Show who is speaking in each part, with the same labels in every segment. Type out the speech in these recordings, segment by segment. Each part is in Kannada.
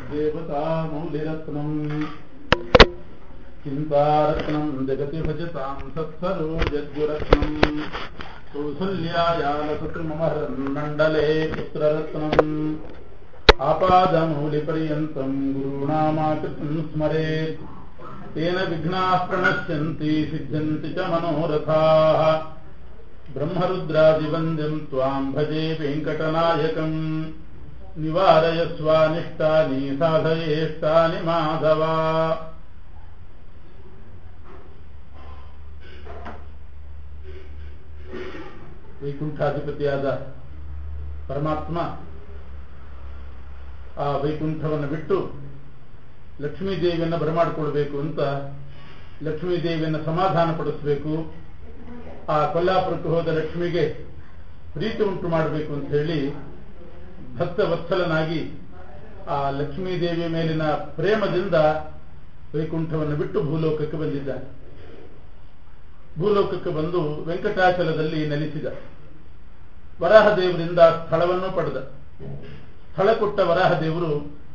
Speaker 1: देवता मौलिरत्नम् चिन्तारत्नम् जगति भजतां सत्सरोजद्युरत्नम् कौसल्यायालसतुमहरन्मण्डले पुत्ररत्नम् आपादमौलिपर्यन्तम् गुरूणामाकृतिम् स्मरेत् तेन विघ्नाः प्रणश्यन्ति सिद्ध्यन्ति च मनोरथाः ब्रह्मरुद्रादिवन्द्यम् त्वाम् भजे वेङ्कटनायकम् निवारयस्वानिष्टानि साधयेष्टानि माधवा ವೈಕುಂಠಾಧಿಪತಿಯಾದ ಪರಮಾತ್ಮ ಆ ವೈಕುಂಠವನ್ನು ಬಿಟ್ಟು ಲಕ್ಷ್ಮೀದೇವಿಯನ್ನು ಬರಮಾಡಿಕೊಳ್ಬೇಕು ಅಂತ ಲಕ್ಷ್ಮೀದೇವಿಯನ್ನು ಸಮಾಧಾನ ಪಡಿಸಬೇಕು ಆ ಕೊಲ್ಲಾಪುರಕ್ಕೆ ಹೋದ ಲಕ್ಷ್ಮಿಗೆ ಪ್ರೀತಿ ಉಂಟು ಮಾಡಬೇಕು ಅಂತ ಹೇಳಿ ಭಕ್ತ ವತ್ಸಲನಾಗಿ ಆ ಲಕ್ಷ್ಮೀದೇವಿಯ ಮೇಲಿನ ಪ್ರೇಮದಿಂದ ವೈಕುಂಠವನ್ನು ಬಿಟ್ಟು ಭೂಲೋಕಕ್ಕೆ ಬಂದಿದ್ದಾನೆ ಭೂಲೋಕಕ್ಕೆ ಬಂದು ವೆಂಕಟಾಚಲದಲ್ಲಿ ನೆಲೆಸಿದ ವರಾಹದೇವರಿಂದ ಸ್ಥಳವನ್ನು ಪಡೆದ ಸ್ಥಳ ಕೊಟ್ಟ ವರಾಹದೇವರು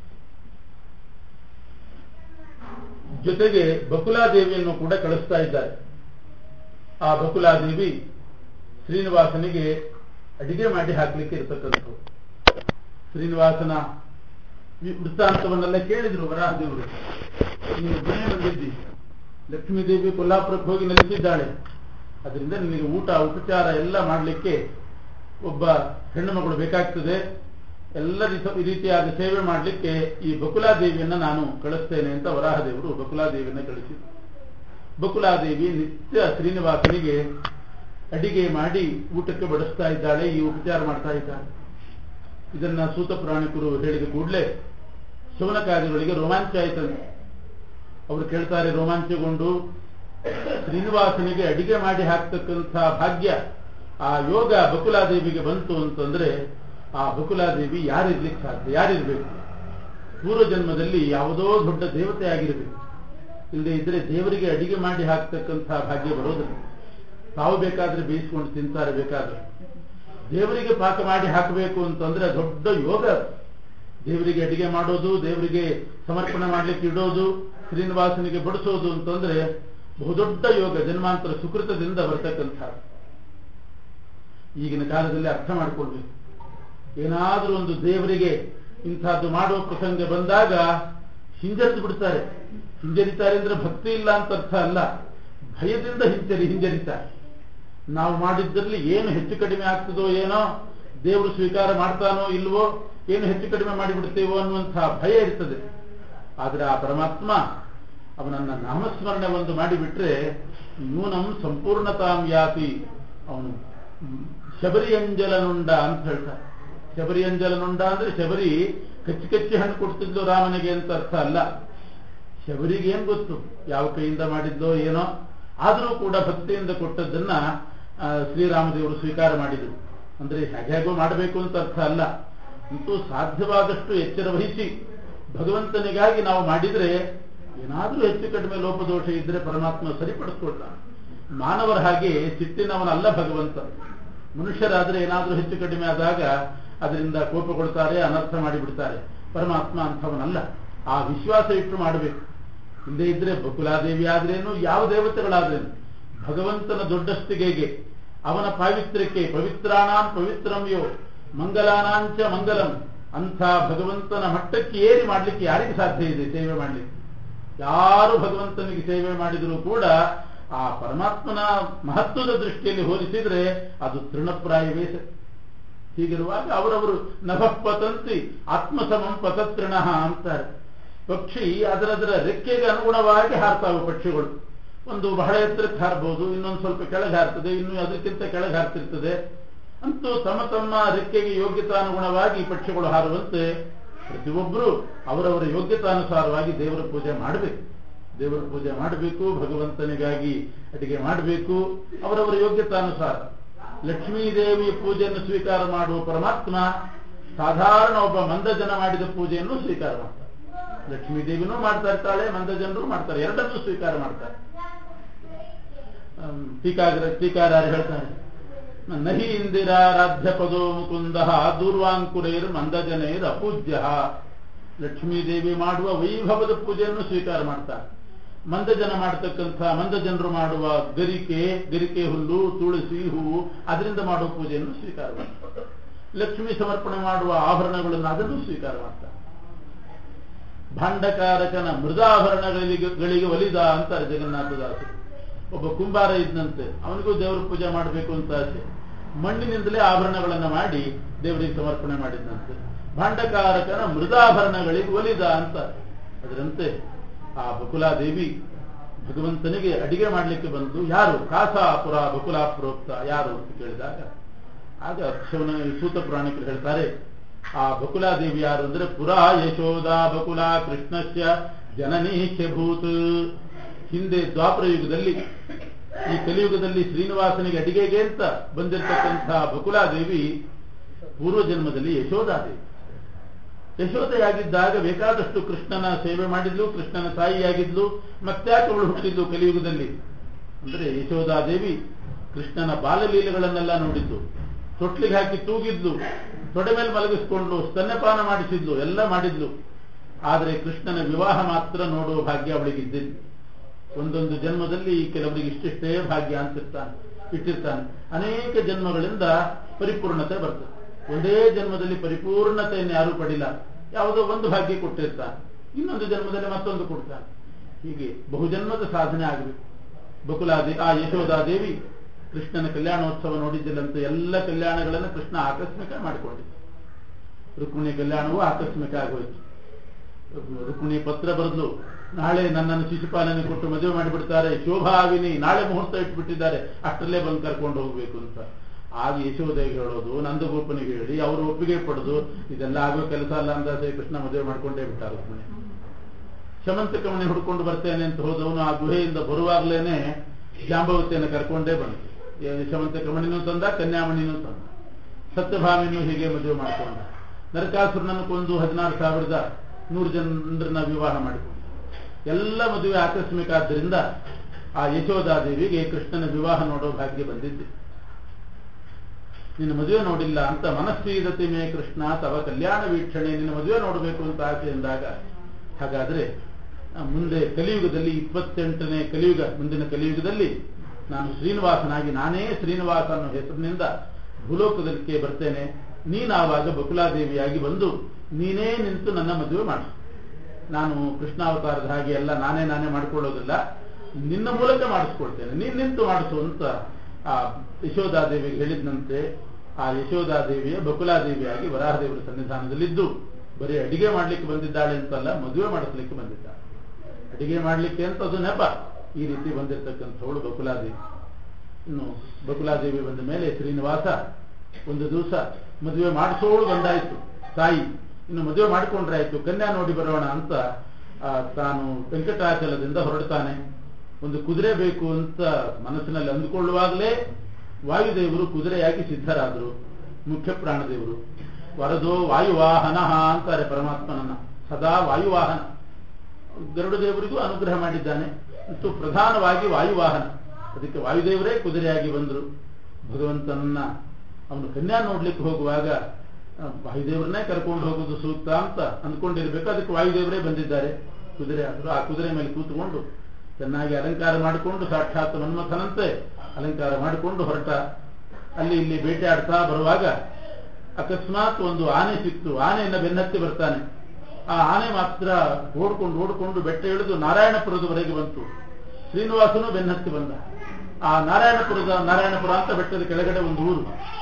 Speaker 1: ಜೊತೆಗೆ ಬಕುಲಾದೇವಿಯನ್ನು ಕೂಡ ಕಳಿಸ್ತಾ ಇದ್ದಾರೆ ಆ ಬಕುಲಾದೇವಿ ಶ್ರೀನಿವಾಸನಿಗೆ ಅಡಿಗೆ ಮಾಡಿ ಹಾಕ್ಲಿಕ್ಕೆ ಇರತಕ್ಕಂಥದ್ದು ಶ್ರೀನಿವಾಸನ ವೃತ್ತಾಂತವನ್ನೆಲ್ಲ ಕೇಳಿದ್ರು ವರಾಹದೇವರು ನೀನು ಮನೆ ಬಂದಿದ್ದಿ ಲಕ್ಷ್ಮೀದೇವಿ ಕೊಲ್ಲಾಪುರಕ್ಕೆ ಹೋಗಿ ನೆಲೆಸಿದ್ದಾಳೆ ಅದರಿಂದ ನಿನಗೆ ಊಟ ಉಪಚಾರ ಎಲ್ಲ ಮಾಡಲಿಕ್ಕೆ ಒಬ್ಬ ಹೆಣ್ಣು ಮಗಳು ಬೇಕಾಗ್ತದೆ ಎಲ್ಲ ರೀತಿಯಾದ ಸೇವೆ ಮಾಡಲಿಕ್ಕೆ ಈ ಬಕುಲಾದೇವಿಯನ್ನ ನಾನು ಕಳಿಸ್ತೇನೆ ಅಂತ ವರಾಹದೇವರು ಬಕುಲಾದೇವಿಯನ್ನ ಕಳಿಸಿದ್ರು ಬಕುಲಾದೇವಿ ನಿತ್ಯ ಶ್ರೀನಿವಾಸನಿಗೆ ಅಡಿಗೆ ಮಾಡಿ ಊಟಕ್ಕೆ ಬಡಿಸ್ತಾ ಇದ್ದಾಳೆ ಈ ಉಪಚಾರ ಮಾಡ್ತಾ ಇದ್ದಾಳೆ ಇದನ್ನ ಸೂತ ಪುರಾಣಿಕರು ಹೇಳಿದ ಕೂಡಲೇ ಶವನಕಾದಿಗಳಿಗೆ ರೋಮಾಂಚ ಆಯ್ತಂತೆ ಅವರು ಕೇಳ್ತಾರೆ ರೋಮಾಂಚಗೊಂಡು ಶ್ರೀನಿವಾಸನಿಗೆ ಅಡಿಗೆ ಮಾಡಿ ಹಾಕ್ತಕ್ಕಂಥ ಭಾಗ್ಯ ಆ ಯೋಗ ಬಕುಲಾದೇವಿಗೆ ಬಂತು ಅಂತಂದ್ರೆ ಆ ಬಕುಲಾದೇವಿ ಯಾರಿರ್ಲಿಕ್ಕೆ ಸಾಧ್ಯ ಯಾರಿರ್ಬೇಕು ಪೂರ್ವ ಜನ್ಮದಲ್ಲಿ ಯಾವುದೋ ದೊಡ್ಡ ದೇವತೆ ಆಗಿರಬೇಕು ಇಲ್ಲದೆ ಇದ್ರೆ ದೇವರಿಗೆ ಅಡಿಗೆ ಮಾಡಿ ಹಾಕ್ತಕ್ಕಂಥ ಭಾಗ್ಯ ಬರೋದಿಲ್ಲ ತಾವು ಬೇಕಾದ್ರೆ ಬೇಯಿಸ್ಕೊಂಡು ತಿಂತಾರೆ ಬೇಕಾದ್ರೆ ದೇವರಿಗೆ ಪಾಕ ಮಾಡಿ ಹಾಕಬೇಕು ಅಂತಂದ್ರೆ ದೊಡ್ಡ ಯೋಗ ದೇವರಿಗೆ ಅಡಿಗೆ ಮಾಡೋದು ದೇವರಿಗೆ ಸಮರ್ಪಣೆ ಮಾಡ್ಲಿಕ್ಕೆ ಇಡೋದು ಶ್ರೀನಿವಾಸನಿಗೆ ಬಡಿಸೋದು ಅಂತಂದ್ರೆ ಬಹುದೊಡ್ಡ ಯೋಗ ಜನ್ಮಾಂತರ ಸುಕೃತದಿಂದ ಬರ್ತಕ್ಕಂಥ ಈಗಿನ ಕಾಲದಲ್ಲಿ ಅರ್ಥ ಮಾಡ್ಕೊಳ್ಬೇಕು ಏನಾದ್ರೂ ಒಂದು ದೇವರಿಗೆ ಇಂಥದ್ದು ಮಾಡುವ ಪ್ರಸಂಗ ಬಂದಾಗ ಹಿಂಜರಿದು ಬಿಡ್ತಾರೆ ಹಿಂಜರಿತಾರೆ ಅಂದ್ರೆ ಭಕ್ತಿ ಇಲ್ಲ ಅಂತ ಅರ್ಥ ಅಲ್ಲ ಭಯದಿಂದ ಹಿಂಜರಿ ಹಿಂಜರಿತಾರೆ ನಾವು ಮಾಡಿದ್ರಲ್ಲಿ ಏನು ಹೆಚ್ಚು ಕಡಿಮೆ ಆಗ್ತದೋ ಏನೋ ದೇವರು ಸ್ವೀಕಾರ ಮಾಡ್ತಾನೋ ಇಲ್ವೋ ಏನು ಹೆಚ್ಚು ಕಡಿಮೆ ಮಾಡಿಬಿಡ್ತೇವೋ ಅನ್ನುವಂತಹ ಭಯ ಇರ್ತದೆ ಆದ್ರೆ ಆ ಪರಮಾತ್ಮ ಅವನನ್ನ ನಾಮಸ್ಮರಣೆ ಒಂದು ಮಾಡಿಬಿಟ್ರೆ ನೂನಂ ಸಂಪೂರ್ಣತಾಂ ಯಾತಿ ಅವನು ಶಬರಿ ಅಂಜಲನುಂಡ ಅಂತ ಹೇಳ್ತಾರೆ ಶಬರಿ ಅಂಜಲನುಂಡ ಅಂದ್ರೆ ಶಬರಿ ಕಚ್ಚಿ ಕಚ್ಚಿ ಹಣ್ಣು ಕೊಡ್ತಿದ್ಲು ರಾಮನಿಗೆ ಅಂತ ಅರ್ಥ ಅಲ್ಲ ಶಬರಿಗೆ ಏನ್ ಗೊತ್ತು ಯಾವ ಕೈಯಿಂದ ಮಾಡಿದ್ದೋ ಏನೋ ಆದರೂ ಕೂಡ ಭಕ್ತಿಯಿಂದ ಕೊಟ್ಟದ್ದನ್ನ ಶ್ರೀರಾಮದೇವರು ಸ್ವೀಕಾರ ಮಾಡಿದರು ಅಂದ್ರೆ ಹೇಗೋ ಮಾಡಬೇಕು ಅಂತ ಅರ್ಥ ಅಲ್ಲ ಅಂತೂ ಸಾಧ್ಯವಾದಷ್ಟು ಎಚ್ಚರ ವಹಿಸಿ ಭಗವಂತನಿಗಾಗಿ ನಾವು ಮಾಡಿದ್ರೆ ಏನಾದ್ರೂ ಹೆಚ್ಚು ಕಡಿಮೆ ಲೋಪದೋಷ ಇದ್ರೆ ಪರಮಾತ್ಮ ಸರಿಪಡಿಸ್ಕೊಳ್ತಾನೆ ಮಾನವರ ಹಾಗೆ ಸಿಟ್ಟಿನವನಲ್ಲ ಭಗವಂತ ಮನುಷ್ಯರಾದ್ರೆ ಏನಾದ್ರೂ ಹೆಚ್ಚು ಕಡಿಮೆ ಆದಾಗ ಅದರಿಂದ ಕೋಪಗೊಳ್ತಾರೆ ಅನರ್ಥ ಮಾಡಿಬಿಡ್ತಾರೆ ಪರಮಾತ್ಮ ಅಂಥವನಲ್ಲ ಆ ವಿಶ್ವಾಸ ಇಟ್ಟು ಮಾಡಬೇಕು ಇಲ್ಲದೇ ಇದ್ರೆ ಬಕುಲಾದೇವಿ ಆದ್ರೇನು ಯಾವ ದೇವತೆಗಳಾದ್ರೇನು ಭಗವಂತನ ದೊಡ್ಡಸ್ತಿಗೆಗೆ ಅವನ ಪಾವಿತ್ರ್ಯಕ್ಕೆ ಪವಿತ್ರಾಣಾಂ ಪವಿತ್ರಂಯೋ ಮಂಗಲಾನಾಂಚ ಮಂಗಲಂ ಅಂಥ ಭಗವಂತನ ಮಟ್ಟಕ್ಕೆ ಏರಿ ಮಾಡ್ಲಿಕ್ಕೆ ಯಾರಿಗೆ ಸಾಧ್ಯ ಇದೆ ಸೇವೆ ಮಾಡ್ಲಿಕ್ಕೆ ಯಾರು ಭಗವಂತನಿಗೆ ಸೇವೆ ಮಾಡಿದರೂ ಕೂಡ ಆ ಪರಮಾತ್ಮನ ಮಹತ್ವದ ದೃಷ್ಟಿಯಲ್ಲಿ ಹೋಲಿಸಿದ್ರೆ ಅದು ತೃಣಪ್ರಾಯವೇ ಹೀಗಿರುವಾಗ ಅವರವರು ನಭಪತಂತಿ ಆತ್ಮಸಮಂ ಪತತೃಣ ಅಂತಾರೆ ಪಕ್ಷಿ ಅದರದರ ರೆಕ್ಕೆಗೆ ಅನುಗುಣವಾಗಿ ಹಾರ್ತಾವೆ ಪಕ್ಷಿಗಳು ಒಂದು ಬಹಳ ಎತ್ತರಕ್ಕೆ ಹಾರಬಹುದು ಇನ್ನೊಂದು ಸ್ವಲ್ಪ ಕೆಳಗೆ ಹಾರ್ತದೆ ಇನ್ನು ಅದಕ್ಕಿಂತ ಕೆಳಗೆ ಹಾರ್ತಿರ್ತದೆ ಅಂತೂ ತಮ್ಮ ತಮ್ಮ ರೆಕ್ಕೆಗೆ ಯೋಗ್ಯತಾನುಗುಣವಾಗಿ ಪಕ್ಷಿಗಳು ಹಾರುವಂತೆ ಪ್ರತಿಯೊಬ್ಬರು ಅವರವರ ಯೋಗ್ಯತಾನುಸಾರವಾಗಿ ದೇವರ ಪೂಜೆ ಮಾಡಬೇಕು ದೇವರ ಪೂಜೆ ಮಾಡಬೇಕು ಭಗವಂತನಿಗಾಗಿ ಅಡಿಗೆ ಮಾಡಬೇಕು ಅವರವರ ಯೋಗ್ಯತಾನುಸಾರ ಲಕ್ಷ್ಮೀದೇವಿಯ ಪೂಜೆಯನ್ನು ಸ್ವೀಕಾರ ಮಾಡುವ ಪರಮಾತ್ಮ ಸಾಧಾರಣ ಒಬ್ಬ ಮಂದ ಜನ ಮಾಡಿದ ಪೂಜೆಯನ್ನು ಸ್ವೀಕಾರ ಮಾಡ್ತಾರೆ ಲಕ್ಷ್ಮೀದೇವಿನೂ ಮಾಡ್ತಾ ಇರ್ತಾಳೆ ಮಂದ ಜನರು ಮಾಡ್ತಾರೆ ಎರಡನ್ನೂ ಸ್ವೀಕಾರ ಮಾಡ್ತಾರೆ ಟೀಕಾಗ್ರ ಟೀಕಾರಾರು ಹೇಳ್ತಾರೆ ನಹಿ ಇಂದಿರಾರಾಧ್ಯ ಪದೋ ಮುಕುಂದ ದೂರ್ವಾಂಕುರೈರ್ ಮಂದಜನೈರ್ ಅಪೂಜ್ಯ ಲಕ್ಷ್ಮೀದೇವಿ ಮಾಡುವ ವೈಭವದ ಪೂಜೆಯನ್ನು ಸ್ವೀಕಾರ ಮಾಡ್ತಾರೆ ಮಂದ ಜನ ಮಾಡತಕ್ಕಂಥ ಮಂದ ಜನರು ಮಾಡುವ ಗರಿಕೆ ಗರಿಕೆ ಹುಲ್ಲು ತುಳಸಿ ಹೂವು ಅದರಿಂದ ಮಾಡುವ ಪೂಜೆಯನ್ನು ಸ್ವೀಕಾರ ಮಾಡ್ತಾರೆ ಲಕ್ಷ್ಮಿ ಸಮರ್ಪಣೆ ಮಾಡುವ ಆಭರಣಗಳನ್ನು ಅದನ್ನು ಸ್ವೀಕಾರ ಮಾಡ್ತಾರೆ ಭಾಂಡಕಾರಕನ ಮೃದಾಭರಣಗಳಿಗೆ ಗಳಿಗೆ ಒಲಿದ ಅಂತಾರೆ ಜಗನ್ನಾಥದಾಸರು ಒಬ್ಬ ಕುಂಬಾರ ಇದ್ದಂತೆ ಅವನಿಗೂ ದೇವರ ಪೂಜೆ ಮಾಡಬೇಕು ಅಂತ ಆಸೆ ಮಣ್ಣಿನಿಂದಲೇ ಆಭರಣಗಳನ್ನು ಮಾಡಿ ದೇವರಿಗೆ ಸಮರ್ಪಣೆ ಮಾಡಿದ್ದಂತೆ ಭಾಂಡಕಾರಕನ ಮೃದಾಭರಣಗಳಿಗೆ ಒಲಿದ ಅಂತ ಅದರಂತೆ ಆ ಬಕುಲಾದೇವಿ ಭಗವಂತನಿಗೆ ಅಡಿಗೆ ಮಾಡಲಿಕ್ಕೆ ಬಂದು ಯಾರು ಕಾಸಾಪುರ ಬಕುಲಾ ಪ್ರೋಕ್ತ ಯಾರು ಅಂತ ಕೇಳಿದಾಗ ಆಗ ಶಿವನ ಸೂತ ಪುರಾಣಿಕರು ಹೇಳ್ತಾರೆ ಆ ಬಕುಲಾದೇವಿ ಯಾರು ಅಂದ್ರೆ ಪುರಾ ಯಶೋಧ ಬಕುಲ ಕೃಷ್ಣಸ್ಯ ಜನನೀಶ್ಯ ಭೂತ್ ಹಿಂದೆ ದ್ವಾಪರ ಯುಗದಲ್ಲಿ ಈ ಕಲಿಯುಗದಲ್ಲಿ ಶ್ರೀನಿವಾಸನಿಗೆ ಅಡಿಗೆಗೆ ಅಂತ ಬಂದಿರತಕ್ಕಂತಹ ಬಕುಲಾದೇವಿ ಪೂರ್ವ ಜನ್ಮದಲ್ಲಿ ಯಶೋಧಾದೇವಿ ಯಶೋಧೆಯಾಗಿದ್ದಾಗ ಬೇಕಾದಷ್ಟು ಕೃಷ್ಣನ ಸೇವೆ ಮಾಡಿದ್ಲು ಕೃಷ್ಣನ ತಾಯಿಯಾಗಿದ್ಲು ಮತ್ತ್ಯಾಕೆ ಅವಳು ಹುಟ್ಟಿದ್ಲು ಕಲಿಯುಗದಲ್ಲಿ ಅಂದ್ರೆ ಯಶೋಧಾದೇವಿ ಕೃಷ್ಣನ ಬಾಲಲೀಲೆಗಳನ್ನೆಲ್ಲ ನೋಡಿದ್ದು ತೊಟ್ಲಿಗೆ ಹಾಕಿ ತೂಗಿದ್ಲು ತೊಡೆ ಮೇಲೆ ಮಲಗಿಸ್ಕೊಂಡ್ಲು ಸ್ತನ್ಯಪಾನ ಮಾಡಿಸಿದ್ಲು ಎಲ್ಲ ಮಾಡಿದ್ಲು ಆದರೆ ಕೃಷ್ಣನ ವಿವಾಹ ಮಾತ್ರ ನೋಡುವ ಭಾಗ್ಯ ಅವಳಿಗಿದ್ದಿದ್ದು ಒಂದೊಂದು ಜನ್ಮದಲ್ಲಿ ಕೆಲವರಿಗೆ ಇಷ್ಟಿಷ್ಟೇ ಭಾಗ್ಯ ಅಂತಿರ್ತಾನೆ ಇಟ್ಟಿರ್ತಾನೆ ಅನೇಕ ಜನ್ಮಗಳಿಂದ ಪರಿಪೂರ್ಣತೆ ಬರ್ತದೆ ಒಂದೇ ಜನ್ಮದಲ್ಲಿ ಪರಿಪೂರ್ಣತೆಯನ್ನು ಯಾರೂ ಪಡಿಲ್ಲ ಯಾವುದೋ ಒಂದು ಭಾಗ್ಯ ಕೊಟ್ಟಿರ್ತಾನೆ ಇನ್ನೊಂದು ಜನ್ಮದಲ್ಲಿ ಮತ್ತೊಂದು ಕೊಡ್ತಾನೆ ಹೀಗೆ ಬಹುಜನ್ಮದ ಸಾಧನೆ ಆಗಬೇಕು ಬಕುಲಾದಿ ಆ ಯಶೋಧಾದೇವಿ ಕೃಷ್ಣನ ಕಲ್ಯಾಣೋತ್ಸವ ನೋಡಿದ್ದಿಲ್ಲಂತ ಎಲ್ಲ ಕಲ್ಯಾಣಗಳನ್ನು ಕೃಷ್ಣ ಆಕಸ್ಮಿಕ ಮಾಡಿಕೊಂಡಿದ್ದ ರುಕ್ಮಿಣಿ ಕಲ್ಯಾಣವೂ ಆಕಸ್ಮಿಕ ಆಗೋಯ್ತು ರುಕ್ಮಿಣಿ ಪತ್ರ ಬರೆದ್ಲು ನಾಳೆ ನನ್ನನ್ನು ಶಿಶುಪಾಲನೆ ಕೊಟ್ಟು ಮದುವೆ ಮಾಡಿಬಿಡ್ತಾರೆ ಶೋಭಾವಿನಿ ನಾಳೆ ಮುಹೂರ್ತ ಇಟ್ಬಿಟ್ಟಿದ್ದಾರೆ ಅಷ್ಟರಲ್ಲೇ ಬಂದು ಕರ್ಕೊಂಡು ಹೋಗ್ಬೇಕು ಅಂತ ಆಗ ಯಶೋಧೆಗೆ ಹೇಳೋದು ನಂದಗೋಪನಿಗೆ ಹೇಳಿ ಅವರು ಒಪ್ಪಿಗೆ ಪಡೆದು ಇದೆಲ್ಲ ಆಗೋ ಕೆಲಸ ಅಲ್ಲ ಅಂದಾಜೆ ಕೃಷ್ಣ ಮದುವೆ ಮಾಡ್ಕೊಂಡೇ ಬಿಟ್ಟ ರುಕ್ಮಿಣಿ ಶಮಂತಕ ಮಣಿ ಹುಡ್ಕೊಂಡು ಬರ್ತೇನೆ ಅಂತ ಹೋದವನು ಆ ಗುಹೆಯಿಂದ ಬರುವಾಗಲೇನೆ ಜಾಂಬವತಿಯನ್ನು ಕರ್ಕೊಂಡೇ ಬಂದ ಶಮಂತಕ ಮಣಿನೂ ತಂದ ಕನ್ಯಾಮಣಿನೂ ತಂದ ಸತ್ಯಭಾಮಿನೂ ಹೀಗೆ ಮದುವೆ ಮಾಡಿಕೊಂಡ ನರಕಾಸುರನನ್ನು ಕೊಂದು ಹದಿನಾರು ಸಾವಿರದ ನೂರು ಜನರನ್ನ ವಿವಾಹ ಮಾಡಿಕೊಂಡ ಎಲ್ಲ ಮದುವೆ ಆಕಸ್ಮಿಕ ಆದ್ದರಿಂದ ಆ ಯಶೋಧಾದೇವಿಗೆ ಕೃಷ್ಣನ ವಿವಾಹ ನೋಡೋ ಭಾಗ್ಯ ಬಂದಿದ್ದೆ ನಿನ್ನ ಮದುವೆ ನೋಡಿಲ್ಲ ಅಂತ ಮನಸ್ಸೀದತಿ ಮೇ ಕೃಷ್ಣ ತವ ಕಲ್ಯಾಣ ವೀಕ್ಷಣೆ ನಿನ್ನ ಮದುವೆ ನೋಡಬೇಕು ಅಂತ ಆಸೆ ಎಂದಾಗ ಹಾಗಾದ್ರೆ ಮುಂದೆ ಕಲಿಯುಗದಲ್ಲಿ ಇಪ್ಪತ್ತೆಂಟನೇ ಕಲಿಯುಗ ಮುಂದಿನ ಕಲಿಯುಗದಲ್ಲಿ ನಾನು ಶ್ರೀನಿವಾಸನಾಗಿ ನಾನೇ ಶ್ರೀನಿವಾಸ ಅನ್ನೋ ಹೆಸರಿನಿಂದ ಭೂಲೋಕದಕ್ಕೆ ಬರ್ತೇನೆ ನೀನಾವಾಗ ಬಕುಲಾದೇವಿಯಾಗಿ ಬಂದು ನೀನೇ ನಿಂತು ನನ್ನ ಮದುವೆ ಮಾಡು ನಾನು ಕೃಷ್ಣಾವತಾರದ ಹಾಗೆ ಎಲ್ಲ ನಾನೇ ನಾನೇ ಮಾಡ್ಕೊಳ್ಳೋದಿಲ್ಲ ನಿನ್ನ ಮೂಲಕ ಮಾಡಿಸ್ಕೊಳ್ತೇನೆ ನೀನ್ ನಿಂತು ಮಾಡಿಸು ಅಂತ ಆ ಯಶೋಧಾದೇವಿಗೆ ಹೇಳಿದಂತೆ ಆ ಯಶೋಧಾದೇವಿಯ ಬಕುಲಾದೇವಿಯಾಗಿ ವರಾಹದೇವರ ಸನ್ನಿಧಾನದಲ್ಲಿದ್ದು ಬರೀ ಅಡಿಗೆ ಮಾಡ್ಲಿಕ್ಕೆ ಬಂದಿದ್ದಾಳೆ ಅಂತಲ್ಲ ಮದುವೆ ಮಾಡಿಸ್ಲಿಕ್ಕೆ ಬಂದಿದ್ದಾಳೆ ಅಡಿಗೆ ಮಾಡ್ಲಿಕ್ಕೆ ಅಂತ ಅದು ನೆಪ ಈ ರೀತಿ ಬಂದಿರತಕ್ಕಂಥವಳು ಬಕುಲಾದೇವಿ ಇನ್ನು ಬಕುಲಾದೇವಿ ಬಂದ ಮೇಲೆ ಶ್ರೀನಿವಾಸ ಒಂದು ದಿವಸ ಮದುವೆ ಮಾಡಿಸೋಳು ಬಂದಾಯ್ತು ತಾಯಿ ಇನ್ನು ಮದುವೆ ಮಾಡಿಕೊಂಡ್ರೆ ಆಯ್ತು ಕನ್ಯಾ ನೋಡಿ ಬರೋಣ ಅಂತ ತಾನು ವೆಂಕಟಾಚಲದಿಂದ ಹೊರಡ್ತಾನೆ ಒಂದು ಕುದುರೆ ಬೇಕು ಅಂತ ಮನಸ್ಸಿನಲ್ಲಿ ಅಂದುಕೊಳ್ಳುವಾಗಲೇ ವಾಯುದೇವರು ಕುದುರೆಯಾಗಿ ಸಿದ್ಧರಾದರು ಮುಖ್ಯ ಪ್ರಾಣದೇವರು ವರದೋ ವಾಯುವಾಹನ ಅಂತಾರೆ ಪರಮಾತ್ಮನನ್ನ ಸದಾ ವಾಯುವಾಹನ ಗರುಡ ದೇವರಿಗೂ ಅನುಗ್ರಹ ಮಾಡಿದ್ದಾನೆ ಮತ್ತು ಪ್ರಧಾನವಾಗಿ ವಾಯುವಾಹನ ಅದಕ್ಕೆ ವಾಯುದೇವರೇ ಕುದುರೆಯಾಗಿ ಬಂದರು ಭಗವಂತನನ್ನ ಅವನು ಕನ್ಯಾ ನೋಡ್ಲಿಕ್ಕೆ ಹೋಗುವಾಗ ವಾಯುದೇವರನ್ನೇ ಕರ್ಕೊಂಡು ಹೋಗೋದು ಸೂಕ್ತ ಅಂತ ಅಂದ್ಕೊಂಡಿರ್ಬೇಕು ಅದಕ್ಕೆ ವಾಯುದೇವರೇ ಬಂದಿದ್ದಾರೆ ಕುದುರೆ ಆದರೂ ಆ ಕುದುರೆ ಮೇಲೆ ಕೂತ್ಕೊಂಡು ಚೆನ್ನಾಗಿ ಅಲಂಕಾರ ಮಾಡಿಕೊಂಡು ಸಾಕ್ಷಾತ್ ಮನ್ಮಥನಂತೆ ಅಲಂಕಾರ ಮಾಡಿಕೊಂಡು ಹೊರಟ ಅಲ್ಲಿ ಇಲ್ಲಿ ಬೇಟೆ ಆಡ್ತಾ ಬರುವಾಗ ಅಕಸ್ಮಾತ್ ಒಂದು ಆನೆ ಸಿಕ್ತು ಆನೆಯನ್ನ ಬೆನ್ನತ್ತಿ ಬರ್ತಾನೆ ಆ ಆನೆ ಮಾತ್ರ ಓಡ್ಕೊಂಡು ಓಡ್ಕೊಂಡು ಬೆಟ್ಟ ಇಳಿದು ನಾರಾಯಣಪುರದವರೆಗೆ ಬಂತು ಶ್ರೀನಿವಾಸನು ಬೆನ್ನತ್ತಿ ಬಂದ ಆ ನಾರಾಯಣಪುರದ ನಾರಾಯಣಪುರ ಅಂತ ಬೆಟ್ಟದ ಕೆಳಗಡೆ ಒಂದು ಊರು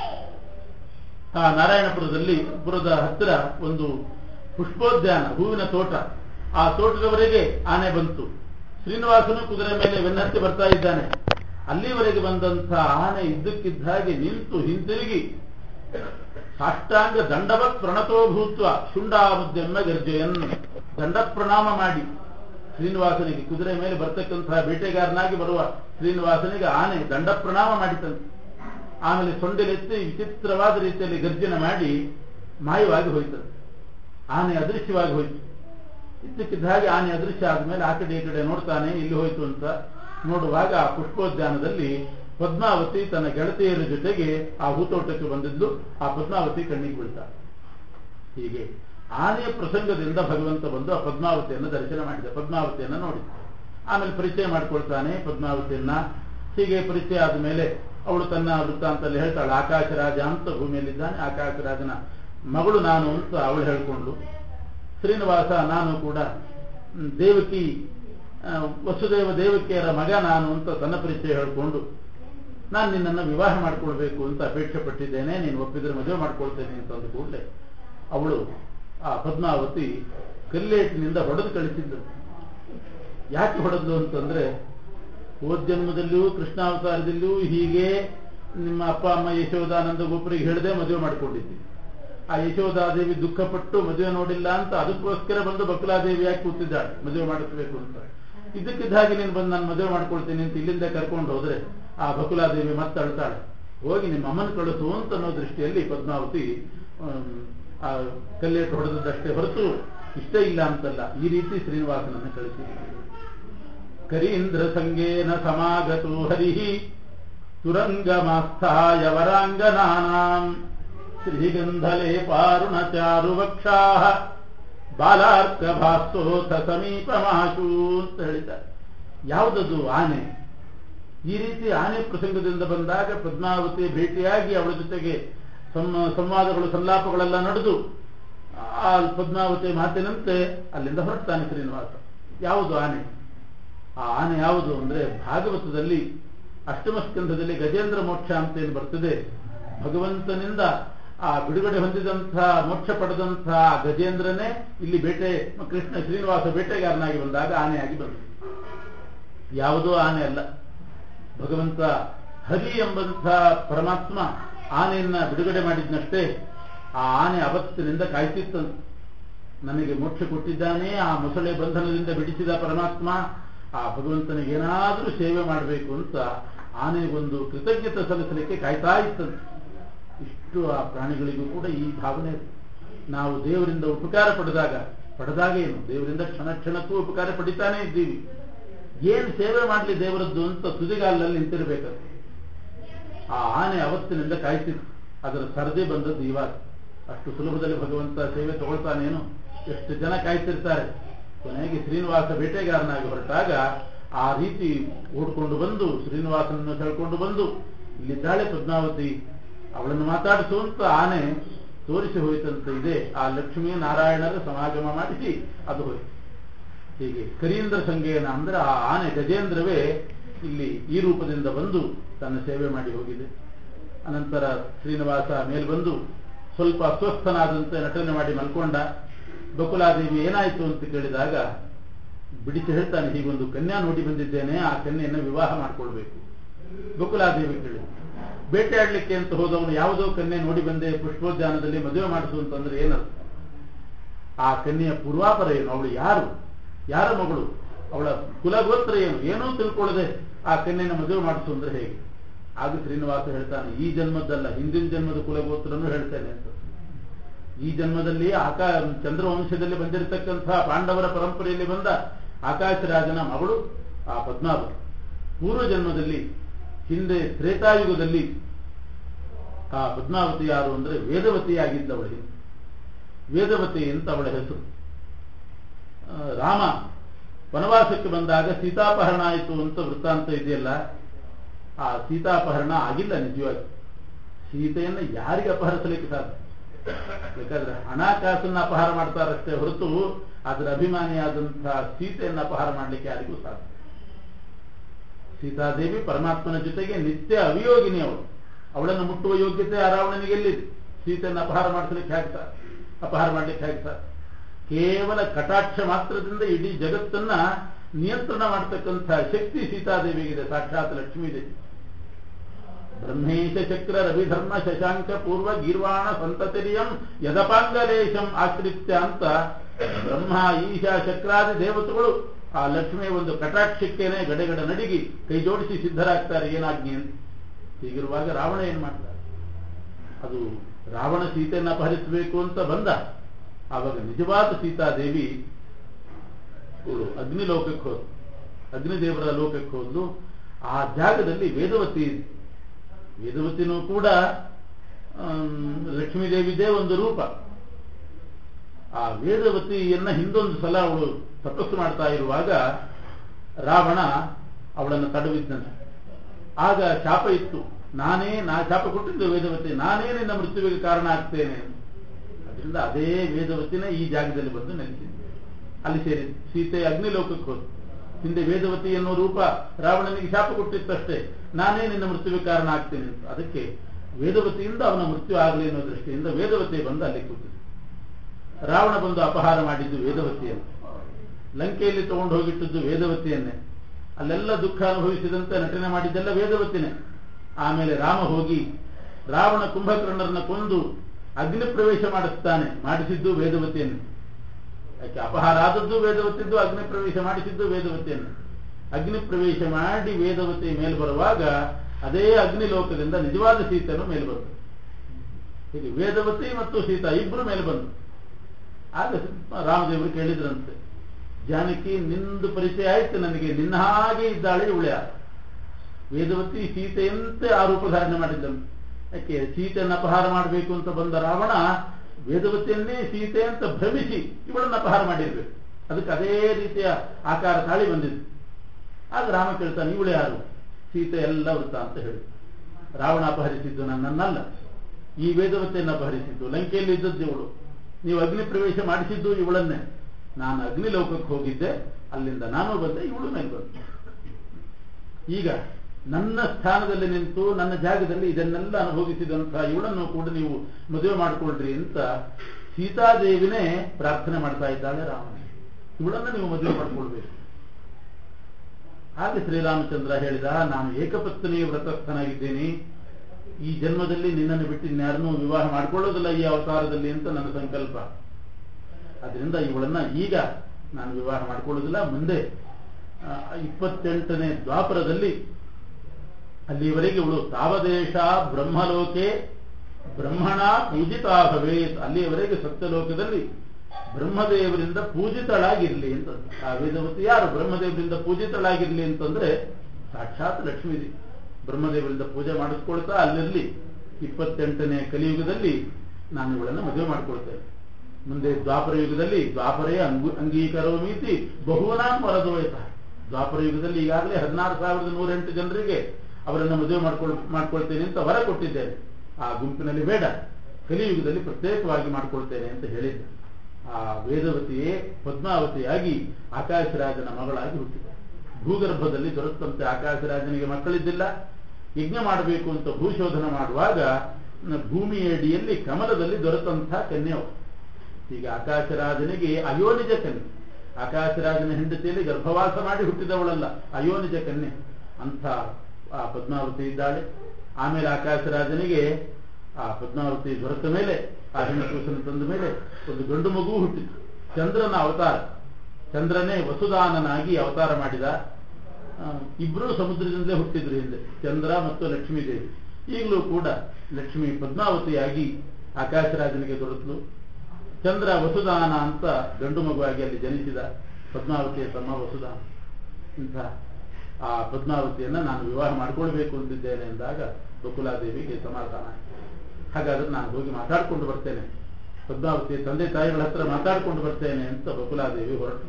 Speaker 1: ಆ ನಾರಾಯಣಪುರದಲ್ಲಿ ಪುರದ ಹತ್ತಿರ ಒಂದು ಪುಷ್ಪೋದ್ಯಾನ ಹೂವಿನ ತೋಟ ಆ ತೋಟದವರೆಗೆ ಆನೆ ಬಂತು ಶ್ರೀನಿವಾಸನು ಕುದುರೆ ಮೇಲೆ ಬೆನ್ನತ್ತಿ ಬರ್ತಾ ಇದ್ದಾನೆ ಅಲ್ಲಿವರೆಗೆ ಬಂದಂಥ ಆನೆ ಇದ್ದಕ್ಕಿದ್ದ ಹಾಗೆ ನಿಂತು ಹಿಂತಿರುಗಿ ಸಾಷ್ಟಾಂಗ ದಂಡವತ್ ಪ್ರಣತೋ ಭೂತ್ವ ಶುಂಡಾಮುದ್ದೆಮ್ಮ ಗರ್ಜಯನ್ ದಂಡ ಪ್ರಣಾಮ ಮಾಡಿ ಶ್ರೀನಿವಾಸನಿಗೆ ಕುದುರೆ ಮೇಲೆ ಬರ್ತಕ್ಕಂತಹ ಬೇಟೆಗಾರನಾಗಿ ಬರುವ ಶ್ರೀನಿವಾಸನಿಗೆ ಆನೆ ದಂಡ ಪ್ರಣಾಮ ಮಾಡಿತಂತೆ ಆಮೇಲೆ ಸೊಂಡಿಲೆತ್ತಿ ವಿಚಿತ್ರವಾದ ರೀತಿಯಲ್ಲಿ ಗರ್ಜನೆ ಮಾಡಿ ಮಾಯವಾಗಿ ಹೋಯ್ತದೆ ಆನೆ ಅದೃಶ್ಯವಾಗಿ ಹೋಯ್ತು ಇದ್ದಕ್ಕಿದ್ದ ಹಾಗೆ ಆನೆ ಅದೃಶ್ಯ ಆದ್ಮೇಲೆ ಆ ಕಡೆ ಈ ಕಡೆ ನೋಡ್ತಾನೆ ಇಲ್ಲಿ ಹೋಯ್ತು ಅಂತ ನೋಡುವಾಗ ಆ ಪುಷ್ಪೋದ್ಯಾನದಲ್ಲಿ ಪದ್ಮಾವತಿ ತನ್ನ ಗೆಳತಿಯರ ಜೊತೆಗೆ ಆ ಹೂತೋಟಕ್ಕೆ ಬಂದಿದ್ದು ಆ ಪದ್ಮಾವತಿ ಕಣ್ಣಿಗೆ ಬೀಳ್ತಾಳೆ ಹೀಗೆ ಆನೆಯ ಪ್ರಸಂಗದಿಂದ ಭಗವಂತ ಬಂದು ಆ ಪದ್ಮಾವತಿಯನ್ನು ದರ್ಶನ ಮಾಡಿದ ಪದ್ಮಾವತಿಯನ್ನು ನೋಡಿದ ಆಮೇಲೆ ಪರಿಚಯ ಮಾಡ್ಕೊಳ್ತಾನೆ ಪದ್ಮಾವತಿಯನ್ನ ಹೀಗೆ ಪರಿಚಯ ಆದ ಮೇಲೆ ಅವಳು ತನ್ನ ವೃತ್ತಾಂತಲ್ಲಿ ಹೇಳ್ತಾಳೆ ಆಕಾಶರಾಜ ಅಂತ ಭೂಮಿಯಲ್ಲಿದ್ದಾನೆ ಆಕಾಶರಾಜನ ಮಗಳು ನಾನು ಅಂತ ಅವಳು ಹೇಳ್ಕೊಂಡ್ಲು ಶ್ರೀನಿವಾಸ ನಾನು ಕೂಡ ಹ್ಮ್, ದೇವಕಿ ಆ, ವಸುದೇವ ದೇವಕಿಯರ ಮಗ ನಾನು ಅಂತ ತನ್ನ ಪರಿಚಯ ಹೇಳಿಕೊಂಡು ನಾನು ನಿನ್ನನ್ನು ವಿವಾಹ ಮಾಡ್ಕೊಳ್ಬೇಕು ಅಂತ ಅಪೇಕ್ಷೆ ಪಟ್ಟಿದ್ದೇನೆ ನೀನು ಒಪ್ಪಿದ್ರೆ ಮದುವೆ ಮಾಡ್ಕೊಳ್ತೇನೆ ಅಂತಂದು ಕೂಡಲೇ ಅವಳು ಆ ಪದ್ಮಾವತಿ ಕಲ್ಲೇಟಿನಿಂದ ಹೊಡೆದು ಕಳಿಸಿದ್ದು ಯಾಕೆ ಹೊಡೆದ್ಲು ಅಂತಂದ್ರೆ ಹೋದ ಜನ್ಮದಲ್ಲಿಯೂ ಕೃಷ್ಣಾವತಾರದಲ್ಲಿಯೂ ಹೀಗೆ ನಿಮ್ಮ ಅಪ್ಪ ಅಮ್ಮ ಯಶೋದಾನಂದ ಗೋಪುರಿಗೆ ಹೇಳದೆ ಮದುವೆ ಮಾಡ್ಕೊಂಡಿದ್ದಿ ಆ ಯಶೋದಾದೇವಿ ದುಃಖಪಟ್ಟು ಮದುವೆ ನೋಡಿಲ್ಲ ಅಂತ ಅದಕ್ಕೋಸ್ಕರ ಬಂದು ಬಕುಲಾದೇವಿಯಾಗಿ ಕೂತಿದ್ದಾಳೆ ಮದುವೆ ಮಾಡಿಸ್ಬೇಕು ಅಂತ ಇದಕ್ಕಿದ್ದ ಹಾಗೆ ನೀನು ಬಂದು ನಾನು ಮದುವೆ ಮಾಡ್ಕೊಳ್ತೀನಿ ಅಂತ ಇಲ್ಲಿಂದ ಕರ್ಕೊಂಡು ಹೋದ್ರೆ ಆ ಬಕುಲಾದೇವಿ ಮತ್ತೆ ಅಳ್ತಾಳೆ ಹೋಗಿ ನಿಮ್ಮ ಅಮ್ಮನ ಕಳಿಸು ಅಂತ ಅನ್ನೋ ದೃಷ್ಟಿಯಲ್ಲಿ ಪದ್ಮಾವತಿ ಆಮ್, ಆ ಕಲ್ಲೇಟು ಹೊಡೆದದ್ದಷ್ಟೇ ಹೊರತು ಇಷ್ಟ ಇಲ್ಲ ಅಂತಲ್ಲ ಈ ರೀತಿ ಶ್ರೀನಿವಾಸನನ್ನು ಕಳಿಸಿದ್ರು ಕರೀಂದ್ರ ಸಂಗೇನ ಸಮಾಗತೋ ಹರಿ ತುರಂಗಮಾಸ್ಥಾಯ ವರಾಂಗನಾನಾಂ ಶ್ರೀಗಂಧಲೇಪಾರುಣ ಚಾರುವಕ್ಷಾ ಬಾಲಾರ್ಕ ಭಾಸ್ತೋಥ ಸಮೀಪಮಾಶು ಅಂತ ಹೇಳಿದ್ದಾರೆ ಯಾವುದದು ಆನೆ ಈ ರೀತಿ ಆನೆ ಪ್ರಸಂಗದಿಂದ ಬಂದಾಗ ಪದ್ಮಾವತಿ ಭೇಟಿಯಾಗಿ ಅವಳ ಜೊತೆಗೆ ಸಂ- ಸಂವಾದಗಳು ಸಂಲಾಪಗಳೆಲ್ಲ ನಡೆದು ಆ ಪದ್ಮಾವತಿ ಮಾತಿನಂತೆ ಅಲ್ಲಿಂದ ಹೊರಡ್ತಾನೆ ಶ್ರೀನಿವಾಸ ಯಾವುದು ಆನೆ ಆ ಆನೆ ಯಾವುದು ಅಂದ್ರೆ ಭಾಗವತದಲ್ಲಿ ಅಷ್ಟಮ ಸ್ಕಂಧದಲ್ಲಿ ಗಜೇಂದ್ರ ಮೋಕ್ಷ ಅಂತ ಏನು ಬರ್ತದೆ ಭಗವಂತನಿಂದ ಆ ಬಿಡುಗಡೆ ಹೊಂದಿದಂತಹ ಮೋಕ್ಷ ಪಡೆದಂತಹ ಆ ಗಜೇಂದ್ರನೇ ಇಲ್ಲಿ ಬೇಟೆ ಕೃಷ್ಣ ಶ್ರೀನಿವಾಸ ಬೇಟೆಗಾರನಾಗಿ ಬಂದಾಗ ಆನೆಯಾಗಿ ಬಂದ ಯಾವುದೋ ಆನೆ ಅಲ್ಲ ಭಗವಂತ ಹರಿ ಎಂಬಂಥ ಪರಮಾತ್ಮ ಆನೆಯನ್ನ ಬಿಡುಗಡೆ ಮಾಡಿದ್ನಷ್ಟೇ ಆ ಆನೆ ಅವತ್ತಿನಿಂದ ಕಾಯ್ತಿತ್ತಂತೆ ನನಗೆ ಮೋಕ್ಷ ಕೊಟ್ಟಿದ್ದಾನೆ ಆ ಮೊಸಳೆ ಬಂಧನದಿಂದ ಬಿಡಿಸಿದ ಪರಮಾತ್ಮ ಆ ಭಗವಂತನಿಗೆ ಏನಾದರೂ ಸೇವೆ ಮಾಡಬೇಕು ಅಂತ ಆನೆಗೊಂದು ಕೃತಜ್ಞತೆ ಸಲ್ಲಿಸಲಿಕ್ಕೆ ಕಾಯ್ತಾ ಇತ್ತಂತೆ ಇಷ್ಟು ಆ ಪ್ರಾಣಿಗಳಿಗೂ ಕೂಡ ಈ ಭಾವನೆ ಇದೆ. ನಾವು ದೇವರಿಂದ ಉಪಕಾರ ಪಡೆದಾಗ ಪಡೆದಾಗ ಏನು ದೇವರಿಂದ ಕ್ಷಣ ಕ್ಷಣಕ್ಕೂ ಉಪಕಾರ ಪಡಿತಾನೇ ಇದ್ದೀವಿ ಏನು ಸೇವೆ ಮಾಡಲಿ ದೇವರದ್ದು ಅಂತ ತುದಿಗಾಲಲ್ಲಿ ನಿಂತಿರಬೇಕಂತೆ ಆ ಆನೆ ಅವತ್ತಿನಿಂದ ಕಾಯ್ತಿತ್ತು ಅದರ ಸರದಿ ಬಂದದ್ದು ಇವಾಗ ಅಷ್ಟು ಸುಲಭದಲ್ಲಿ ಭಗವಂತ ಸೇವೆ ತಗೊಳ್ತಾನೇನು ಎಷ್ಟು ಜನ ಕಾಯ್ತಿರ್ತಾರೆ ಕೊನೆಗೆ ಶ್ರೀನಿವಾಸ ಬೇಟೆಗಾರನಾಗಿ ಹೊರಟಾಗ ಆ ರೀತಿ ಓಡ್ಕೊಂಡು ಬಂದು ಶ್ರೀನಿವಾಸನನ್ನು ಕಳ್ಕೊಂಡು ಬಂದು ಇಲ್ಲಿದ್ದಾಳೆ ಪದ್ಮಾವತಿ ಅವಳನ್ನು ಮಾತಾಡಿಸುವಂತ ಆನೆ ತೋರಿಸಿ ಹೋಯಿತಂತೆ ಇದೆ ಆ ಲಕ್ಷ್ಮೀ ನಾರಾಯಣರ ಸಮಾಗಮ ಮಾಡಿಸಿ ಅದು ಹೋಯ್ತು ಹೀಗೆ ಕರೀಂದ್ರ ಸಂಗೇನ ಅಂದ್ರೆ ಆ ಆನೆ ಗಜೇಂದ್ರವೇ ಇಲ್ಲಿ ಈ ರೂಪದಿಂದ ಬಂದು ತನ್ನ ಸೇವೆ ಮಾಡಿ ಹೋಗಿದೆ ಅನಂತರ ಶ್ರೀನಿವಾಸ ಮೇಲ್ ಬಂದು ಸ್ವಲ್ಪ ಅಸ್ವಸ್ಥನಾದಂತೆ ನಟನೆ ಮಾಡಿ ಮಲ್ಕೊಂಡ ಬಕುಲಾದೇವಿ ಏನಾಯಿತು ಅಂತ ಕೇಳಿದಾಗ ಬಿಡಿಸಿ ಹೇಳ್ತಾನೆ ಹೀಗೊಂದು ಕನ್ಯಾ ನೋಡಿ ಬಂದಿದ್ದೇನೆ ಆ ಕನ್ಯೆಯನ್ನು ವಿವಾಹ ಮಾಡಿಕೊಳ್ಬೇಕು ಬಕುಲಾದೇವಿ ಕೇಳಿ ಬೇಟೆಯಾಡ್ಲಿಕ್ಕೆ ಅಂತ ಹೋದವನು ಯಾವುದೋ ಕನ್ಯೆ ನೋಡಿ ಬಂದೆ ಪುಷ್ಪೋದ್ಯಾನದಲ್ಲಿ ಮದುವೆ ಮಾಡಿಸು ಅಂತಂದ್ರೆ ಏನರ್ಥ ಆ ಕನ್ಯೆಯ ಪೂರ್ವಾಪರ ಏನು ಅವಳು ಯಾರು ಯಾರ ಮಗಳು ಅವಳ ಕುಲಗೋತ್ರ ಏನು ಏನೂ ತಿಳ್ಕೊಳ್ಳದೆ ಆ ಕನ್ಯೆನ ಮದುವೆ ಮಾಡಿಸು ಅಂದ್ರೆ ಹೇಗೆ ಆಗ ಶ್ರೀನಿವಾಸ ಹೇಳ್ತಾನೆ ಈ ಜನ್ಮದ್ದಲ್ಲ ಹಿಂದಿನ ಜನ್ಮದ ಕುಲಗೋತ್ರನು ಹೇಳ್ತೇನೆ ಅಂತ ಈ ಜನ್ಮದಲ್ಲಿ ಆಕಾ ಚಂದ್ರವಂಶದಲ್ಲಿ ಬಂದಿರತಕ್ಕಂತಹ ಪಾಂಡವರ ಪರಂಪರೆಯಲ್ಲಿ ಬಂದ ಆಕಾಶರಾಜನ ಮಗಳು ಆ ಪದ್ಮಾವತಿ ಪೂರ್ವ ಜನ್ಮದಲ್ಲಿ ಹಿಂದೆ ತ್ರೇತಾಯುಗದಲ್ಲಿ ಆ ಪದ್ಮಾವತಿ ಯಾರು ಅಂದ್ರೆ ವೇದವತಿಯಾಗಿದ್ದವಳು ಹಿಂದೆ ವೇದವತಿ ಅಂತ ಅವಳ ಹೆಸರು ಆ, ರಾಮ ವನವಾಸಕ್ಕೆ ಬಂದಾಗ ಸೀತಾಪಹರಣ ಆಯಿತು ಅಂತ ವೃತ್ತಾಂತ ಇದೆಯಲ್ಲ ಆ ಸೀತಾಪಹರಣ ಆಗಿಲ್ಲ ನಿಜವಾಗಿ ಸೀತೆಯನ್ನು ಯಾರಿಗೆ ಅಪಹರಿಸಲಿಕ್ಕೆ ಸಾಧ್ಯ ಬೇಕಾದ್ರೆ ಹಣಕಾಸನ್ನ ಅಪಹಾರ ಮಾಡ್ತಾರಷ್ಟೇ ಹೊರತು ಅದರ ಅಭಿಮಾನಿಯಾದಂತಹ ಸೀತೆಯನ್ನು ಅಪಹಾರ ಮಾಡಲಿಕ್ಕೆ ಯಾರಿಗೂ ಸಾಧ್ಯ ಸೀತಾದೇವಿ ಪರಮಾತ್ಮನ ಜೊತೆಗೆ ನಿತ್ಯ ಅವಿಯೋಗಿನಿ ಅವಳು ಅವಳನ್ನು ಮುಟ್ಟುವ ಯೋಗ್ಯತೆ ಆ ರಾವಣನಿಗೆ ಎಲ್ಲಿದೆ ಸೀತೆಯನ್ನು ಅಪಹಾರ ಮಾಡಿಸಲಿಕ್ಕೆ ಹೇಗೆ ಸಾಧ್ಯ ಅಪಹಾರ ಮಾಡಲಿಕ್ಕೆ ಹೇಗೆ ಸಾಧ್ಯ ಕೇವಲ ಕಟಾಕ್ಷ ಮಾತ್ರದಿಂದ ಇಡೀ ಜಗತ್ತನ್ನ ನಿಯಂತ್ರಣ ಮಾಡತಕ್ಕಂತಹ ಶಕ್ತಿ ಸೀತಾದೇವಿಗಿದೆ ಸಾಕ್ಷಾತ್ ಲಕ್ಷ್ಮೀದೇವಿ ಬ್ರಹ್ಮೇಶ ಚಕ್ರ ರವಿಧರ್ಮ ಶಶಾಂಕ ಪೂರ್ವ ಗೀರ್ವಾಣ ಸಂತತಿರಿಯಂ ಯದಪಾಂಗಲೇಶಂ ಆಶ್ರಿತ್ಯ ಅಂತ ಬ್ರಹ್ಮ ಈಶಾ ಚಕ್ರಾದಿ ದೇವತೆಗಳು ಆ ಲಕ್ಷ್ಮಿಯ ಒಂದು ಕಟಾಕ್ಷಕ್ಕೇನೆ ಗಡೆಗಡ ನಡಿಗಿ ಕೈ ಜೋಡಿಸಿ ಸಿದ್ಧರಾಗ್ತಾರೆ ಏನಾಜ್ಞೆ ಅಂತ ಹೀಗಿರುವಾಗ ರಾವಣ ಏನ್ ಮಾಡ್ತಾರೆ ಅದು ರಾವಣ ಸೀತೆಯನ್ನು ಅಪಹರಿಸಬೇಕು ಅಂತ ಬಂದ ಆವಾಗ ನಿಜವಾದ ಸೀತಾದೇವಿ ಇವಳು ಅಗ್ನಿ ಲೋಕಕ್ಕೆ ಹೋದ ಅಗ್ನಿದೇವರ ಲೋಕಕ್ಕೆ ಹೋದ್ಲು ಆ ಜಾಗದಲ್ಲಿ ವೇದವತಿ ಇದೆ ವೇದವತಿನೂ ಕೂಡ ಆಮ್, ಲಕ್ಷ್ಮೀದೇವಿದೇ ಒಂದು ರೂಪ ಆ ವೇದವತಿಯನ್ನ ಹಿಂದೊಂದು ಸಲ ಅವಳು ತಪಸ್ಸು ಮಾಡ್ತಾ ಇರುವಾಗ ರಾವಣ ಅವಳನ್ನು ತಡವಿದ್ದಂತೆ ಆಗ ಶಾಪ ಇತ್ತು ನಾನೇ ನಾ ಶಾಪ ಕೊಟ್ಟಿದ್ದು ವೇದವತಿ ನಾನೇ ನಿನ್ನ ಮೃತ್ಯುವಿಗೆ ಕಾರಣ ಆಗ್ತೇನೆ ಅದರಿಂದ ಅದೇ ವೇದವತಿನ ಈ ಜಾಗದಲ್ಲಿ ಬಂದು ನೆಲೆಸಿದ್ದು ಅಲ್ಲಿ ಸೇರಿದ್ದು ಸೀತೆ ಅಗ್ನಿಲೋಕಕ್ಕೆ ಹೋದ ಹಿಂದೆ ವೇದವತಿ ಎನ್ನುವ ರೂಪ ರಾವಣನಿಗೆ ಶಾಪ ಕೊಟ್ಟಿತ್ತಷ್ಟೇ ನಾನೇ ನಿನ್ನ ಮೃತ್ಯುವಿಗೆ ಕಾರಣ ಆಗ್ತೇನೆ ಅಂತ ಅದಕ್ಕೆ ವೇದವತಿಯಿಂದ ಅವನ ಮೃತ್ಯು ಆಗಲಿ ಅನ್ನೋ ದೃಷ್ಟಿಯಿಂದ ವೇದವತಿ ಬಂದು ಅಲ್ಲಿ ಕೂತಿದ್ದು ರಾವಣ ಬಂದು ಅಪಹಾರ ಮಾಡಿದ್ದು ವೇದವತಿಯನ್ನು ಲಂಕೆಯಲ್ಲಿ ತಗೊಂಡು ಹೋಗಿಟ್ಟದ್ದು ವೇದವತಿಯನ್ನೇ ಅಲ್ಲೆಲ್ಲ ದುಃಖ ಅನುಭವಿಸಿದಂತೆ ನಟನೆ ಮಾಡಿದ್ದೆಲ್ಲ ವೇದವತಿನೇ ಆಮೇಲೆ ರಾಮ ಹೋಗಿ ರಾವಣ ಕುಂಭಕರ್ಣರನ್ನ ಕೊಂದು ಅಗ್ನಿ ಪ್ರವೇಶ ಮಾಡಿಸ್ತಾನೆ ಮಾಡಿಸಿದ್ದು ವೇದವತಿಯನ್ನು ಯಾಕೆ ಅಪಹಾರ ಆದದ್ದು ವೇದವತಿದ್ದು ಅಗ್ನಿ ಪ್ರವೇಶ ಮಾಡಿಸಿದ್ದು ವೇದವತಿಯನ್ನು ಅಗ್ನಿ ಪ್ರವೇಶ ಮಾಡಿ ವೇದವತಿ ಮೇಲೆ ಬರುವಾಗ ಅದೇ ಅಗ್ನಿ ಲೋಕದಿಂದ ನಿಜವಾದ ಸೀತೆಯನ್ನು ಮೇಲೆ ಬಂತು ಹೀಗೆ ವೇದವತಿ ಮತ್ತು ಸೀತಾ ಇಬ್ಬರು ಮೇಲೆ ಬಂತು ಆಗ ರಾಮದೇವರು ಕೇಳಿದ್ರಂತೆ ಜಾನಕಿ ನಿಂದು ಪರಿಚಯ ಆಯ್ತು ನನಗೆ ನಿನ್ನ ಹಾಗೆ ಇದ್ದಾಳೆ ಇವಳೆ ಯಾರು ವೇದವತಿ ಸೀತೆಯಂತೆ ಆ ರೂಪ ಧಾರಣೆ ಮಾಡಿದ್ದನು ಯಾಕೆ ಸೀತೆಯನ್ನು ಅಪಹಾರ ಮಾಡಬೇಕು ಅಂತ ಬಂದ ರಾವಣ ವೇದವತಿಯನ್ನೇ ಸೀತೆ ಅಂತ ಭ್ರಮಿಸಿ ಇವಳನ್ನು ಅಪಹಾರ ಮಾಡಿರ್ಬೇಕು ಅದಕ್ಕೆ ಅದೇ ರೀತಿಯ ಆಕಾರ ತಾಳಿ ಬಂದಿದ್ದು ಆಗ ರಾಮ ಕೇಳ್ತಾನೆ ಇವಳು ಯಾರು ಸೀತೆ ಎಲ್ಲ ವೃತ್ತ ಅಂತ ಹೇಳಿ ರಾವಣ ಅಪಹರಿಸಿದ್ದು ನನ್ನನ್ನಲ್ಲ ಈ ವೇದವತಿಯನ್ನು ಅಪಹರಿಸಿದ್ದು ಲಂಕೆಯಲ್ಲಿ ಇದ್ದದ್ದು ಇವಳು ನೀವು ಅಗ್ನಿ ಪ್ರವೇಶ ಮಾಡಿಸಿದ್ದು ಇವಳನ್ನೇ ನಾನು ಅಗ್ನಿ ಲೋಕಕ್ಕೆ ಹೋಗಿದ್ದೆ ಅಲ್ಲಿಂದ ನಾನು ಬಂದೆ ಇವಳು ಮೇಲೆ ಬಂದೆ ಈಗ ನನ್ನ ಸ್ಥಾನದಲ್ಲಿ ನಿಂತು ನನ್ನ ಜಾಗದಲ್ಲಿ ಇದನ್ನೆಲ್ಲ ಅನುಭವಿಸಿದಂತಹ ಇವಳನ್ನು ಕೂಡ ನೀವು ಮದುವೆ ಮಾಡಿಕೊಳ್ಳ್ರಿ ಅಂತ ಸೀತಾದೇವಿನೇ ಪ್ರಾರ್ಥನೆ ಮಾಡ್ತಾ ಇದ್ದಾಳೆ ರಾಮನಿಗೆ ಇವಳನ್ನು ನೀವು ಮದುವೆ ಮಾಡಿಕೊಳ್ಬೇಕು ಹಾಗೆ ಶ್ರೀರಾಮಚಂದ್ರ ಹೇಳಿದ ನಾನು ಏಕಪತ್ನಿ ವ್ರತಸ್ಥನಾಗಿದ್ದೇನೆ ಈ ಜನ್ಮದಲ್ಲಿ ನಿನ್ನನ್ನು ಬಿಟ್ಟು ಇನ್ಯಾರನ್ನೂ ವಿವಾಹ ಮಾಡಿಕೊಳ್ಳೋದಿಲ್ಲ ಈ ಅವತಾರದಲ್ಲಿ ಅಂತ ನನ್ನ ಸಂಕಲ್ಪ ಅದರಿಂದ ಇವಳನ್ನ ಈಗ ನಾನು ವಿವಾಹ ಮಾಡಿಕೊಳ್ಳೋದಿಲ್ಲ ಮುಂದೆ ಇಪ್ಪತ್ತೆಂಟನೇ ದ್ವಾಪರದಲ್ಲಿ ಅಲ್ಲಿವರೆಗೆ ಇವಳು ತಾವದೇಶ ಬ್ರಹ್ಮಲೋಕೆ ಬ್ರಹ್ಮಣ ಪೂಜಿತಾ ಭವೇತ್ ಅಲ್ಲಿಯವರೆಗೆ ಸತ್ಯಲೋಕದಲ್ಲಿ ಬ್ರಹ್ಮದೇವರಿಂದ ಪೂಜಿತಳಾಗಿರ್ಲಿ ಅಂತ ಆ ವೇದವತಿ ಯಾರು ಬ್ರಹ್ಮದೇವರಿಂದ ಪೂಜಿತಳಾಗಿರ್ಲಿ ಅಂತಂದ್ರೆ ಸಾಕ್ಷಾತ್ ಲಕ್ಷ್ಮೀದೇವಿ ಬ್ರಹ್ಮದೇವರಿಂದ ಪೂಜೆ ಮಾಡಿಸ್ಕೊಳ್ತಾ ಅಲ್ಲಿರ್ಲಿ ಇಪ್ಪತ್ತೆಂಟನೇ ಕಲಿಯುಗದಲ್ಲಿ ನಾನು ಇವಳನ್ನು ಮದುವೆ ಮಾಡಿಕೊಳ್ತೇನೆ ಮುಂದೆ ದ್ವಾಪರ ಯುಗದಲ್ಲಿ ದ್ವಾಪರೇ ಅಂಗು ಅಂಗೀಕರೋಮೀತಿ ಬಹುನಾಂ ವರದೋಯತ ದ್ವಾಪರ ಯುಗದಲ್ಲಿ ಈಗಾಗಲೇ ಹದಿನಾರು ಸಾವಿರದ ನೂರೆಂಟು ಜನರಿಗೆ ಅವರನ್ನು ಮದುವೆ ಮಾಡ್ಕೊಳ್ ಮಾಡ್ಕೊಳ್ತೇನೆ ಅಂತ ವರ ಕೊಟ್ಟಿದ್ದೇನೆ ಆ ಗುಂಪಿನಲ್ಲಿ ಬೇಡ ಕಲಿಯುಗದಲ್ಲಿ ಪ್ರತ್ಯೇಕವಾಗಿ ಮಾಡ್ಕೊಳ್ತೇನೆ ಅಂತ ಹೇಳಿದ್ದೆ ಆ ವೇದವತಿಯೇ ಪದ್ಮಾವತಿಯಾಗಿ ಆಕಾಶರಾಜನ ಮಗಳಾಗಿ ಹುಟ್ಟಿದೆ ಭೂಗರ್ಭದಲ್ಲಿ ದೊರೆತಂತೆ ಆಕಾಶರಾಜನಿಗೆ ಮಕ್ಕಳಿದ್ದಿಲ್ಲ ಯಜ್ಞ ಮಾಡಬೇಕು ಅಂತ ಭೂಶೋಧನ ಮಾಡುವಾಗ ಭೂಮಿಯಡಿಯಲ್ಲಿ ಕಮಲದಲ್ಲಿ ದೊರೆತಂತಹ ಕನ್ಯೆ ಅವರು ಈಗ ಆಕಾಶರಾಜನಿಗೆ ಅಯೋನಿಜ ಕನ್ಯೆ ಆಕಾಶರಾಜನ ಹೆಂಡತಿಯಲ್ಲಿ ಗರ್ಭವಾಸ ಮಾಡಿ ಹುಟ್ಟಿದವಳಲ್ಲ ಅಯೋನಿಜ ಕನ್ಯೆ ಅಂತ ಆ ಪದ್ಮಾವತಿ ಇದ್ದಾಳೆ ಆಮೇಲೆ ಆಕಾಶರಾಜನಿಗೆ ಆ ಪದ್ಮಾವತಿ ದೊರೆತ ಮೇಲೆ ಆ ಹೆಣ್ಣು ತಂದ ಮೇಲೆ ಒಂದು ಗಂಡು ಮಗು ಹುಟ್ಟಿತು ಚಂದ್ರನ ಅವತಾರ ಚಂದ್ರನೇ ವಸುದಾನನಾಗಿ ಅವತಾರ ಮಾಡಿದ ಇಬ್ಬರೂ ಸಮುದ್ರದಿಂದಲೇ ಹುಟ್ಟಿದ್ರು ಹಿಂದೆ ಚಂದ್ರ ಮತ್ತು ಲಕ್ಷ್ಮೀ ದೇವಿ ಈಗಲೂ ಕೂಡ ಲಕ್ಷ್ಮಿ ಪದ್ಮಾವತಿಯಾಗಿ ಆಕಾಶರಾಜನಿಗೆ ದೊರೆತಲು ಚಂದ್ರ ವಸುದಾನ ಅಂತ ಗಂಡು ಮಗುವಾಗಿ ಅಲ್ಲಿ ಜನಿಸಿದ ಪದ್ಮಾವತಿಯ ತಮ್ಮ ವಸುದಾನ ಇಂಥ ಆ ಪದ್ಮಾವತಿಯನ್ನ ನಾನು ವಿವಾಹ ಮಾಡಿಕೊಳ್ಬೇಕು ಅಂತಿದ್ದೇನೆ ಎಂದಾಗ ಬಕುಲಾದೇವಿಗೆ ಸಮಾಧಾನ ಹಾಗಾದ್ರೆ ನಾನು ಹೋಗಿ ಮಾತಾಡ್ಕೊಂಡು ಬರ್ತೇನೆ ಪದ್ಮಾವತಿಯ ತಂದೆ ತಾಯಿಗಳ ಹತ್ರ ಮಾತಾಡ್ಕೊಂಡು ಬರ್ತೇನೆ ಅಂತ ಬಕುಲಾದೇವಿ ಹೊರಟು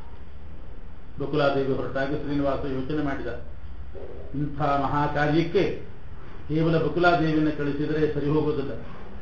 Speaker 1: ಬಕುಲಾದೇವಿ ಹೊರಟಾಗ ಶ್ರೀನಿವಾಸ ಯೋಚನೆ ಮಾಡಿದ ಇಂಥ ಮಹಾ ಕಾರ್ಯಕ್ಕೆ ಕೇವಲ ಬಕುಲಾದೇವಿಯನ್ನು ಕಳಿಸಿದರೆ ಸರಿ ಹೋಗೋದಿಲ್ಲ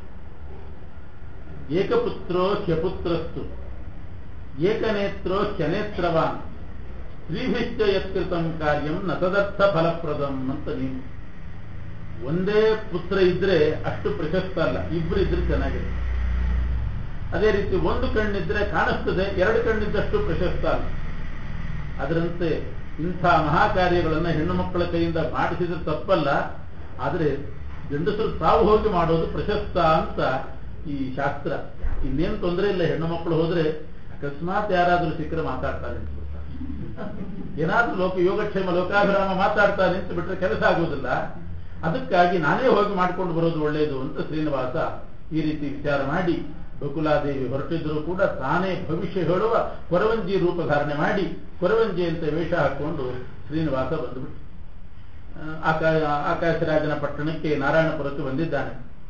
Speaker 1: ಏಕಪುತ್ರೋ ಹ್ಯಪುತ್ರಸ್ತು ಏಕನೇತ್ರೋ ಹ್ಯನೇತ್ರವಾನ್ ಸ್ತ್ರೀಭಿಶ್ಚ ಯತ್ಕೃತಂ ಕಾರ್ಯಂ ನ ತದರ್ಥ ಫಲಪ್ರದಂ ಅಂತ ನೀವು ಒಂದೇ ಪುತ್ರ ಇದ್ರೆ ಅಷ್ಟು ಪ್ರಶಸ್ತ ಅಲ್ಲ ಇಬ್ರು ಇದ್ರೆ ಚೆನ್ನಾಗಿದೆ ಅದೇ ರೀತಿ ಒಂದು ಕಣ್ಣಿದ್ರೆ ಕಾಣಿಸ್ತದೆ ಎರಡು ಕಣ್ಣಿದ್ದಷ್ಟು ಪ್ರಶಸ್ತ ಅಲ್ಲ ಅದರಂತೆ ಇಂಥ ಮಹಾ ಕಾರ್ಯಗಳನ್ನು ಹೆಣ್ಣು ಮಕ್ಕಳ ಕೈಯಿಂದ ಮಾಡಿಸಿದ್ರೆ ತಪ್ಪಲ್ಲ ಆದರೆ ಗಂಡಸರು ತಾವು ಹೋಗಿ ಮಾಡೋದು ಪ್ರಶಸ್ತ ಅಂತ ಈ ಶಾಸ್ತ್ರ ಇನ್ನೇನು ತೊಂದರೆ ಇಲ್ಲ ಹೆಣ್ಣು ಮಕ್ಕಳು ಹೋದ್ರೆ ಅಕಸ್ಮಾತ್ ಯಾರಾದ್ರೂ ಸಿಕ್ಕರೆ ಮಾತಾಡ್ತಾ ನಿಂತ್ಬಿಡ್ತಾರೆ ಏನಾದ್ರೂ ಲೋಕ ಯೋಗಕ್ಷೇಮ ಲೋಕಾಭಿರಾಮ ಮಾತಾಡ್ತಾ ನಿಂತು ಬಿಟ್ರೆ ಕೆಲಸ ಆಗುವುದಿಲ್ಲ ಅದಕ್ಕಾಗಿ ನಾನೇ ಹೋಗಿ ಮಾಡ್ಕೊಂಡು ಬರೋದು ಒಳ್ಳೆಯದು ಅಂತ ಶ್ರೀನಿವಾಸ ಈ ರೀತಿ ವಿಚಾರ ಮಾಡಿ ಬಕುಲಾದೇವಿ ಹೊರಟಿದ್ರು ಕೂಡ ತಾನೇ ಭವಿಷ್ಯ ಹೇಳುವ ಕೊರವಂಜಿ ರೂಪ ಧಾರಣೆ ಮಾಡಿ ಕೊರವಂಜಿ ಅಂತ ವೇಷ ಹಾಕೊಂಡು ಶ್ರೀನಿವಾಸ ಬಂದುಬಿಟ್ಟು ಆಕಾ ಆಕಾಶರಾಜನ ಪಟ್ಟಣಕ್ಕೆ ನಾರಾಯಣಪುರಕ್ಕೆ ಬಂದಿದ್ದಾನೆ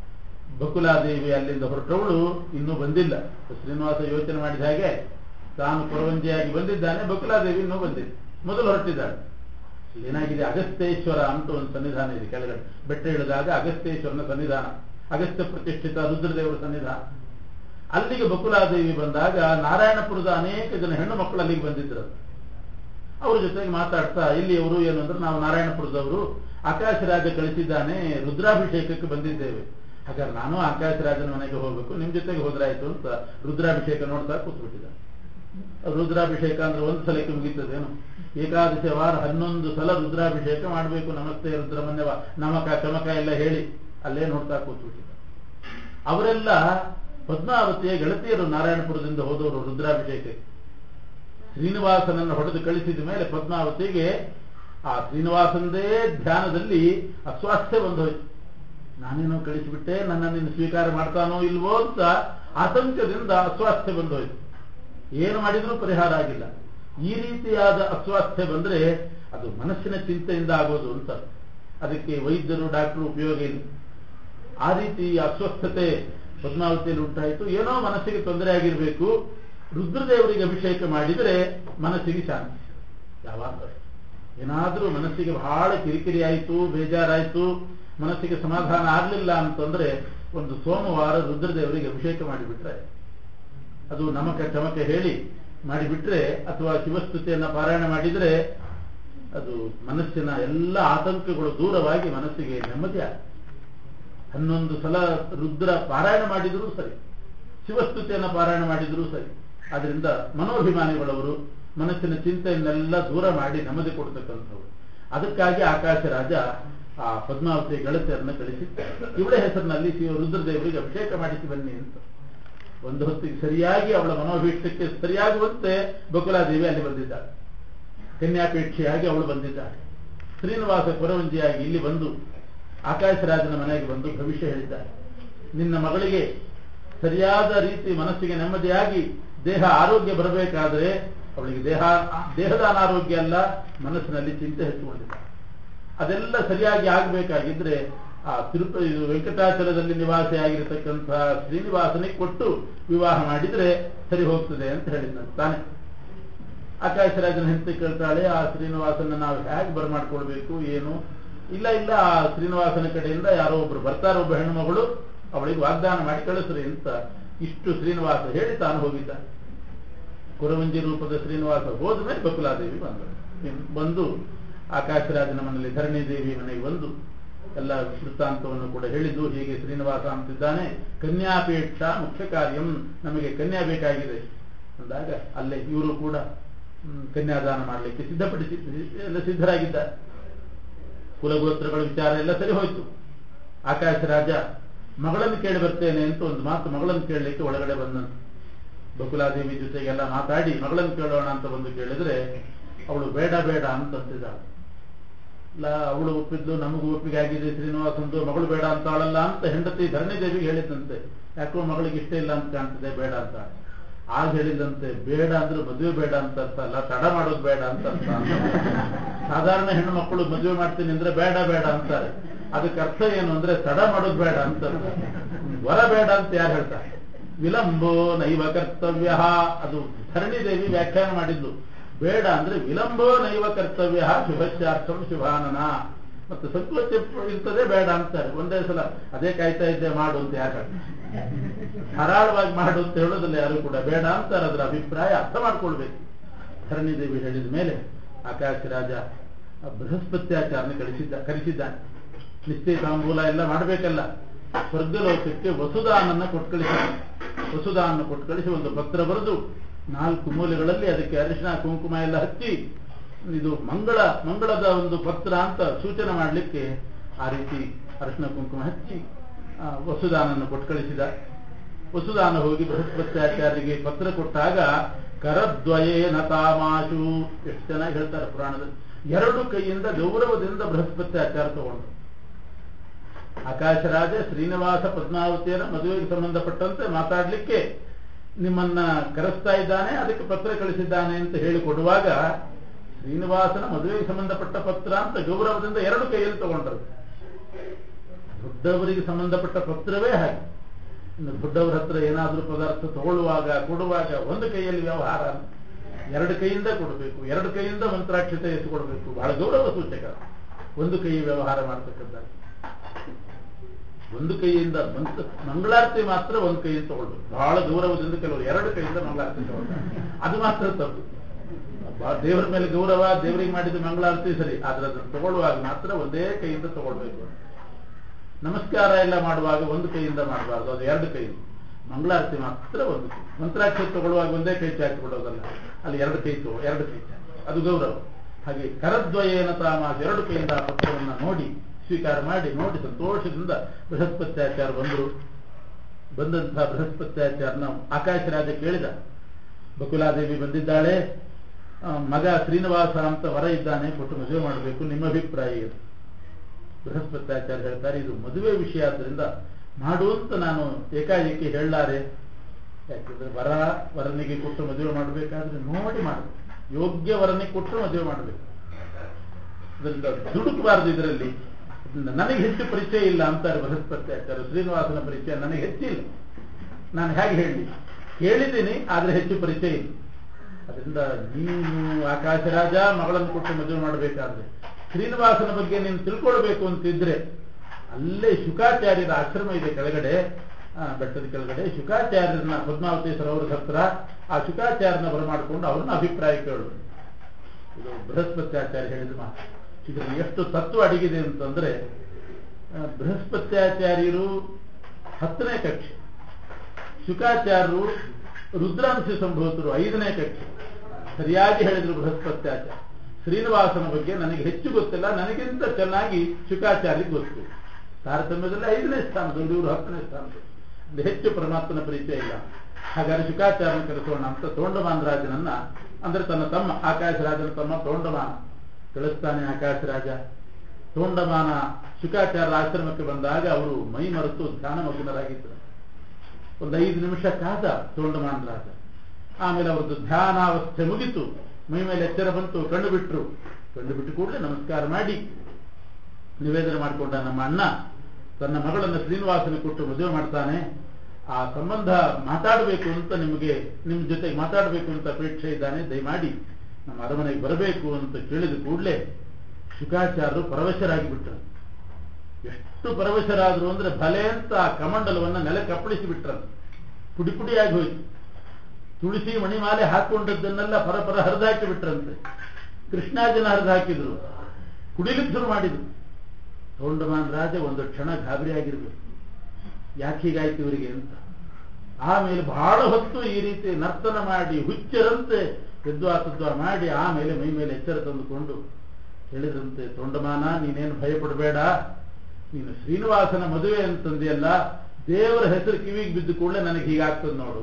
Speaker 1: ಬಕುಲಾದೇವಿ ಅಲ್ಲಿಂದ ಹೊರಟವಳು ಇನ್ನೂ ಬಂದಿಲ್ಲ ಶ್ರೀನಿವಾಸ ಯೋಚನೆ ಮಾಡಿದ ಹಾಗೆ ತಾನು ಕೊರವಂಜಿಯಾಗಿ ಬಂದಿದ್ದಾನೆ ಬಕುಲಾದೇವಿ ಇನ್ನೂ ಬಂದಿಲ್ಲ ಮೊದಲು ಹೊರಟಿದ್ದಾಳೆ ಏನಾಗಿದೆ ಅಗಸ್ತ್ಯೇಶ್ವರ ಅಂತ ಒಂದು ಸನ್ನಿಧಾನ ಇದೆ ಕೆಳಗಡೆ ಬೆಟ್ಟ ಇಳಿದಾಗ ಅಗಸ್ತ್ಯೇಶ್ವರನ ಸನ್ನಿಧಾನ ಅಗಸ್ತ್ಯ ಪ್ರತಿಷ್ಠಿತ ರುದ್ರದೇವರ ಸನ್ನಿಧಾನ ಅಲ್ಲಿಗೆ ಬಕುಲಾದೇವಿ ಬಂದಾಗ ನಾರಾಯಣಪುರದ ಅನೇಕ ಜನ ಹೆಣ್ಣು ಮಕ್ಕಳು ಅಲ್ಲಿಗೆ ಬಂದಿದ್ರು ಅವ್ರ ಜೊತೆಗೆ ಮಾತಾಡ್ತಾ ಇಲ್ಲಿ ಅವರು ಏನು ಅಂದ್ರೆ ನಾವು ನಾರಾಯಣಪುರದವರು ಆಕಾಶರಾಜ ಕಳಿಸಿದ್ದಾನೆ ರುದ್ರಾಭಿಷೇಕಕ್ಕೆ ಬಂದಿದ್ದೇವೆ ಹಾಗಾದ್ರೆ ನಾನು ಆಕಾಶರಾಜನ ಮನೆಗೆ ಹೋಗ್ಬೇಕು ನಿಮ್ ಜೊತೆಗೆ ಹೋದ್ರಾಯ್ತು ಅಂತ ರುದ್ರಾಭಿಷೇಕ ನೋಡ್ತಾ ಕೂತ್ಬಿಟ್ಟಿದ್ದ ರುದ್ರಾಭಿಷೇಕ ಅಂದ್ರೆ ಒಂದು ಸಲಕ್ಕೆ ಮುಗೀತದೇನು ಏಕಾದಶಿ ವಾರ ಹನ್ನೊಂದು ಸಲ ರುದ್ರಾಭಿಷೇಕ ಮಾಡಬೇಕು ನಮಸ್ತೆ ರುದ್ರಮನ್ಯವ ನಮಕ ಚಮಕ ಎಲ್ಲ ಹೇಳಿ ಅಲ್ಲೇ ನೋಡ್ತಾ ಕೂತ್ಬಿಟ್ಟಿದ್ದ ಅವರೆಲ್ಲ ಪದ್ಮಾವತಿಯ ಗೆಳತಿಯರು ನಾರಾಯಣಪುರದಿಂದ ಹೋದವರು ರುದ್ರಾಭಿಷೇಕಕ್ಕೆ ಶ್ರೀನಿವಾಸನನ್ನು ಹೊಡೆದು ಕಳಿಸಿದ ಮೇಲೆ ಪದ್ಮಾವತಿಗೆ ಆ ಶ್ರೀನಿವಾಸಂದೇ ಧ್ಯಾನದಲ್ಲಿ ಅಸ್ವಾಸ್ಥ್ಯ ಬಂದು ಹೋಯ್ತು ನಾನೇನೋ ಕಳಿಸಿಬಿಟ್ಟೆ ನನ್ನನ್ನು ಸ್ವೀಕಾರ ಮಾಡ್ತಾನೋ ಇಲ್ವೋ ಅಂತ ಆತಂಕದಿಂದ ಅಸ್ವಾಸ್ಥ್ಯ ಬಂದು ಹೋಯ್ತು ಏನು ಮಾಡಿದ್ರೂ ಪರಿಹಾರ ಆಗಿಲ್ಲ ಈ ರೀತಿಯಾದ ಅಸ್ವಾಸ್ಥ್ಯ ಬಂದ್ರೆ ಅದು ಮನಸ್ಸಿನ ಚಿಂತೆಯಿಂದ ಆಗೋದು ಅಂತ ಅದಕ್ಕೆ ವೈದ್ಯರು ಡಾಕ್ಟರ್ ಉಪಯೋಗ ಇಲ್ಲ ಆ ರೀತಿ ಅಸ್ವಸ್ಥತೆ ಪದ್ಮಾವತಿಯಲ್ಲಿ ಉಂಟಾಯಿತು ಏನೋ ಮನಸ್ಸಿಗೆ ತೊಂದರೆ ಆಗಿರಬೇಕು ರುದ್ರದೇವರಿಗೆ ಅಭಿಷೇಕ ಮಾಡಿದರೆ ಮನಸ್ಸಿಗೆ ಶಾಂತಿ ಯಾವಾಗ ಏನಾದರೂ ಮನಸ್ಸಿಗೆ ಬಹಳ ಕಿರಿಕಿರಿ ಆಯಿತು ಬೇಜಾರಾಯಿತು ಮನಸ್ಸಿಗೆ ಸಮಾಧಾನ ಆಗಲಿಲ್ಲ ಅಂತಂದ್ರೆ ಒಂದು ಸೋಮವಾರ ರುದ್ರದೇವರಿಗೆ ಅಭಿಷೇಕ ಮಾಡಿಬಿಟ್ರೆ ಅದು ನಮಕ ಚಮಕ ಹೇಳಿ ಮಾಡಿಬಿಟ್ರೆ ಅಥವಾ ಶಿವಸ್ತುತಿಯನ್ನ ಪಾರಾಯಣ ಮಾಡಿದರೆ ಅದು ಮನಸ್ಸಿನ ಎಲ್ಲ ಆತಂಕಗಳು ದೂರವಾಗಿ ಮನಸ್ಸಿಗೆ ನೆಮ್ಮದಿ ಆಗ್ತದೆ ಹನ್ನೊಂದು ಸಲ ರುದ್ರ ಪಾರಾಯಣ ಮಾಡಿದರೂ ಸರಿ ಶಿವಸ್ತುತಿಯನ್ನು ಪಾರಾಯಣ ಮಾಡಿದರೂ ಸರಿ ಆದ್ರಿಂದ ಮನೋಭಿಮಾನಿಗಳವರು ಮನಸ್ಸಿನ ಚಿಂತೆಯನ್ನೆಲ್ಲ ದೂರ ಮಾಡಿ ನೆಮ್ಮದಿ ಕೊಡ್ತಕ್ಕಂಥವ್ರು ಅದಕ್ಕಾಗಿ ಆಕಾಶ ರಾಜ ಆ ಪದ್ಮಾವತಿ ಗೆಳತಿಯರನ್ನ ಕಳಿಸಿದ್ದ ಇವಳ ಹೆಸರಿನಲ್ಲಿ ಶಿವ ರುದ್ರದೇವರಿಗೆ ಅಭಿಷೇಕ ಮಾಡಿಸಿ ಬನ್ನಿ ಅಂತ ಒಂದು ಹೊತ್ತಿಗೆ ಸರಿಯಾಗಿ ಅವಳ ಮನೋಭೀಷ್ಟಕ್ಕೆ ಸರಿಯಾಗುವಂತೆ ಬಕುಲಾದೇವಿ ಅಲ್ಲಿ ಬಂದಿದ್ದಾಳೆ ಕನ್ಯಾಪೇಕ್ಷೆಯಾಗಿ ಅವಳು ಬಂದಿದ್ದಾಳೆ ಶ್ರೀನಿವಾಸ ಕೊರವಂಜಿಯಾಗಿ ಇಲ್ಲಿ ಬಂದು ಆಕಾಶರಾಜನ ಮನೆಗೆ ಬಂದು ಭವಿಷ್ಯ ಹೇಳಿದ್ದಾರೆ ನಿನ್ನ ಮಗಳಿಗೆ ಸರಿಯಾದ ರೀತಿ ಮನಸ್ಸಿಗೆ ನೆಮ್ಮದಿಯಾಗಿ ದೇಹ ಆರೋಗ್ಯ ಬರಬೇಕಾದರೆ ಅವಳಿಗೆ ದೇಹ ದೇಹದ ಅನಾರೋಗ್ಯ ಅಲ್ಲ ಮನಸ್ಸಿನಲ್ಲಿ ಚಿಂತೆ ಹೆಚ್ಚುಕೊಂಡಿದ್ದಾರೆ ಅದೆಲ್ಲ ಸರಿಯಾಗಿ ಆಗಬೇಕಾಗಿದ್ರೆ ಆ ತಿರುಪತಿ ಇದು ವೆಂಕಟಾಚಲದಲ್ಲಿ ನಿವಾಸಿಯಾಗಿರತಕ್ಕಂತಹ ಶ್ರೀನಿವಾಸನಿಗೆ ಕೊಟ್ಟು ವಿವಾಹ ಮಾಡಿದ್ರೆ ಸರಿ ಹೋಗ್ತದೆ ಅಂತ ಹೇಳಿದ್ದಂತೆ ತಾನೆ ಆಕಾಶರಾಜನ ಹೆಂಡತಿ ಕೇಳ್ತಾಳೆ ಆ ಶ್ರೀನಿವಾಸನ ನಾವು ಹೇಗೆ ಬರಮಾಡ್ಕೊಳ್ಬೇಕು ಏನು ಇಲ್ಲ ಇಲ್ಲ ಆ ಶ್ರೀನಿವಾಸನ ಕಡೆಯಿಂದ ಯಾರೋ ಒಬ್ರು ಬರ್ತಾರೆ ಒಬ್ಬ ಹೆಣ್ಣುಮಗಳು ಅವಳಿಗೆ ವಾಗ್ದಾನ ಮಾಡಿ ಕಳಿಸ್ರಿ ಅಂತ ಇಷ್ಟು ಶ್ರೀನಿವಾಸ ಹೇಳಿ ತಾನು ಹೋಗಿದ್ದ ಕುರವಂಜಿ ರೂಪದ ಶ್ರೀನಿವಾಸ ಹೋದ ಮೇಲೆ ಬಕುಲಾದೇವಿ ಬಂದರು ಬಂದು ಆಕಾಶರಾಜನ ಮನೆಯಲ್ಲಿ ಧರಣಿ ದೇವಿ ಮನೆಗೆ ಬಂದು ಎಲ್ಲ ವೃತ್ತಾಂತವನ್ನು ಕೂಡ ಹೇಳಿದ್ದು ಹೀಗೆ ಶ್ರೀನಿವಾಸ ಅಂತಿದ್ದಾನೆ ಕನ್ಯಾಪೇಕ್ಷ ಮುಖ್ಯ ಕಾರ್ಯಂ ನಮಗೆ ಕನ್ಯಾ ಬೇಕಾಗಿದೆ ಅಂದಾಗ ಅಲ್ಲೇ ಇವರು ಕೂಡ ಕನ್ಯಾದಾನ ಮಾಡಲಿಕ್ಕೆ ಸಿದ್ಧಪಡಿಸಿ ಎಲ್ಲ ಸಿದ್ಧರಾಗಿದ್ದಾರೆ ಕುಲಗೋತ್ರಗಳ ವಿಚಾರ ಎಲ್ಲ ಸರಿ ಹೋಯ್ತು ಆಕಾಶ ರಾಜ ಮಗಳನ್ನು ಕೇಳಿ ಬರ್ತೇನೆ ಅಂತ ಒಂದು ಮಾತು ಮಗಳನ್ನು ಕೇಳಲಿಕ್ಕೆ ಒಳಗಡೆ ಬಂದಂತೆ ಬಕುಲಾದೇವಿ ಜೊತೆಗೆಲ್ಲ ಮಾತಾಡಿ ಮಗಳನ್ನು ಕೇಳೋಣ ಅಂತ ಬಂದು ಕೇಳಿದ್ರೆ ಅವಳು ಬೇಡ ಬೇಡ ಅಂತಂತಿದ್ದಾಳೆ ಇಲ್ಲ ಅವಳು ಒಪ್ಪಿದ್ಲು ನಮಗೂ ಒಪ್ಪಿಗೆ ಆಗಿದೆ ಶ್ರೀನಿವಾಸಂದು ಮಗಳು ಬೇಡ ಅಂತಾಳಲ್ಲ ಅಂತ ಹೆಂಡತಿ ಧರಣಿದೇವಿಗೆ ಹೇಳಿದಂತೆ ಯಾಕೋ ಮಗಳಿಗೆ ಇಷ್ಟ ಇಲ್ಲ ಅಂತ ಕಾಣ್ತಿದೆ ಬೇಡ ಅಂತ ಆಗ ಹೇಳಿದಂತೆ ಬೇಡ ಅಂದ್ರೆ ಮದುವೆ ಬೇಡ ಅಂತ ಅರ್ಥ ಅಲ್ಲ ತಡ ಮಾಡೋದು ಬೇಡ ಅಂತ ಅರ್ಥ ಸಾಧಾರಣ ಹೆಣ್ಣು ಮಕ್ಕಳು ಮದುವೆ ಮಾಡ್ತೀನಿ ಅಂದ್ರೆ ಬೇಡ ಬೇಡ ಅಂತಾರೆ ಅದಕ್ಕೆ ಅರ್ಥ ಏನು ಅಂದ್ರೆ ತಡ ಮಾಡೋದು ಬೇಡ ಅಂತ ವರ ಬೇಡ ಅಂತ ಯಾರು ಹೇಳ್ತಾರೆ ವಿಲಂಬೋ ನೈವ ಕರ್ತವ್ಯ ಅದು ಧರಣಿ ದೇವಿ ವ್ಯಾಖ್ಯಾನ ಮಾಡಿದ್ದು ಬೇಡ ಅಂದ್ರೆ ವಿಲಂಬೋ ನೈವ ಕರ್ತವ್ಯ ಶುಭಶ್ಚಾರ್ಥಂ ಶುಭಾನನ ಮತ್ತೆ ಸಂಕೋಚ ಇರ್ತದೆ ಬೇಡ ಅಂತಾರೆ ಒಂದೇ ಸಲ ಅದೇ ಕಾಯ್ತಾ ಇದ್ದೆ ಮಾಡು ಅಂತ ಯಾರು ಧಾರಾಳವಾಗಿ ಮಾಡು ಅಂತ ಹೇಳೋದಿಲ್ಲ ಯಾರು ಕೂಡ ಬೇಡ ಅಂತಾರೆ ಅದರ ಅಭಿಪ್ರಾಯ ಅರ್ಥ ಮಾಡ್ಕೊಳ್ಬೇಕು ಧರಣಿ ದೇವಿ ಹೇಳಿದ ಮೇಲೆ ಆಕಾಶ ರಾಜ ಬೃಹಸ್ಪತ್ಯಾಚಾರನ ಕಳಿಸಿದ್ದ ಕರೆಸಿದ್ದಾನೆ ನಿಶ್ಚಯ ತಾಂಬೂಲ ಎಲ್ಲ ಮಾಡಬೇಕಲ್ಲ ಸ್ವರ್ಗಲೋಕಕ್ಕೆ ವಸುದಾನನ್ನ ಕೊಟ್ಟು ಕಳಿಸಿ ವಸುದಾನ ಕೊಟ್ಟು ಕಳಿಸಿ ಒಂದು ಪತ್ರ ಬರೆದು ನಾಲ್ಕು ಮೂಲೆಗಳಲ್ಲಿ ಅದಕ್ಕೆ ಅರಿಶಿನ ಕುಂಕುಮ ಎಲ್ಲ ಹಚ್ಚಿ ಇದು ಮಂಗಳ ಮಂಗಳದ ಒಂದು ಪತ್ರ ಅಂತ ಸೂಚನೆ ಮಾಡಲಿಕ್ಕೆ ಆ ರೀತಿ ಅರಿಶಿನ ಕುಂಕುಮ ಹಚ್ಚಿ ವಸುದಾನನ್ನು ಕೊಟ್ಟು ಕಳಿಸಿದ ವಸುದಾನ ಹೋಗಿ ಬೃಹಸ್ಪತ್ಯಾಚಾರ್ಯರಿಗೆ ಪತ್ರ ಕೊಟ್ಟಾಗ ಕರದ್ವಯೇನ ತಾಮಾಶು ಎಷ್ಟು ಚೆನ್ನಾಗಿ ಹೇಳ್ತಾರೆ ಪುರಾಣದಲ್ಲಿ ಎರಡು ಕೈಯಿಂದ ಗೌರವದಿಂದ ಬೃಹಸ್ಪತ್ಯಾಚಾರ ತಗೊಂಡು ಆಕಾಶರಾಜ ಶ್ರೀನಿವಾಸ ಪದ್ಮಾವತಿಯರ ಮದುವೆಗೆ ಸಂಬಂಧಪಟ್ಟಂತೆ ಮಾತಾಡಲಿಕ್ಕೆ ನಿಮ್ಮನ್ನ ಕರೆಸ್ತಾ ಇದ್ದಾನೆ ಅದಕ್ಕೆ ಪತ್ರ ಕಳಿಸಿದ್ದಾನೆ ಅಂತ ಹೇಳಿ ಕೊಡುವಾಗ ಶ್ರೀನಿವಾಸನ ಮದುವೆಗೆ ಸಂಬಂಧಪಟ್ಟ ಪತ್ರ ಅಂತ ಗೌರವದಿಂದ ಎರಡು ಕೈಯಲ್ಲಿ ತಗೊಂಡ್ರು ದೊಡ್ಡವರಿಗೆ ಸಂಬಂಧಪಟ್ಟ ಪತ್ರವೇ ಹಾಗೆ ಇನ್ನು ದೊಡ್ಡವರ ಹತ್ರ ಏನಾದರೂ ಪದಾರ್ಥ ತಗೊಳ್ಳುವಾಗ ಕೊಡುವಾಗ ಒಂದು ಕೈಯಲ್ಲಿ ವ್ಯವಹಾರ ಎರಡು ಕೈಯಿಂದ ಕೊಡಬೇಕು ಎರಡು ಕೈಯಿಂದ ಮಂತ್ರಾಕ್ಷತೆ ಎತ್ತುಕೊಡ್ಬೇಕು ಬಹಳ ಗೌರವ ಸೂಚಕ ಒಂದು ಕೈ ವ್ಯವಹಾರ ಮಾಡ್ತಕ್ಕಂಥದ್ದು ಒಂದು ಕೈಯಿಂದ ಮಂತ್ರ ಮಂಗಳಾರತಿ ಮಾತ್ರ ಒಂದು ಕೈಯಿಂದ ತಗೊಳ್ಬೇಕು ಬಹಳ ಗೌರವದಿಂದ ಕೆಲವರು ಎರಡು ಕೈಯಿಂದ ಮಂಗಳಾರತಿ ತಗೊಳ್ತಾರೆ ಅದು ಮಾತ್ರ ತಪ್ಪು ಬಾ- ದೇವರ ಮೇಲೆ ಗೌರವ ದೇವರಿಗೆ ಮಾಡಿದ ಮಂಗಳಾರತಿ ಸರಿ ಆದ್ರೆ ಅದನ್ನು ತಗೊಳ್ಳುವಾಗ ಮಾತ್ರ ಒಂದೇ ಕೈಯಿಂದ ತಗೊಳ್ಬೇಕು ನಮಸ್ಕಾರ ಎಲ್ಲ ಮಾಡುವಾಗ ಒಂದು ಕೈಯಿಂದ ಮಾಡಬಾರ್ದು ಅದು ಎರಡು ಕೈಯಿಂದ ಮಂಗಳಾರತಿ ಮಾತ್ರ ಒಂದು ಕೈ ಮಂತ್ರಾಕ್ಷತೆ ತಗೊಳ್ಳುವಾಗ ಒಂದೇ ಕೈ ಚಾಚಿ ಕೊಡೋದಲ್ಲ ಅಲ್ಲಿ ಎರಡು ಕೈ ತಗೋ ಎರಡು ಕೈ ಚಾಚಿ ಅದು ಗೌರವ ಹಾಗೆ ಕರದ್ವಯೇನ ತಾಮ ಎರಡು ಕೈಯಿಂದ ಆ ಪತ್ರವನ್ನು ನೋಡಿ ಸ್ವೀಕಾರ ಮಾಡಿ ನೋಡಿ ಸಂತೋಷದಿಂದ ಬೃಹಸ್ಪತ್ಯಾಚಾರ ಬಂದರು ಬಂದಂತಹ ಬೃಹಸ್ಪತ್ಯಾಚಾರನ ಆಕಾಶ ರಾಜ ಕೇಳಿದ ಬಕುಲಾದೇವಿ ಬಂದಿದ್ದಾಳೆ ಆ, ಮಗ ಶ್ರೀನಿವಾಸ ಅಂತ ವರ ಇದ್ದಾನೆ ಕೊಟ್ಟು ಮದುವೆ ಮಾಡಬೇಕು ನಿಮ್ಮ ಅಭಿಪ್ರಾಯ ಏನು ಬೃಹಸ್ಪತ್ಯಾಚಾರ್ಯ ಹೇಳ್ತಾರೆ ಇದು ಮದುವೆ ವಿಷಯ ಆದ್ದರಿಂದ ಮಾಡುವಂತ ನಾನು ಏಕಾಏಕಿ ಹೇಳಲಾರೆ ಯಾಕೆಂದ್ರೆ ವರ ವರನಿಗೆ ಕೊಟ್ಟು ಮದುವೆ ಮಾಡಬೇಕಾದ್ರೆ ನೋಡಿ ಮಾಡಬೇಕು ಯೋಗ್ಯ ವರನಿಗೆ ಕೊಟ್ಟು ಮದುವೆ ಮಾಡಬೇಕು ಅದರಿಂದ ದುಡುಕಬಾರದು ಇದರಲ್ಲಿ ಅದರಿಂದ ನನಗೆ ಹೆಚ್ಚು ಪರಿಚಯ ಇಲ್ಲ ಅಂತಾರೆ ಬೃಹಸ್ಪತ್ಯಾಚಾರ್ಯ ಶ್ರೀನಿವಾಸನ ಪರಿಚಯ ನನಗೆ ಹೆಚ್ಚಿಲ್ಲ ನಾನು ಹೇಗೆ ಹೇಳಿ ಕೇಳಿದ್ದೀನಿ ಆದ್ರೆ ಹೆಚ್ಚು ಪರಿಚಯ ಇಲ್ಲ ಅದರಿಂದ ನೀನು ಆಕಾಶ ರಾಜ ಮಗಳನ್ನು ಕೊಟ್ಟು ಮದುವೆ ಮಾಡಬೇಕಾದ್ರೆ ಶ್ರೀನಿವಾಸನ ಬಗ್ಗೆ ನೀನು ತಿಳ್ಕೊಳ್ಬೇಕು ಅಂತಿದ್ರೆ ಅಲ್ಲೇ ಶುಕಾಚಾರ್ಯರ ಆಶ್ರಮ ಇದೆ ಕೆಳಗಡೆ ಆ, ಬೆಟ್ಟದ ಕೆಳಗಡೆ ಶುಕಾಚಾರ್ಯರನ್ನ ಪದ್ಮಾವತಿ ಸರೋವರದ ಹತ್ರ ಆ ಶುಕಾಚಾರ್ಯನ ಬರಮಾಡಿಕೊಂಡು ಅವ್ರನ್ನ ಅಭಿಪ್ರಾಯ ಕೇಳು ಇದು ಬೃಹಸ್ಪತ್ಯಾಚಾರ್ಯ ಹೇಳಿದ ಮಾತು ಇದರಲ್ಲಿ ಎಷ್ಟು ತತ್ವ ಅಡಗಿದೆ ಅಂತಂದ್ರೆ ಆ, ಬೃಹಸ್ಪತ್ಯಾಚಾರ್ಯರು ಹತ್ತನೇ ಕಕ್ಷೆ ಶುಕಾಚಾರ್ಯರು ರುದ್ರಾಂಶ ಸಂಭವಿತರು ಐದನೇ ಕಕ್ಷೆ ಸರಿಯಾಗಿ ಹೇಳಿದ್ರು ಬೃಹಸ್ಪತ್ಯಾಚಾರ್ಯ ಶ್ರೀನಿವಾಸನ ಬಗ್ಗೆ ನನಗೆ ಹೆಚ್ಚು ಗೊತ್ತಿಲ್ಲ ನನಗಿಂತ ಚೆನ್ನಾಗಿ ಶುಕಾಚಾರ್ಯರಿಗೆ ಗೊತ್ತು ತಾರತಮ್ಯದಲ್ಲಿ ಐದನೇ ಸ್ಥಾನದವರು ಇವರು ಹತ್ತನೇ ಸ್ಥಾನದವರು ಇದು ಹೆಚ್ಚು ಪರಮಾತ್ಮನ ಪರಿಚಯ ಇಲ್ಲ ಹಾಗಾದ್ರೆ ಶುಕಾಚಾರ್ಯನ ಕರೆಸೋಣ ಅಂತ ತೋಂಡಮಾನ ರಾಜನನ್ನ ಅಂದ್ರೆ ತನ್ನ ತಮ್ಮ ಆಕಾಶ ರಾಜನ ತಮ್ಮ ತೋಂಡಮಾನ ಕಳಿಸ್ತಾನೆ ಆಕಾಶ ರಾಜ ತೋಂಡಮಾನ ಶುಕಾಚಾರ್ಯ ಆಶ್ರಮಕ್ಕೆ ಬಂದಾಗ ಅವರು ಮೈ ಮರೆತು ಧ್ಯಾನ ಮಗ್ನರಾಗಿದ್ದರು ಒಂದು ಐದು ನಿಮಿಷ ಕಾದ ತೋಂಡಮಾನ ರಾಜ ಆಮೇಲೆ ಅವ್ರದ್ದು ಧ್ಯಾನಾವಸ್ಥೆ ಮುಗಿತು ಮೈ ಮೇಲೆ ಎಚ್ಚರ ಬಂತು ಕಣ್ಣು ಬಿಟ್ರು ಕಣ್ಣು ಬಿಟ್ಟು ಕೂಡಲೇ ನಮಸ್ಕಾರ ಮಾಡಿ ನಿವೇದನೆ ಮಾಡಿಕೊಂಡ ನಮ್ಮ ಅಣ್ಣ ತನ್ನ ಮಗಳನ್ನು ಶ್ರೀನಿವಾಸನ ಕೊಟ್ಟು ಮದುವೆ ಮಾಡ್ತಾನೆ ಆ ಸಂಬಂಧ ಮಾತಾಡಬೇಕು ಅಂತ ನಿಮಗೆ ನಿಮ್ಮ ಜೊತೆಗೆ ಮಾತಾಡಬೇಕು ಅಂತ ಅಪೇಕ್ಷೆ ಇದ್ದಾನೆ ದಯಮಾಡಿ ನಮ್ಮ ಅರಮನೆಗೆ ಬರಬೇಕು ಅಂತ ಕೇಳಿದ ಕೂಡಲೇ ಶುಕಾಚಾರ್ಯರು ಪರವಶರಾಗಿ ಬಿಟ್ಟರು ಎಷ್ಟು ಪರವಶರಾದ್ರು ಅಂದ್ರೆ ಭಲೆ ಅಂತ ಆ ಕಮಂಡಲವನ್ನ ನೆಲಕ್ಕೆ ಅಪ್ಪಳಿಸಿ ಬಿಟ್ರಂತೆ ಪುಡಿ ಪುಡಿಯಾಗಿ ಹೋಯ್ತು ತುಳಸಿ ಮಣಿಮಾಲೆ ಹಾಕೊಂಡದ್ದನ್ನೆಲ್ಲ ಪರಪರ ಹರಿದಾಕಿ ಬಿಟ್ರಂತೆ ಕೃಷ್ಣಾಜನ ಹರಿದು ಹಾಕಿದ್ರು ಕುಡಿಲಿಕ್ಕೆ ಶುರು ಮಾಡಿದ್ರು ತೋಂಡಮಾನ್ ರಾಜ ಒಂದು ಕ್ಷಣ ಗಾಬರಿ ಆಗಿರ್ಬೇಕು ಯಾಕೆ ಹೀಗಾಯ್ತು ಇವರಿಗೆ ಅಂತ ಆಮೇಲೆ ಬಹಳ ಹೊತ್ತು ಈ ರೀತಿ ನರ್ತನ ಮಾಡಿ ಹುಚ್ಚರಂತೆ ಎದ್ವಾ ತದ್ವಾ ಮಾಡಿ ಆಮೇಲೆ ಮೈ ಮೇಲೆ ಎಚ್ಚರ ತಂದುಕೊಂಡು ಹೇಳಿದಂತೆ ತೊಂಡಮಾನ ನೀನೇನು ಭಯಪಡಬೇಡ ನೀನು ಶ್ರೀನಿವಾಸನ ಮದುವೆ ಅಂತಂದೆಯಲ್ಲ ದೇವರ ಹೆಸರು ಕಿವಿಗೆ ಬಿದ್ದು ಕೂಡಲೇ ನನಗೆ ಹೀಗಾಗ್ತದೆ ನೋಡು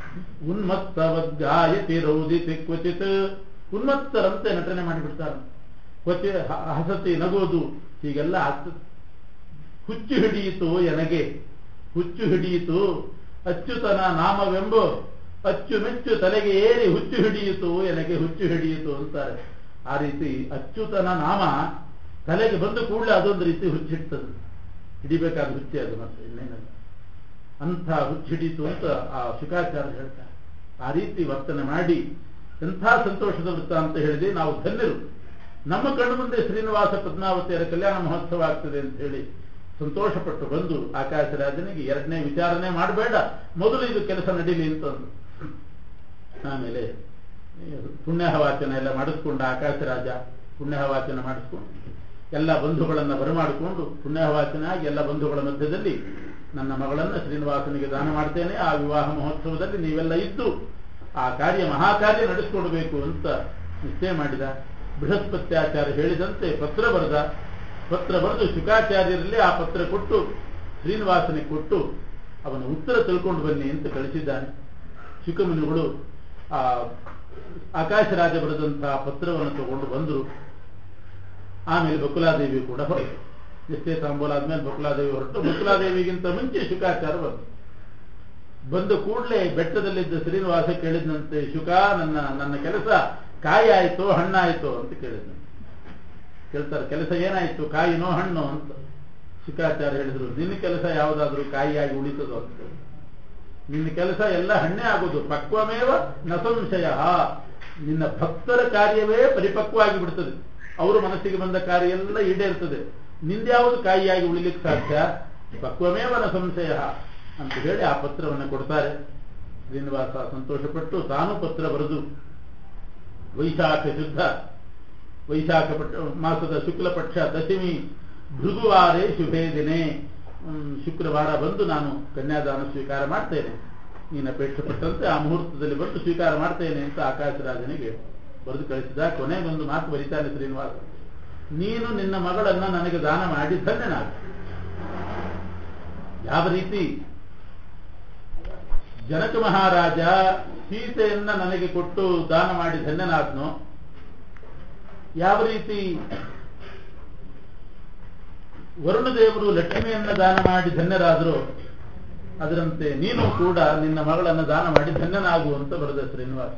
Speaker 1: ಉನ್ಮತ್ತವದ್ಗಾಯತಿ ರೌದಿತಿ ಕ್ವಚಿತ್ ಉನ್ಮತ್ತರಂತೆ ನಟನೆ ಮಾಡಿಬಿಡ್ತಾರೆ ಕ್ವಚಿ ಹ- ಹಸತಿ ನಗೋದು ಹೀಗೆಲ್ಲ ಆಗ್ತದೆ ಹುಚ್ಚು ಹಿಡಿಯಿತು ಎನಗೆ ಹುಚ್ಚು ಹಿಡಿಯಿತು ಅಚ್ಚುತನ ನಾಮವೆಂಬು ಅಚ್ಚು ಮೆಚ್ಚು ತಲೆಗೆ ಏರಿ ಹುಚ್ಚು ಹಿಡಿಯಿತು ಎನಗೆ ಹುಚ್ಚು ಹಿಡಿಯಿತು ಅಂತಾರೆ ಆ ರೀತಿ ಅಚ್ಚುತನ ನಾಮ ತಲೆಗೆ ಬಂದು ಕೂಡಲೇ ಅದೊಂದು ರೀತಿ ಹುಚ್ಚಿಡ್ತದೆ ಹಿಡಿಬೇಕಾದ ಹುಚ್ಚಿ ಅದು ಮತ್ತೆ ಇನ್ನೇನಲ್ಲ ಅಂಥ ಹುಚ್ಚು ಹಿಡಿಯಿತು ಅಂತ ಆ ಶುಕಾಚಾರ್ಯ ಹೇಳ್ತಾರೆ ಆ ರೀತಿ ವರ್ತನೆ ಮಾಡಿ ಎಂಥ ಸಂತೋಷದ ವೃತ್ತ ಅಂತ ಹೇಳಿದೆ ನಾವು ಧನ್ಯರು ನಮ್ಮ ಕಣ್ಣು ಮುಂದೆ ಶ್ರೀನಿವಾಸ ಪದ್ಮಾವತಿಯರ ಕಲ್ಯಾಣ ಮಹೋತ್ಸವ ಆಗ್ತದೆ ಅಂತ ಹೇಳಿ ಸಂತೋಷಪಟ್ಟು ಬಂದು ಆಕಾಶ ರಾಜನಿಗೆ ಎರಡನೇ ವಿಚಾರಣೆ ಮಾಡಬೇಡ ಮೊದಲು ಇದು ಕೆಲಸ ನಡೀಲಿ ಅಂತಂದು ಆಮೇಲೆ ಪುಣ್ಯಹವಾಚನ ಎಲ್ಲ ಮಾಡಿಸ್ಕೊಂಡ ಆಕಾಶ ರಾಜ ಪುಣ್ಯಹವಾಚನ ಮಾಡಿಸ್ಕೊಂಡು ಎಲ್ಲ ಬಂಧುಗಳನ್ನ ಬರಮಾಡಿಕೊಂಡು ಪುಣ್ಯಹವಾಚನ ಆಗಿ ಎಲ್ಲ ಬಂಧುಗಳ ಮಧ್ಯದಲ್ಲಿ ನನ್ನ ಮಗಳನ್ನ ಶ್ರೀನಿವಾಸನಿಗೆ ದಾನ ಮಾಡ್ತೇನೆ ಆ ವಿವಾಹ ಮಹೋತ್ಸವದಲ್ಲಿ ನೀವೆಲ್ಲ ಇದ್ದು ಆ ಕಾರ್ಯ ಮಹಾಕಾರ್ಯ ನಡೆಸಿಕೊಡ್ಬೇಕು ಅಂತ ನಿಶ್ಚಯ ಮಾಡಿದ ಬೃಹಸ್ಪತ್ಯಾಚಾರ್ಯ ಹೇಳಿದಂತೆ ಪತ್ರ ಬರೆದ ಪತ್ರ ಬರೆದು ಶುಕಾಚಾರ್ಯರಲ್ಲಿ ಆ ಪತ್ರ ಕೊಟ್ಟು ಶ್ರೀನಿವಾಸನಿಗೆ ಕೊಟ್ಟು ಅವನ ಉತ್ತರ ತಿಳ್ಕೊಂಡು ಬನ್ನಿ ಅಂತ ಕಳಿಸಿದ್ದಾನೆ ಶುಕಮುನಿಗಳು ಆ ಆಕಾಶ ರಾಜ ಬರೆದಂತಹ ಪತ್ರವನ್ನು ತಗೊಂಡು ಬಂದರು ಆಮೇಲೆ ಬಕುಲಾದೇವಿ ಕೂಡ ಹೊರಟು ನಿಶ್ಚಯ ತಾಂಬೂಲ ಆದ್ಮೇಲೆ ಬಕುಲಾದೇವಿ ಹೊರಟು ಬಕುಲಾದೇವಿಗಿಂತ ಮುಂಚೆ ಶುಕಾಚಾರ ಬಂತು ಬಂದ ಕೂಡಲೇ ಬೆಟ್ಟದಲ್ಲಿದ್ದ ಶ್ರೀನಿವಾಸ ಕೇಳಿದಂತೆ ಶುಕ ನನ್ನ ನನ್ನ ಕೆಲಸ ಕಾಯಿ ಆಯ್ತೋ ಹಣ್ಣಾಯ್ತೋ ಅಂತ ಕೇಳಿದ ಕೇಳ್ತಾರೆ ಕೆಲಸ ಏನಾಯ್ತು ಕಾಯಿನೋ ಹಣ್ಣು ಅಂತ ಶುಕಾಚಾರ್ಯ ಹೇಳಿದ್ರು ನಿನ್ನ ಕೆಲಸ ಯಾವುದಾದ್ರೂ ಕಾಯಿಯಾಗಿ ಉಳಿತದೋ ಅಂತ ನಿನ್ನ ಕೆಲಸ ಎಲ್ಲ ಹಣ್ಣೆ ಆಗುದು ಪಕ್ವಮೇವ ನ ಸಂಶಯ ನಿನ್ನ ಭಕ್ತರ ಕಾರ್ಯವೇ ಪರಿಪಕ್ವವಾಗಿ ಬಿಡ್ತದೆ ಅವರು ಮನಸ್ಸಿಗೆ ಬಂದ ಕಾರ್ಯ ಎಲ್ಲ ಈಡೇರ್ತದೆ ನಿಂದ್ಯಾವುದು ಕಾಯಿಯಾಗಿ ಉಳಿಲಿಕ್ಕೆ ಸಾಧ್ಯ ಪಕ್ವಮೇವ ನ ಸಂಶಯ ಅಂತ ಹೇಳಿ ಆ ಪತ್ರವನ್ನು ಕೊಡ್ತಾರೆ ಶ್ರೀನಿವಾಸ ಸಂತೋಷಪಟ್ಟು ತಾನು ಪತ್ರ ಬರೆದು ವೈಶಾಖ ಶುದ್ಧ ವೈಶಾಖ ಪಟ್ಟ ಮಾಸದ ಶುಕ್ಲ ಪಕ್ಷ ದಶಮಿ ಭೃಗುವಾರೇ ಶುಭೇ ದಿನೇ ಹ್ಮ್, ಶುಕ್ರವಾರ ಬಂದು ನಾನು ಕನ್ಯಾದಾನ ಸ್ವೀಕಾರ ಮಾಡ್ತೇನೆ ನೀನು ಅಪೇಕ್ಷೆ ಪಟ್ಟಂತೆ ಆ ಮುಹೂರ್ತದಲ್ಲಿ ಬಂದು ಸ್ವೀಕಾರ ಮಾಡ್ತೇನೆ ಅಂತ ಆಕಾಶರಾಜನಿಗೆ ಬರೆದು ಕಳಿಸಿದ ಕೊನೆಗೊಂದು ಮಾತು ಬರೀತಾನೆ ಶ್ರೀನಿವಾಸ ನೀನು ನಿನ್ನ ಮಗಳನ್ನ ನನಗೆ ದಾನ ಮಾಡಿ ಧನ್ಯನಾಗ ಯಾವ ರೀತಿ ಜನಕ ಮಹಾರಾಜ ಸೀತೆಯನ್ನ ನನಗೆ ಕೊಟ್ಟು ದಾನ ಮಾಡಿ ಧನ್ಯನಾದ್ನೋ ಯಾವ ರೀತಿ ವರುಣದೇವರು ಲಕ್ಷ್ಮಿಯನ್ನ ದಾನ ಮಾಡಿ ಧನ್ಯರಾದರು ಅದರಂತೆ ನೀನು ಕೂಡ ನಿನ್ನ ಮಗಳನ್ನು ದಾನ ಮಾಡಿ ಧನ್ಯನಾಗು ಅಂತ ಬರೆದ ಶ್ರೀನಿವಾಸ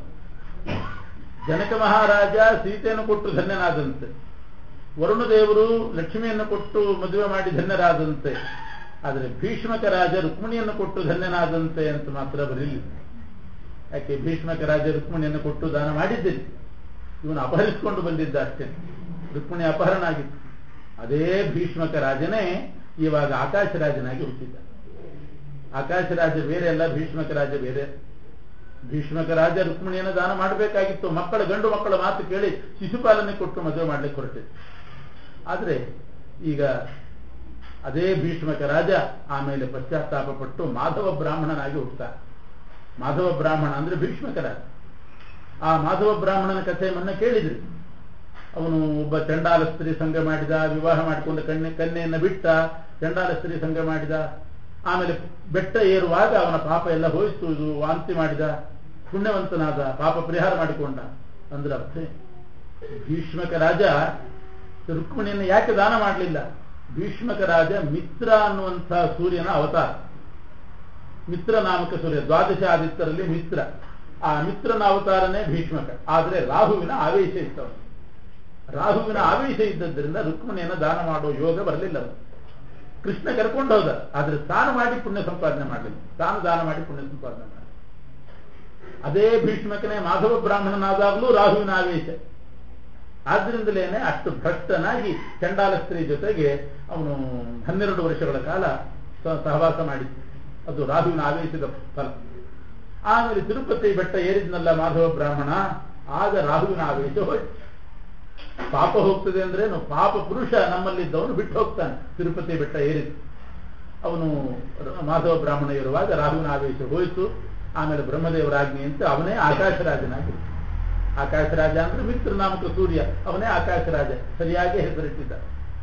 Speaker 1: ಜನಕ ಮಹಾರಾಜ ಸೀತೆಯನ್ನು ಕೊಟ್ಟು ಧನ್ಯನಾದಂತೆ ವರುಣದೇವರು ಲಕ್ಷ್ಮಿಯನ್ನು ಕೊಟ್ಟು ಮದುವೆ ಮಾಡಿ ಧನ್ಯರಾದಂತೆ ಆದರೆ ಭೀಷ್ಮಕ ರಾಜ ರುಕ್ಮಿಣಿಯನ್ನು ಕೊಟ್ಟು ಧನ್ಯನಾದಂತೆ ಅಂತ ಮಾತ್ರ ಬರಲಿಲ್ಲ ಯಾಕೆ ಭೀಷ್ಮಕ ರಾಜ ರುಕ್ಮಿಣಿಯನ್ನು ಕೊಟ್ಟು ದಾನ ಮಾಡಿದ್ದೇನೆ ಇವನು ಅಪಹರಿಸಿಕೊಂಡು ಬಂದಿದ್ದ ಅಷ್ಟೇ ರುಕ್ಮಿಣಿ ಅಪಹರಣ ಆಗಿತ್ತು ಅದೇ ಭೀಷ್ಮಕ ರಾಜನೇ ಇವಾಗ ಆಕಾಶ ರಾಜನಾಗಿ ಹುಟ್ಟಿದ್ದ ಆಕಾಶ ರಾಜ ಬೇರೆ ಅಲ್ಲ ಭೀಷ್ಮಕ ರಾಜ ಬೇರೆ ಭೀಷ್ಮಕ ರಾಜ ರುಕ್ಮಿಣಿಯನ್ನು ದಾನ ಮಾಡಬೇಕಾಗಿತ್ತು ಮಕ್ಕಳ ಗಂಡು ಮಕ್ಕಳ ಮಾತು ಕೇಳಿ ಶಿಶುಪಾಲನೆ ಕೊಟ್ಟು ಮದುವೆ ಮಾಡ್ಲಿಕ್ಕೆ ಹೊರಟಿತ್ತು ಆದ್ರೆ ಈಗ ಅದೇ ಭೀಷ್ಮಕ ರಾಜ ಆಮೇಲೆ ಪಶ್ಚಾತ್ತಾಪ ಪಟ್ಟು ಮಾಧವ ಬ್ರಾಹ್ಮಣನಾಗಿ ಹುಟ್ಟುತ್ತಾನೆ ಮಾಧವ ಬ್ರಾಹ್ಮಣ ಅಂದ್ರೆ ಭೀಷ್ಮಕ ರಾಜ ಆ ಮಾಧವ ಬ್ರಾಹ್ಮಣನ ಕಥೆಯನ್ನ ಕೇಳಿದ್ರಿ ಅವನು ಒಬ್ಬ ಚಂಡಾಲ ಸ್ತ್ರೀ ಸಂಘ ಮಾಡಿದ ವಿವಾಹ ಮಾಡಿಕೊಂಡು ಕನ್ಯೆ ಕನ್ಯೆಯನ್ನ ಬಿಟ್ಟ ಚಂಡಾಲ ಸ್ತ್ರೀ ಸಂಘ ಮಾಡಿದ ಆಮೇಲೆ ಬೆಟ್ಟ ಏರುವಾಗ ಅವನ ಪಾಪ ಎಲ್ಲ ಹೋಯಿತು ಇದು ವಾಂತಿ ಮಾಡಿದ ಪುಣ್ಯವಂತನಾದ ಪಾಪ ಪರಿಹಾರ ಮಾಡಿಕೊಂಡ ಅಂದ್ರೆ ಅರ್ಥ ಭೀಷ್ಮಕ ರಾಜ ರುಕ್ಮಿಣಿಯನ್ನು ಯಾಕೆ ದಾನ ಮಾಡಲಿಲ್ಲ ಭೀಷ್ಮಕ ರಾಜ ಮಿತ್ರ ಅನ್ನುವಂಥ ಸೂರ್ಯನ ಅವತಾರ ಮಿತ್ರ ನಾಮಕ ಸೂರ್ಯ ದ್ವಾದಶ ಆದಿತ್ಯರಲ್ಲಿ ಮಿತ್ರ ಆ ಮಿತ್ರನ ಅವತಾರನೇ ಭೀಷ್ಮಕ ಆದರೆ ರಾಹುವಿನ ಆವೇಶ ಇತ್ತು ಅವನು. ರಾಹುವಿನ ಆವೇಶ ಇದ್ದದ್ರಿಂದ ರುಕ್ಮಿಣಿಯನ್ನು ದಾನ ಮಾಡುವ ಯೋಗ ಬರಲಿಲ್ಲ ಅವನು. ಕೃಷ್ಣ ಕರ್ಕೊಂಡು ಹೋದ ಆದ್ರೆ ತಾನು ಮಾಡಿ ಪುಣ್ಯ ಸಂಪಾದನೆ ಮಾಡಲಿಲ್ಲ ತಾನು ದಾನ ಮಾಡಿ ಪುಣ್ಯ ಸಂಪಾದನೆ ಮಾಡಲಿಲ್ಲ ಅದೇ ಭೀಷ್ಮಕನೇ ಮಾಧವ ಬ್ರಾಹ್ಮಣನಾದಾಗಲೂ ರಾಹುವಿನ ಆವೇಶ ಆದ್ರಿಂದಲೇನೆ ಅಷ್ಟು ಭ್ರಷ್ಟನಾಗಿ ಚಂಡಾಲ ಸ್ತ್ರೀ ಜೊತೆಗೆ ಅವನು ಹನ್ನೆರಡು ವರ್ಷಗಳ ಕಾಲ ಸ- ಸಹವಾಸ ಮಾಡಿದ್ದ ಅದು ರಾಹುವಿನ ಆವೇಶದ ಫಲ ಆಮೇಲೆ ತಿರುಪತಿ ಬೆಟ್ಟ ಏರಿದ್ನಲ್ಲ ಮಾಧವ ಬ್ರಾಹ್ಮಣ ಆಗ ರಾಹುವಿನ ಆವೇಶ ಹೋಯ್ತು ಪಾಪ ಹೋಗ್ತದೆ ಅಂದ್ರೇನು ಪಾಪ ಪುರುಷ ನಮ್ಮಲ್ಲಿದ್ದವನು ಬಿಟ್ಟು ಹೋಗ್ತಾನೆ ತಿರುಪತಿ ಬೆಟ್ಟ ಏರಿದ್ದು ಅವನು ರ- ಮಾಧವ ಬ್ರಾಹ್ಮಣ ಇರುವಾಗ ರಾಹುವಿನ ಆವೇಶ ಹೋಯಿತು ಆಮೇಲೆ ಬ್ರಹ್ಮದೇವರ ಆಜ್ಞೆ ಅಂತ ಅವನೇ ಆಕಾಶರಾಜನಾಗಿ ಆಕಾಶರಾಜ ಅಂದ್ರೆ ಮಿತ್ರ ನಾಮಕ ಸೂರ್ಯ ಅವನೇ ಆಕಾಶರಾಜ ಸರಿಯಾಗಿ ಹೆಸರಿಟ್ಟಿದ್ದ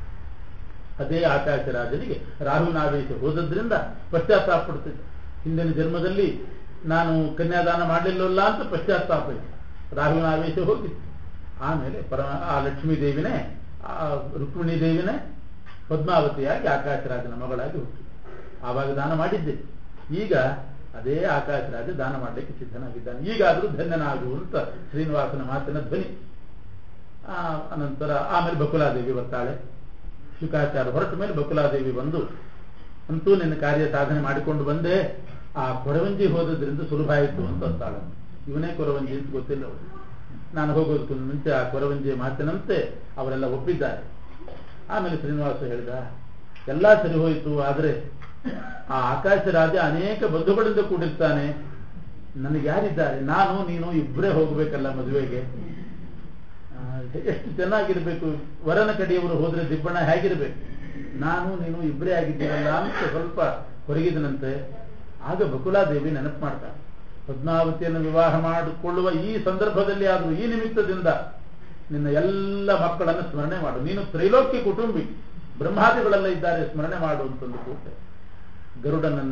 Speaker 1: ಅದೇ ಆಕಾಶರಾಜನಿಗೆ ರಾಹುವಿನ ಆವೇಶ ಹೋದದ್ರಿಂದ ಪಶ್ಚಾತ್ತಾಪ ಪಡ್ತಿದ್ದ ಹಿಂದಿನ ಜನ್ಮದಲ್ಲಿ ನಾನು ಕನ್ಯಾದಾನ ಮಾಡಲಿಲ್ಲವಲ್ಲ ಅಂತ ಪಶ್ಚಾತ್ತಾಪ ಇತ್ತು ರಾಹುವಿನ ಆವೇಶ ಹೋಗಿತ್ತು ಆಮೇಲೆ ಪರ ಆ ಲಕ್ಷ್ಮೀ ದೇವಿನೇ ಆ ರುಕ್ಮಿಣಿ ದೇವಿನೇ ಪದ್ಮಾವತಿಯಾಗಿ ಆಕಾಶರಾಜನ ಮಗಳಾಗಿ ಹುಟ್ಟಿತು ಆವಾಗ ದಾನ ಮಾಡಿದ್ದೆ ಈಗ ಅದೇ ಆಕಾಶರಾಜ ದಾನ ಮಾಡಲಿಕ್ಕೆ ಸಿದ್ಧನಾಗಿದ್ದಾನೆ ಈಗಾದರೂ ಧನ್ಯನಾಗು ಅಂತ ಶ್ರೀನಿವಾಸನ ಮಾತಿನ ಧ್ವನಿ ಆ, ಅನಂತರ ಆಮೇಲೆ ಬಕುಲಾದೇವಿ ಬರ್ತಾಳೆ ಶುಕಾಚಾರ ಹೊರಟ ಮೇಲೆ ಬಕುಲಾದೇವಿ ಬಂದು ಅಂತೂ ನಿನ್ನ ಕಾರ್ಯ ಸಾಧನೆ ಮಾಡಿಕೊಂಡು ಬಂದೆ ಆ ಕೊರವಂಜಿ ಹೋದದ್ರಿಂದ ಸುಲಭ ಆಯಿತು ಅಂತ ಅಂತಾಳೆ ಇವನೇ ಕೊರವಂಜಿ ಅಂತ ಗೊತ್ತಿಲ್ಲ ಅವಳು ನಾನು ಹೋಗೋದಕ್ಕೂ ಮುಂಚೆ ಆ ಕೊರವಂಜಿಯ ಮಾತಿನಂತೆ ಅವರೆಲ್ಲ ಒಪ್ಪಿದ್ದಾರೆ ಆಮೇಲೆ ಶ್ರೀನಿವಾಸ ಹೇಳಿದ ಎಲ್ಲ ಸರಿ ಹೋಯಿತು ಆದರೆ ಆ ಆಕಾಶ ರಾಜ ಅನೇಕ ಬಂಧುಗಳಿಂದ ಕೂಡಿರ್ತಾನೆ ನನಗೆ ಯಾರಿದ್ದಾರೆ ನಾನು ನೀನು ಇಬ್ಬರೇ ಹೋಗ್ಬೇಕಲ್ಲ ಮದುವೆಗೆ ಆ, ಎಷ್ಟು ಚೆನ್ನಾಗಿರ್ಬೇಕು ವರನ ಕಡೆಯವರು ಹೋದ್ರೆ ದಿಬ್ಬಣ ಹೇಗಿರ್ಬೇಕು ನಾನು ನೀನು ಇಬ್ಬರೇ ಆಗಿದ್ದೀವಲ್ಲ ಅಂತ ಸ್ವಲ್ಪ ಹೊರಗಿದನಂತೆ ಆಗ ಬಕುಲಾದೇವಿ ನೆನಪು ಮಾಡ್ತಾಳೆ ಪದ್ಮಾವತಿಯನ್ನು ವಿವಾಹ ಮಾಡಿಕೊಳ್ಳುವ ಈ ಸಂದರ್ಭದಲ್ಲಿ ಆದರೂ ಈ ನಿಮಿತ್ತದಿಂದ ನಿನ್ನ ಎಲ್ಲ ಮಕ್ಕಳನ್ನು ಸ್ಮರಣೆ ಮಾಡು ನೀನು ತ್ರೈಲೋಕ್ಯ ಕುಟುಂಬಿ ಬ್ರಹ್ಮಾದಿಗಳೆಲ್ಲ ಇದ್ದಾರೆ ಸ್ಮರಣೆ ಮಾಡು ಅಂತಂದು ಕೂತೆ ಗರುಡನನ್ನ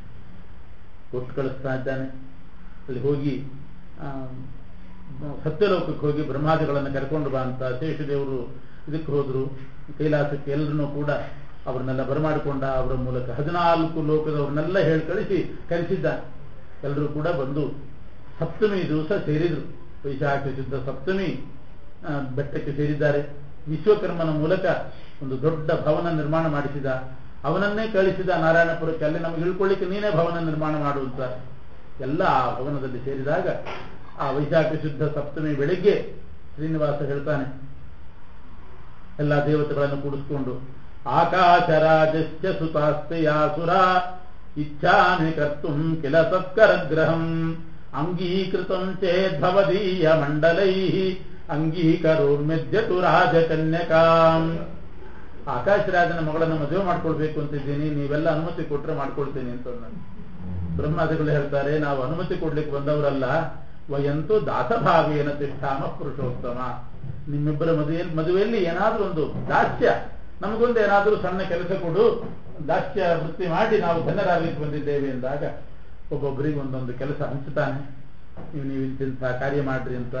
Speaker 1: ಕೊಟ್ಟು ಕಳಿಸ್ತಾ ಇದ್ದಾನೆ ಅಲ್ಲಿ ಹೋಗಿ ಆ, ಸತ್ಯಲೋಕಕ್ಕೆ ಹೋಗಿ ಬ್ರಹ್ಮಾದಿಗಳನ್ನು ಕರ್ಕೊಂಡು ಬಾ ಅಂತ ಶೇಷದೇವರು ಇದಕ್ಕೆ ಹೋದ್ರು ಕೈಲಾಸಕ್ಕೆ ಎಲ್ಲರನ್ನೂ ಕೂಡ ಅವ್ರನ್ನೆಲ್ಲ ಬರಮಾಡಿಕೊಂಡ ಅವರ ಮೂಲಕ ಹದಿನಾಲ್ಕು ಲೋಕದವ್ರನ್ನೆಲ್ಲ ಹೇಳಿ ಕಳಿಸಿ ಕರೆಸಿದ್ದಾನೆ ಎಲ್ಲರೂ ಕೂಡ ಬಂದು ಸಪ್ತಮಿ ದಿವಸ ಸೇರಿದ್ರು ವೈಶಾಖ ಶುದ್ಧ ಸಪ್ತಮಿ ಆ, ಬೆಟ್ಟಕ್ಕೆ ಸೇರಿದ್ದಾರೆ ವಿಶ್ವಕರ್ಮನ ಮೂಲಕ ಒಂದು ದೊಡ್ಡ ಭವನ ನಿರ್ಮಾಣ ಮಾಡಿಸಿದ ಅವನನ್ನೇ ಕಳಿಸಿದ ನಾರಾಯಣಪುರಕ್ಕೆ ಅಲ್ಲಿ ನಮಗೆ ಇಳ್ಕೊಳ್ಳಿಕ್ಕೆ ನೀನೇ ಭವನ ನಿರ್ಮಾಣ ಮಾಡುವಂತ ಎಲ್ಲ ಆ ಭವನದಲ್ಲಿ ಸೇರಿದಾಗ ಆ ವೈಶಾಖ ಶುದ್ಧ ಸಪ್ತಮಿ ಬೆಳಿಗ್ಗೆ ಶ್ರೀನಿವಾಸ ಹೇಳ್ತಾನೆ ಎಲ್ಲ ದೇವತೆಗಳನ್ನು ಕೂಡಿಸ್ಕೊಂಡು ಆಕಾಶರಾಜಸ್ಯ ಸುತಾಸ್ತೆಯಾಸುರ ಇಚ್ಛಾಮಿ ಕರ್ತುಂ ಕಿಲ ಸತ್ಕರಗ್ರಹಂ ಅಂಗೀಕೃತಂ ಚೇದ್ಭವದೀಯ ಮಂಡಲೈ ಅಂಗೀಕರೋಮ್ಯದ್ಯತು ರಾಜಕನ್ಯಕಾಂ ಆಕಾಶರಾಜನ ಮಗಳನ್ನು ಮದುವೆ ಮಾಡ್ಕೊಳ್ಬೇಕು ಅಂತಿದ್ದೀನಿ ನೀವೆಲ್ಲ ಅನುಮತಿ ಕೊಟ್ರೆ ಮಾಡ್ಕೊಳ್ತೀನಿ ಅಂತ ನಾನು ಬ್ರಹ್ಮಾದಿಗಳು ಹೇಳ್ತಾರೆ ನಾವು ಅನುಮತಿ ಕೊಡ್ಲಿಕ್ಕೆ ಬಂದವರಲ್ಲ ವಯಂತು ದಾಸಭಾವೇನ ತಿಷ್ಠಾಮ ಪುರುಷೋತ್ತಮ ನಿಮ್ಮಿಬ್ಬರ ಮದುವೆಯಲ್ಲಿ ಮದುವೆಯಲ್ಲಿ ಏನಾದ್ರೂ ಒಂದು ದಾಸ್ಯ ನಮಗೊಂದು ಏನಾದ್ರೂ ಸಣ್ಣ ಕೆಲಸ ಕೊಡು ದಾಸ್ಯ ವೃತ್ತಿ ಮಾಡಿ ನಾವು ಧನ್ಯರಾಗಲಿಕ್ಕೆ ಬಂದಿದ್ದೇವೆ ಎಂದಾಗ ಒಬ್ಬೊಬ್ಬರಿಗೆ ಒಂದೊಂದು ಕೆಲಸ ಹಂಚುತ್ತಾನೆ ನೀವು ನೀವು ಇಂತಿಂಥ ಕಾರ್ಯ ಮಾಡ್ರಿ ಅಂತ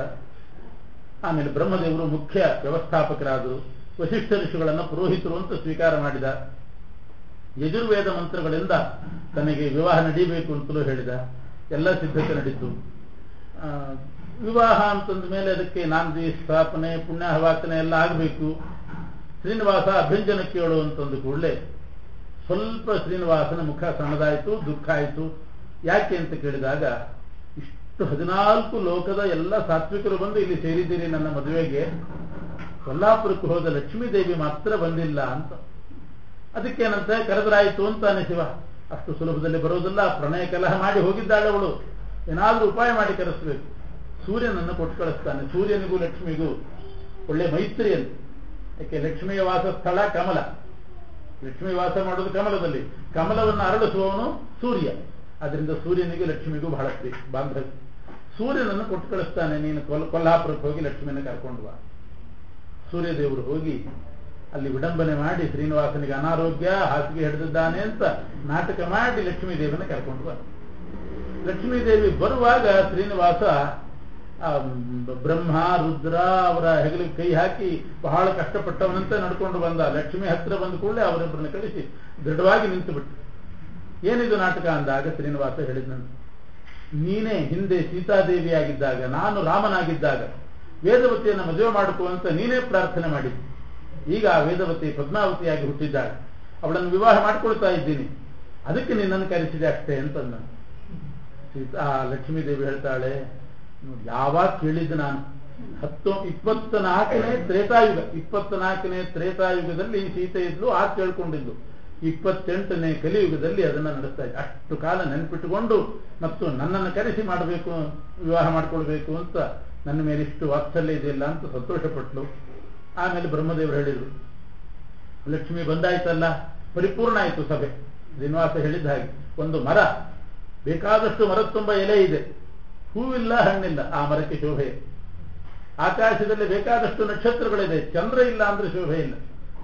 Speaker 1: ಆಮೇಲೆ ಬ್ರಹ್ಮದೇವರು ಮುಖ್ಯ ವ್ಯವಸ್ಥಾಪಕರಾದರು ವಶಿಷ್ಠ ಋಷಿಗಳನ್ನು ಪುರೋಹಿತರು ಅಂತ ಸ್ವೀಕಾರ ಮಾಡಿದ ಯಜುರ್ವೇದ ಮಂತ್ರಗಳಿಂದ ತನಗೆ ವಿವಾಹ ನಡೀಬೇಕು ಅಂತಲೂ ಹೇಳಿದ ಎಲ್ಲ ಸಿದ್ಧತೆ ನಡೀತು ಆ, ವಿವಾಹ ಅಂತಂದ ಮೇಲೆ ಅದಕ್ಕೆ ನಾಂದಿ ಸ್ಥಾಪನೆ ಪುಣ್ಯಾಹವಾಚನೆ ಎಲ್ಲ ಆಗಬೇಕು ಶ್ರೀನಿವಾಸ ಅಭ್ಯಂಜನ ಕೇಳು ಅಂತಂದು ಕೂಡಲೇ ಸ್ವಲ್ಪ ಶ್ರೀನಿವಾಸನ ಮುಖ ಸಣ್ಣದಾಯಿತು ದುಃಖ ಆಯಿತು ಯಾಕೆ ಅಂತ ಕೇಳಿದಾಗ ಇಷ್ಟು ಹದಿನಾಲ್ಕು ಲೋಕದ ಎಲ್ಲ ಸಾತ್ವಿಕರು ಬಂದು ಇಲ್ಲಿ ಸೇರಿದ್ದೀರಿ ನನ್ನ ಮದುವೆಗೆ ಕೊಲ್ಲಾಪುರಕ್ಕೆ ಹೋದ ಲಕ್ಷ್ಮೀ ದೇವಿ ಮಾತ್ರ ಬಂದಿಲ್ಲ ಅಂತ ಅದಕ್ಕೇನಂತೆ ಕರೆದರಾಯಿತು ಅಂತಾನೆ ಶಿವ ಅಷ್ಟು ಸುಲಭದಲ್ಲಿ ಬರೋದಿಲ್ಲ ಪ್ರಣಯ ಕಲಹ ಮಾಡಿ ಹೋಗಿದ್ದಾಳೆ ಅವಳು ಏನಾದ್ರೂ ಉಪಾಯ ಮಾಡಿ ಕರೆಸಬೇಕು ಸೂರ್ಯನನ್ನು ಕೊಟ್ಟು ಕಳಿಸ್ತಾನೆ ಸೂರ್ಯನಿಗೂ ಲಕ್ಷ್ಮಿಗೂ ಒಳ್ಳೆ ಮೈತ್ರಿ ಅಂತ ಯಾಕೆ ಲಕ್ಷ್ಮಿಯ ವಾಸ ಸ್ಥಳ ಕಮಲ ಲಕ್ಷ್ಮಿ ವಾಸ ಮಾಡೋದು ಕಮಲದಲ್ಲಿ ಕಮಲವನ್ನು ಅರಳಿಸುವವನು ಸೂರ್ಯ ಅದರಿಂದ ಸೂರ್ಯನಿಗೂ ಲಕ್ಷ್ಮಿಗೂ ಬಹಳ ಪ್ರೀ ಬಾಂಧವ್ಯ ಸೂರ್ಯನನ್ನು ಕೊಟ್ಟು ಕಳಿಸ್ತಾನೆ ನೀನು ಕೊಲ್ ಕೊಲ್ಲಾಪುರಕ್ಕೆ ಹೋಗಿ ಲಕ್ಷ್ಮಿಯನ್ನು ಕರ್ಕೊಂಡು ಬಾ ಸೂರ್ಯದೇವರು ಹೋಗಿ ಅಲ್ಲಿ ವಿಡಂಬನೆ ಮಾಡಿ ಶ್ರೀನಿವಾಸನಿಗೆ ಅನಾರೋಗ್ಯ ಹಾಸಿಗೆ ಹಿಡಿದಿದ್ದಾನೆ ಅಂತ ನಾಟಕ ಮಾಡಿ ಲಕ್ಷ್ಮೀ ದೇವಿನ ಕರ್ಕೊಂಡು ಬಾ ಲಕ್ಷ್ಮೀ ದೇವಿ ಬರುವಾಗ ಶ್ರೀನಿವಾಸ ಆ, ಬ್ರಹ್ಮ ರುದ್ರ ಅವರ ಹೆಗಲಿಗೆ ಕೈ ಹಾಕಿ ಬಹಳ ಕಷ್ಟಪಟ್ಟವನಂತೆ ನಡ್ಕೊಂಡು ಬಂದ ಲಕ್ಷ್ಮಿ ಹತ್ರ ಬಂದ ಕೂಡಲೇ ಅವರಿಬ್ಬರನ್ನ ಕಳಿಸಿ ದೃಢವಾಗಿ ನಿಂತು ಬಿಟ್ಟು ಏನಿದು ನಾಟಕ ಅಂದಾಗ ಶ್ರೀನಿವಾಸ ಹೇಳಿದ್ನಂತೆ ನೀನೇ ಹಿಂದೆ ಸೀತಾದೇವಿಯಾಗಿದ್ದಾಗ ನಾನು ರಾಮನಾಗಿದ್ದಾಗ ವೇದವತಿಯನ್ನು ಮದುವೆ ಮಾಡಿಕೊ ಅಂತ ನೀನೇ ಪ್ರಾರ್ಥನೆ ಮಾಡಿದ್ದಿ ಈಗ ಆ ವೇದವತಿ ಪದ್ಮಾವತಿಯಾಗಿ ಹುಟ್ಟಿದ್ದಾಳೆ ಅವಳನ್ನು ವಿವಾಹ ಮಾಡ್ಕೊಳ್ತಾ ಇದ್ದೀನಿ ಅದಕ್ಕೆ ನಿನ್ನನ್ನು ಕರೆಸಿದೆ ಅಷ್ಟೇ ಅಂತಂದ ಸೀತಾ ಲಕ್ಷ್ಮೀ ದೇವಿ ಹೇಳ್ತಾಳೆ ನೋಡಿ, ಯಾವಾಗ ಕೇಳಿದ್ದು ನಾನು ಹತ್ತು ಇಪ್ಪತ್ತ ನಾಲ್ಕನೇ ತ್ರೇತಾಯುಗ ಇಪ್ಪತ್ತ ನಾಲ್ಕನೇ ತ್ರೇತಾಯುಗದಲ್ಲಿ ಸೀತೆ ಇದ್ಲು ಆ ಕೇಳ್ಕೊಂಡಿದ್ಲು ಇಪ್ಪತ್ತೆಂಟನೇ ಕಲಿಯುಗದಲ್ಲಿ ಅದನ್ನ ನಡೆಸ್ತಾ ಇದ್ದೆ ಅಷ್ಟು ಕಾಲ ನೆನ್ಪಿಟ್ಟುಕೊಂಡು ಮತ್ತು ನನ್ನನ್ನು ಕರೆಸಿ ಮಾಡಬೇಕು ವಿವಾಹ ಮಾಡ್ಕೊಳ್ಬೇಕು ಅಂತ ನನ್ನ ಮೇಲೆ ಇಷ್ಟು ವಾತ್ಸಲ್ಯ ಇದೆಯಲ್ಲ ಅಂತ ಸಂತೋಷಪಟ್ಲು ಆಮೇಲೆ ಬ್ರಹ್ಮದೇವರು ಹೇಳಿದರು ಲಕ್ಷ್ಮಿ ಬಂದಾಯ್ತಲ್ಲ ಪರಿಪೂರ್ಣ ಆಯಿತು ಸಭೆ ಶ್ರೀನಿವಾಸ ಹೇಳಿದ ಹಾಗೆ ಒಂದು ಮರ ಬೇಕಾದಷ್ಟು ಮರದ ತುಂಬ ಎಲೆ ಇದೆ ಹೂವಿಲ್ಲ ಹಣ್ಣಿಲ್ಲ ಆ ಮರಕ್ಕೆ ಶೋಭೆ ಆಕಾಶದಲ್ಲಿ ಬೇಕಾದಷ್ಟು ನಕ್ಷತ್ರಗಳಿದೆ ಚಂದ್ರ ಇಲ್ಲ ಅಂದ್ರೆ ಶೋಭೆ ಇಲ್ಲ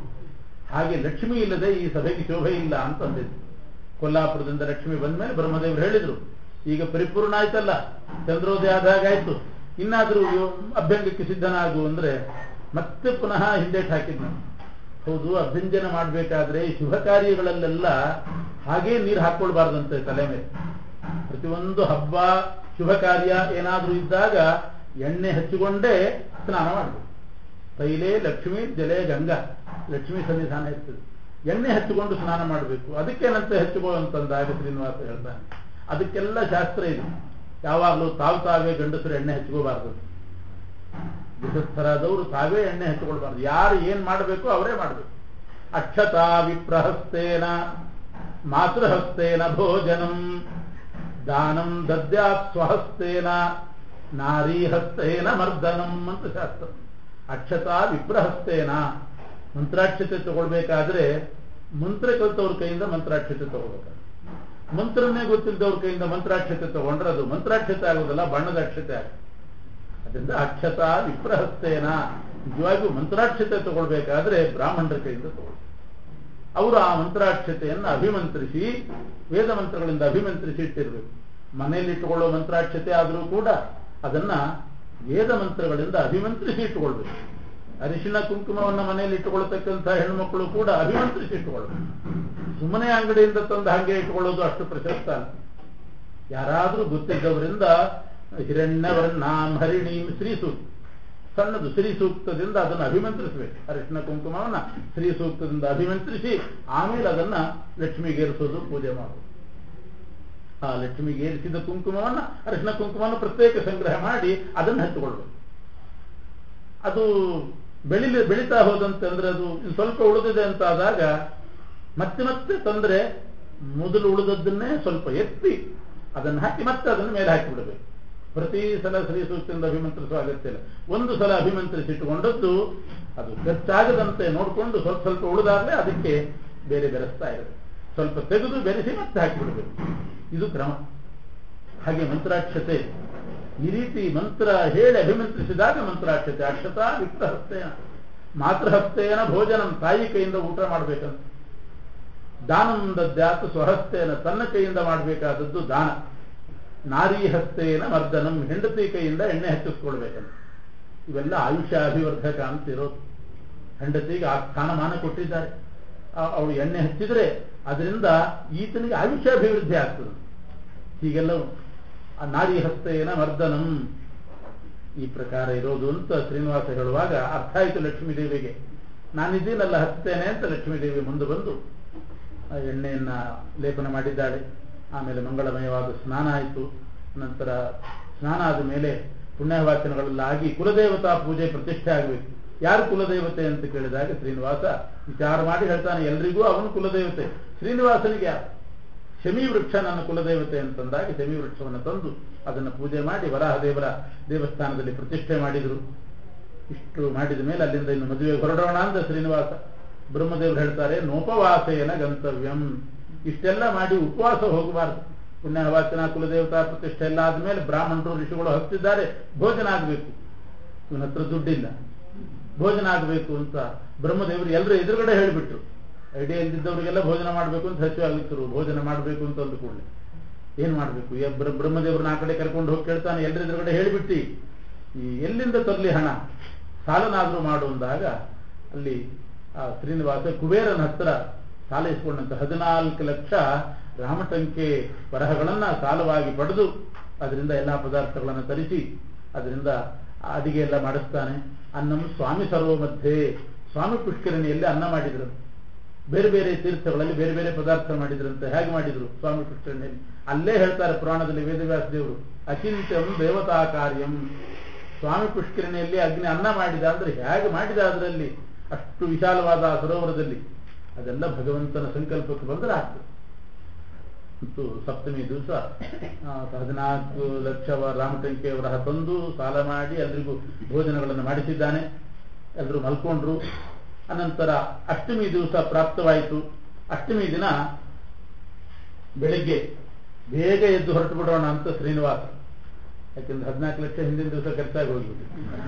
Speaker 1: ಹಾಗೆ ಲಕ್ಷ್ಮಿ ಇಲ್ಲದೆ ಈ ಸಭೆಗೆ ಶೋಭೆ ಇಲ್ಲ ಅಂತ ಅಂದಿದ್ದು ಕೊಲ್ಲಾಪುರದಿಂದ ಲಕ್ಷ್ಮಿ ಬಂದ ಮೇಲೆ ಬ್ರಹ್ಮದೇವರು ಹೇಳಿದ್ರು ಈಗ ಪರಿಪೂರ್ಣ ಆಯ್ತಲ್ಲ ಚಂದ್ರೋದಯ ಆದಾಗ ಆಯ್ತು ಇನ್ನಾದ್ರೂ ಅಭ್ಯಂಗಕ್ಕೆ ಸಿದ್ಧನಾಗು ಅಂದ್ರೆ ಮತ್ತೆ ಪುನಃ ಹಿಂದೇಟ್ ಹಾಕಿದ್ನು ಹೌದು ಅಭ್ಯಂಜನ ಮಾಡಬೇಕಾದ್ರೆ ಶುಭ ಕಾರ್ಯಗಳಲ್ಲೆಲ್ಲ ಹಾಗೇ ನೀರು ಹಾಕೊಳ್ಬಾರ್ದಂತೆ ತಲೆ ಮೇಲೆ ಪ್ರತಿಯೊಂದು ಹಬ್ಬ ಶುಭ ಕಾರ್ಯ ಏನಾದ್ರೂ ಇದ್ದಾಗ ಎಣ್ಣೆ ಹಚ್ಚಿಕೊಂಡೇ ಸ್ನಾನ ಮಾಡಬೇಕು ತೈಲೇ ಲಕ್ಷ್ಮೀ ಜಲೆ ಗಂಗಾ ಲಕ್ಷ್ಮೀ ಸನ್ನಿಧಾನ ಇರ್ತದೆ ಎಣ್ಣೆ ಹಚ್ಚಿಕೊಂಡು ಸ್ನಾನ ಮಾಡಬೇಕು ಅದಕ್ಕೇನಂತೆ ಹಚ್ಚಿಕೋ ಅಂತಂದಾಗ ಶ್ರೀನಿವಾಸ ಹೇಳ್ತಾನೆ ಅದಕ್ಕೆಲ್ಲ ಶಾಸ್ತ್ರ ಇದೆ ಯಾವಾಗಲೂ ತಾವು ತಾವೇ ಗಂಡಸರು ಎಣ್ಣೆ ಹಚ್ಕೋಬಾರ್ದು ಗೃಹಸ್ಥರಾದವರು ತಾವೇ ಎಣ್ಣೆ ಹಚ್ಕೊಳ್ಬಾರ್ದು ಯಾರು ಏನ್ ಮಾಡಬೇಕು ಅವರೇ ಮಾಡಬೇಕು ಅಕ್ಷತಾ ವಿಪ್ರಹಸ್ತೇನ ಮಾತೃಹಸ್ತೇನ ಭೋಜನಂ ದಾನಂ ದದ್ಯಾತ್ ಸ್ವಹಸ್ತೇನ ನಾರೀ ಹಸ್ತೇನ ಮರ್ದನಂ ಅಂತ ಶಾಸ್ತ್ರ ಅಕ್ಷತಾ ವಿಪ್ರಹಸ್ತೇನ ಮಂತ್ರಾಕ್ಷತೆ ತಗೊಳ್ಬೇಕಾದ್ರೆ ಮಂತ್ರ ಕಲ್ತವ್ರ ಕೈಯಿಂದ ಮಂತ್ರಾಕ್ಷತೆ ತಗೋಬೇಕು ಮಂತ್ರನ್ನೇ ಗೊತ್ತಿಲ್ಲದವ್ರ ಕೈಯಿಂದ ಮಂತ್ರಾಕ್ಷತೆ ತಗೊಂಡ್ರೆ ಅದು ಮಂತ್ರಾಕ್ಷತೆ ಆಗೋದಲ್ಲ ಬಣ್ಣದ ಅಕ್ಷತೆ ಆಗುತ್ತೆ ಅದರಿಂದ ಅಕ್ಷತಾ ವಿಪ್ರಹಸ್ತೇನ ನಿಜವಾಗಿಯೂ ಮಂತ್ರಾಕ್ಷತೆ ತಗೊಳ್ಬೇಕಾದ್ರೆ ಬ್ರಾಹ್ಮಣರ ಕೈಯಿಂದ ತಗೊಳ್ಬೇಕು ಅವರು ಆ ಮಂತ್ರಾಕ್ಷತೆಯನ್ನು ಅಭಿಮಂತ್ರಿಸಿ ವೇದ ಮಂತ್ರಗಳಿಂದ ಅಭಿಮಂತ್ರಿಸಿ ಇಟ್ಟಿರ್ಬೇಕು ಮನೆಯಲ್ಲಿ ಇಟ್ಟುಕೊಳ್ಳೋ ಮಂತ್ರಾಕ್ಷತೆ ಆದರೂ ಕೂಡ ಅದನ್ನ ವೇದ ಮಂತ್ರಗಳಿಂದ ಅಭಿಮಂತ್ರಿಸಿ ಇಟ್ಟುಕೊಳ್ಬೇಕು ಅರಿಶಿಣ ಕುಂಕುಮವನ್ನು ಮನೆಯಲ್ಲಿ ಇಟ್ಟುಕೊಳ್ತಕ್ಕಂಥ ಹೆಣ್ಣುಮಕ್ಕಳು ಕೂಡ ಅಭಿಮಂತ್ರಿಸಿ ಇಟ್ಟುಕೊಳ್ಬೇಕು ಸುಮ್ಮನೆ ಅಂಗಡಿಯಿಂದ ತಂದು ಹಾಗೆ ಇಟ್ಟುಕೊಳ್ಳೋದು ಅಷ್ಟು ಪ್ರಶಸ್ತ ಅಲ್ಲ ಯಾರಾದರೂ ಗೊತ್ತಿದ್ದವರಿಂದ ಹಿರಣ್ಯವರ್ಣಾಂ ಹರಿಣೀಂ ಶ್ರೀಸು ಸಣ್ಣದು ಶ್ರೀ ಸೂಕ್ತದಿಂದ ಅದನ್ನು ಅಭಿಮಂತ್ರಿಸಬೇಕು ಅರಿಶಿನ ಕುಂಕುಮವನ್ನ ಶ್ರೀ ಸೂಕ್ತದಿಂದ ಅಭಿಮಂತ್ರಿಸಿ ಆಮೇಲೆ ಅದನ್ನ ಲಕ್ಷ್ಮಿಗೆ ಏರಿಸೋದು ಪೂಜೆ ಮಾಡೋದು ಆ ಲಕ್ಷ್ಮಿಗೆ ಏರಿಸಿದ ಕುಂಕುಮವನ್ನ ಅರಿಶಿನ ಕುಂಕುಮವನ್ನು ಪ್ರತ್ಯೇಕ ಸಂಗ್ರಹ ಮಾಡಿ ಅದನ್ನು ಹಚ್ಚಿಕೊಳ್ಬೇಕು ಅದು ಬೆಳಿಲಿ ಬೆಳೀತಾ ಹೋದಂತಂದ್ರೆ ಅದು ಇನ್ನು ಸ್ವಲ್ಪ ಉಳಿದಿದೆ ಅಂತ ಆದಾಗ ಮತ್ತೆ ಮತ್ತೆ ತಂದ್ರೆ ಮೊದಲು ಉಳಿದದ್ದನ್ನೇ ಸ್ವಲ್ಪ ಎತ್ತಿ ಅದನ್ನು ಹಾಕಿ ಮತ್ತೆ ಅದನ್ನು ಮೇಲೆ ಹಾಕಿ ಬಿಡಬೇಕು ಪ್ರತಿ ಸಲ ಶ್ರೀ ಸೂಕ್ತದಿಂದ ಅಭಿಮಂತ್ರಿಸುವ ಅಗತ್ಯ ಇಲ್ಲ ಒಂದು ಸಲ ಅಭಿಮಂತ್ರಿಸಿಟ್ಟುಕೊಂಡದ್ದು ಅದು ಖರ್ಚಾಗದಂತೆ ನೋಡಿಕೊಂಡು ಸ್ವಲ್ಪ ಸ್ವಲ್ಪ ಉಳಿದಾಗಲೇ ಅದಕ್ಕೆ ಬೇರೆ ಬೆರೆಸ್ತಾ ಇರಬೇಕು ಸ್ವಲ್ಪ ತೆಗೆದು ಬೆರೆಸಿ ಮತ್ತೆ ಹಾಕಿಬಿಡಬೇಕು ಇದು ಕ್ರಮ ಹಾಗೆ ಮಂತ್ರಾಕ್ಷತೆ ಈ ರೀತಿ ಮಂತ್ರ ಹೇಳಿ ಅಭಿಮಂತ್ರಿಸಿದಾಗ ಮಂತ್ರಾಕ್ಷತೆ ಅಕ್ಷತಾ ವಿಕ್ತಹಸ್ತೇನ ಮಾತೃಹಸ್ತೇನ ಭೋಜನಂ ತಾಯಿ ಕೈಯಿಂದ ಊಟ ಮಾಡಬೇಕಂತ ದಾನಂ ದದ್ಯಾತ್ ಸ್ವಹಸ್ತೇನ ತನ್ನ ಕೈಯಿಂದ ಮಾಡಬೇಕಾದದ್ದು ದಾನ ನಾರಿ ಹಸ್ತೇನ ಮರ್ದನಂ ಹೆಂಡತಿ ಕೈಯಿಂದ ಎಣ್ಣೆ ಹಚ್ಚಿಸ್ಕೊಳ್ಬೇಕಂತ ಇವೆಲ್ಲ ಆಯುಷ್ಯಾಭಿವರ್ಧಕ ಅಂತ ಇರೋದು ಹೆಂಡತಿಗೆ ಆ ಸ್ಥಾನಮಾನ ಕೊಟ್ಟಿದ್ದಾರೆ ಅವಳು ಎಣ್ಣೆ ಹಚ್ಚಿದ್ರೆ ಅದರಿಂದ ಈತನಿಗೆ ಆಯುಷ್ಯಾಭಿವೃದ್ಧಿ ಆಗ್ತದೆ ಹೀಗೆಲ್ಲ ಆ ನಾರಿ ಹಸ್ತೇನ ಮರ್ದನಂ ಈ ಪ್ರಕಾರ ಇರೋದು ಅಂತ ಶ್ರೀನಿವಾಸ ಹೇಳುವಾಗ ಅರ್ಥ ಆಯಿತು ಲಕ್ಷ್ಮೀದೇವಿಗೆ ನಾನಿದ್ದೀನಲ್ಲ ಹಚ್ತೇನೆ ಅಂತ ಲಕ್ಷ್ಮೀದೇವಿ ಮುಂದೆ ಬಂದು ಆ ಎಣ್ಣೆಯನ್ನ ಲೇಪನ ಮಾಡಿದ್ದಾಳೆ ಆಮೇಲೆ ಮಂಗಳಮಯವಾದ ಸ್ನಾನ ಆಯಿತು ನಂತರ ಸ್ನಾನ ಆದ ಮೇಲೆ ಪುಣ್ಯವಾಚನಗಳೆಲ್ಲ ಆಗಿ ಕುಲದೇವತಾ ಪೂಜೆ ಪ್ರತಿಷ್ಠೆ ಆಗಬೇಕು ಯಾರು ಕುಲದೇವತೆ ಅಂತ ಕೇಳಿದಾಗ ಶ್ರೀನಿವಾಸ ವಿಚಾರ ಮಾಡಿ ಹೇಳ್ತಾನೆ ಎಲ್ರಿಗೂ ಅವನು ಕುಲದೇವತೆ ಶ್ರೀನಿವಾಸನಿಗೆ ಯಾರು ಶಮಿ ವೃಕ್ಷ ನನ್ನ ಕುಲದೇವತೆ ಅಂತಂದಾಗ ಶಮಿ ವೃಕ್ಷವನ್ನು ತಂದು ಅದನ್ನು ಪೂಜೆ ಮಾಡಿ ವರಾಹದೇವರ ದೇವಸ್ಥಾನದಲ್ಲಿ ಪ್ರತಿಷ್ಠೆ ಮಾಡಿದರು ಇಷ್ಟು ಮಾಡಿದ ಮೇಲೆ ಅಲ್ಲಿಂದ ಇನ್ನು ಮದುವೆಗೆ ಹೊರಡೋಣ ಅಂತ ಶ್ರೀನಿವಾಸ ಬ್ರಹ್ಮದೇವರು ಹೇಳ್ತಾರೆ ನೋಪವಾಸೇನ ಗಂತವ್ಯಂ ಇಷ್ಟೆಲ್ಲ ಮಾಡಿ ಉಪವಾಸ ಹೋಗಬಾರದು ಪುಣ್ಯವಾಚನ ಕುಲದೇವತಾ ಪ್ರತಿಷ್ಠೆ ಎಲ್ಲ ಆದ್ಮೇಲೆ ಬ್ರಾಹ್ಮಣರು ಋಷಿಗಳು ಹತ್ತಿದ್ದಾರೆ ಭೋಜನ ಆಗಬೇಕು ಇವನ ಹತ್ರ ದುಡ್ಡಿಲ್ಲ ಭೋಜನ ಆಗಬೇಕು ಅಂತ ಬ್ರಹ್ಮದೇವರು ಎಲ್ಲರೂ ಎದುರುಗಡೆ ಹೇಳಿಬಿಟ್ರು ಐಡಿಯಾ ಇಲ್ದಿದ್ದವರಿಗೆಲ್ಲ ಭೋಜನ ಮಾಡಬೇಕು ಅಂತ ಹಸಿವೆ ಆಗಿತ್ತು ಭೋಜನ ಮಾಡಬೇಕು ಅಂತ ಅಂದು ಕೂಡಲೇ ಏನ್ ಮಾಡಬೇಕು ಬ್ರಹ್ಮದೇವ್ರನ್ನ ಆ ಕಡೆ ಕರ್ಕೊಂಡು ಹೋಗಿ ಕೇಳ್ತಾನೆ ಎಲ್ಲರ ಎದುರುಗಡೆ ಹೇಳಿಬಿಟ್ಟಿ ಈ ಎಲ್ಲಿಂದ ತರಲಿ ಹಣ ಸಾಲನಾದ್ರೂ ಮಾಡು ಅಂದಾಗ ಅಲ್ಲಿ ಆ ಶ್ರೀನಿವಾಸ ಕುಬೇರನ ಹತ್ರ ಸಾಲ ಇಸ್ಕೊಂಡಂತ ಹದಿನಾಲ್ಕು ಲಕ್ಷ ರಾಮಟಂಕೆ ಬರಹಗಳನ್ನ ಸಾಲವಾಗಿ ಪಡೆದು ಅದರಿಂದ ಎಲ್ಲಾ ಪದಾರ್ಥಗಳನ್ನು ತರಿಸಿ ಅದರಿಂದ ಅಡಿಗೆ ಎಲ್ಲ ಮಾಡಿಸ್ತಾನೆ ಅನ್ನಂ ಸ್ವಾಮಿ ಸರ್ವ ಮಧ್ಯೆ ಸ್ವಾಮಿ ಪುಷ್ಕರಣಿಯಲ್ಲಿ ಅನ್ನ ಮಾಡಿದ್ರು ಬೇರೆ ಬೇರೆ ತೀರ್ಥಗಳಲ್ಲಿ ಬೇರೆ ಬೇರೆ ಪದಾರ್ಥ ಮಾಡಿದ್ರಂತೆ ಹೇಗೆ ಮಾಡಿದ್ರು ಸ್ವಾಮಿ ಪುಷ್ಕರಣಿಯಲ್ಲಿ ಅಲ್ಲೇ ಹೇಳ್ತಾರೆ ಪುರಾಣದಲ್ಲಿ ವೇದವ್ಯಾಸ ದೇವರು ಅಚಿಂತ್ಯಂ ದೇವತಾ ಕಾರ್ಯಂ ಸ್ವಾಮಿ ಪುಷ್ಕರಣಿಯಲ್ಲಿ ಅಗ್ನಿ ಅನ್ನ ಮಾಡಿದ ಅಂದ್ರೆ ಹೇಗೆ ಮಾಡಿದ ಅದರಲ್ಲಿ ಅಷ್ಟು ವಿಶಾಲವಾದ ಆ ಸರೋವರದಲ್ಲಿ ಅದೆಲ್ಲ ಭಗವಂತನ ಸಂಕಲ್ಪಕ್ಕೆ ಬಂದರೆ ಆಗ್ತದೆ ಮತ್ತು ಸಪ್ತಮಿ ದಿವಸ ಹದಿನಾಲ್ಕು ಲಕ್ಷ ರಾಮಟಂಕೆಯವರ ತಂದು ಸಾಲ ಮಾಡಿ ಎಲ್ರಿಗೂ ಭೋಜನಗಳನ್ನು ಮಾಡಿಸಿದ್ದಾನೆ ಎಲ್ಲರೂ ಮಲ್ಕೊಂಡ್ರು ಅನಂತರ ಅಷ್ಟಮಿ ದಿವಸ ಪ್ರಾಪ್ತವಾಯಿತು ಅಷ್ಟಮಿ ದಿನ ಬೆಳಿಗ್ಗೆ ಬೇಗ ಎದ್ದು ಹೊರಟು ಬಿಡೋಣ ಅಂತ ಶ್ರೀನಿವಾಸ ಯಾಕೆಂದ್ರೆ ಹದಿನಾಲ್ಕು ಲಕ್ಷ ಹಿಂದಿನ ದಿವಸ ಖರ್ಚಾಗಿ ಹೋಗ್ಬಿಟ್ಟು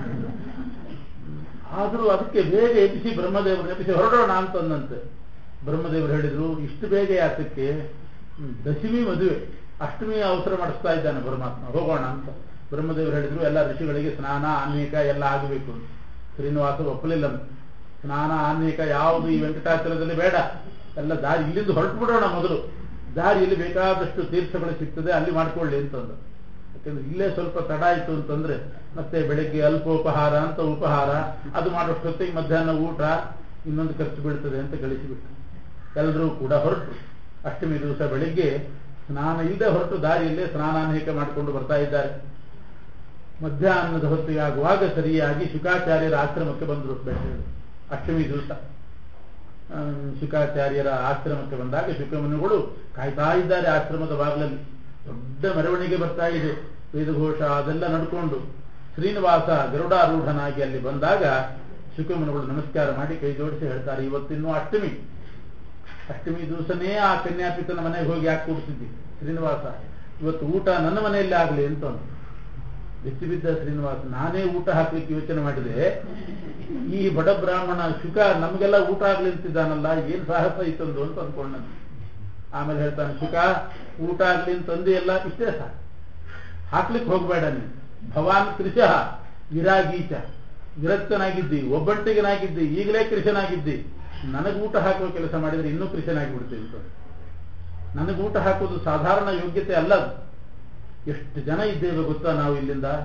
Speaker 1: ಆದರೂ ಅದಕ್ಕೆ ಬೇಗ ಎಬ್ಬಿಸಿ ಬ್ರಹ್ಮದೇವರು ಎಬ್ಬಿಸಿ ಹೊರಡೋಣ ಅಂತಂದಂತೆ ಬ್ರಹ್ಮದೇವರು ಹೇಳಿದ್ರು ಇಷ್ಟು ಬೇಗ ಯಾತಕ್ಕೆ ದಶಮಿ ಮದುವೆ ಅಷ್ಟಮಿ ಅವಸರ ಮಾಡಿಸ್ತಾ ಇದ್ದಾನೆ ಪರಮಾತ್ಮ ಹೋಗೋಣ ಅಂತ ಬ್ರಹ್ಮದೇವರು ಹೇಳಿದ್ರು ಎಲ್ಲ ಋಷಿಗಳಿಗೆ ಸ್ನಾನ ಆನ್ಮೀಕ ಎಲ್ಲ ಆಗಬೇಕು ಅಂತ ಶ್ರೀನಿವಾಸ ಒಪ್ಪಲಿಲ್ಲ ಸ್ನಾನ ಆನ್ಮೀಕ ಯಾವುದು ಈ ವೆಂಕಟಾಚಲದಲ್ಲಿ ಬೇಡ ಎಲ್ಲ ದಾರಿ ಇಲ್ಲಿಂದ ಹೊರಟು ಬಿಡೋಣ ಮೊದಲು ದಾರಿಯಲ್ಲಿ ಬೇಕಾದಷ್ಟು ತೀರ್ಥಗಳು ಸಿಗ್ತದೆ ಅಲ್ಲಿ ಮಾಡ್ಕೊಳ್ಳಿ ಅಂತಂದು ಯಾಕಂದ್ರೆ ಇಲ್ಲೇ ಸ್ವಲ್ಪ ತಡ ಆಯಿತು ಅಂತಂದ್ರೆ ಮತ್ತೆ ಬೆಳಿಗ್ಗೆ ಅಲ್ಪೋಪಹಾರ ಅಂತ ಉಪಹಾರ ಅದು ಮಾಡೋಷ್ಟೊತ್ತಿಗೆ ಮಧ್ಯಾಹ್ನ ಊಟ ಇನ್ನೊಂದು ಖರ್ಚು ಬೀಳ್ತದೆ ಅಂತ ಕಳಿಸಿಬಿಟ್ಟು ಎಲ್ಲರೂ ಕೂಡ ಹೊರಟು ಅಷ್ಟಮಿ ದಿವಸ ಬೆಳಿಗ್ಗೆ ಸ್ನಾನ ಇಲ್ಲದೆ ಹೊರಟು ದಾರಿಯಲ್ಲೇ ಸ್ನಾನಾನೇಕ ಮಾಡಿಕೊಂಡು ಬರ್ತಾ ಇದ್ದಾರೆ ಮಧ್ಯಾಹ್ನದ ಹೊತ್ತಿಗೆ ಆಗುವಾಗ ಸರಿಯಾಗಿ ಶುಕಾಚಾರ್ಯರ ಆಶ್ರಮಕ್ಕೆ ಬಂದರು ಬೆಟ್ಟಗಳು ಅಷ್ಟಮಿ ದಿವಸ ಶುಕಾಚಾರ್ಯರ ಆಶ್ರಮಕ್ಕೆ ಬಂದಾಗ ಶುಕಮುನಿಗಳು ಕಾಯ್ತಾ ಇದ್ದಾರೆ ಆಶ್ರಮದ ಬಾಗಿಲಲ್ಲಿ ದೊಡ್ಡ ಮೆರವಣಿಗೆ ಬರ್ತಾ ಇದೆ ವೇದಘೋಷ ಅದೆಲ್ಲ ನಡ್ಕೊಂಡು ಶ್ರೀನಿವಾಸ ಗರುಡಾರೂಢನಾಗಿ ಅಲ್ಲಿ ಬಂದಾಗ ಶುಕಮುನಿಗಳು ನಮಸ್ಕಾರ ಮಾಡಿ ಕೈ ಜೋಡಿಸಿ ಹೇಳ್ತಾರೆ ಇವತ್ತಿನ್ನೂ ಅಷ್ಟಮಿ ಅಷ್ಟಮಿ ದಿವಸನೇ ಆ ಕನ್ಯಾಪಿತನ ಮನೆಗೆ ಹೋಗಿ ಯಾಕೆ ಕೂಡಿಸಿದ್ದಿ ಶ್ರೀನಿವಾಸ ಇವತ್ತು ಊಟ ನನ್ನ ಮನೆಯಲ್ಲಿ ಆಗಲಿ ಅಂತ ಬೆಚ್ಚಿ ಬಿದ್ದ ಶ್ರೀನಿವಾಸ ನಾನೇ ಊಟ ಹಾಕ್ಲಿಕ್ಕೆ ಯೋಚನೆ ಮಾಡಿದೆ ಈ ಬಡ ಬ್ರಾಹ್ಮಣ ಶುಕ ನಮಗೆಲ್ಲ ಊಟ ಆಗ್ಲಿ ಅಂತಿದ್ದಾನಲ್ಲ ಏನ್ ಸಾಹಸ ಇತ್ತಂದು ಅಂತ ಅಂದ್ಕೊಂಡ ಆಮೇಲೆ ಹೇಳ್ತಾನೆ ಶುಕ ಊಟ ಆಗ್ಲಿ ಅಂತಂದು ಎಲ್ಲ ಇಷ್ಟೇ ಸಾಕು ಹಾಕ್ಲಿಕ್ಕೆ ಹೋಗ್ಬೇಡ ನೀನು ಭವಾನ್ ಕೃಷಃ ವಿರಾಗೀಚ ವಿರಕ್ತನಾಗಿದ್ದಿ ಒಬ್ಬಂಟಿಗನಾಗಿದ್ದಿ ಈಗಲೇ ಕೃಷನಾಗಿದ್ದಿ ನನಗೆ ಊಟ ಹಾಕುವ ಕೆಲಸ ಮಾಡಿದ್ರೆ ಇನ್ನೂ ಕೃಷನಾಗಿ ಬಿಡ್ತೀವಿ ಅಂತ ನನಗೆ ಊಟ ಹಾಕೋದು ಸಾಧಾರಣ ಯೋಗ್ಯತೆ ಅಲ್ಲ ಅದು ಎಷ್ಟು ಜನ ಇದ್ದೇವೆ ಗೊತ್ತಾ ನಾವು ಇಲ್ಲಿಂದ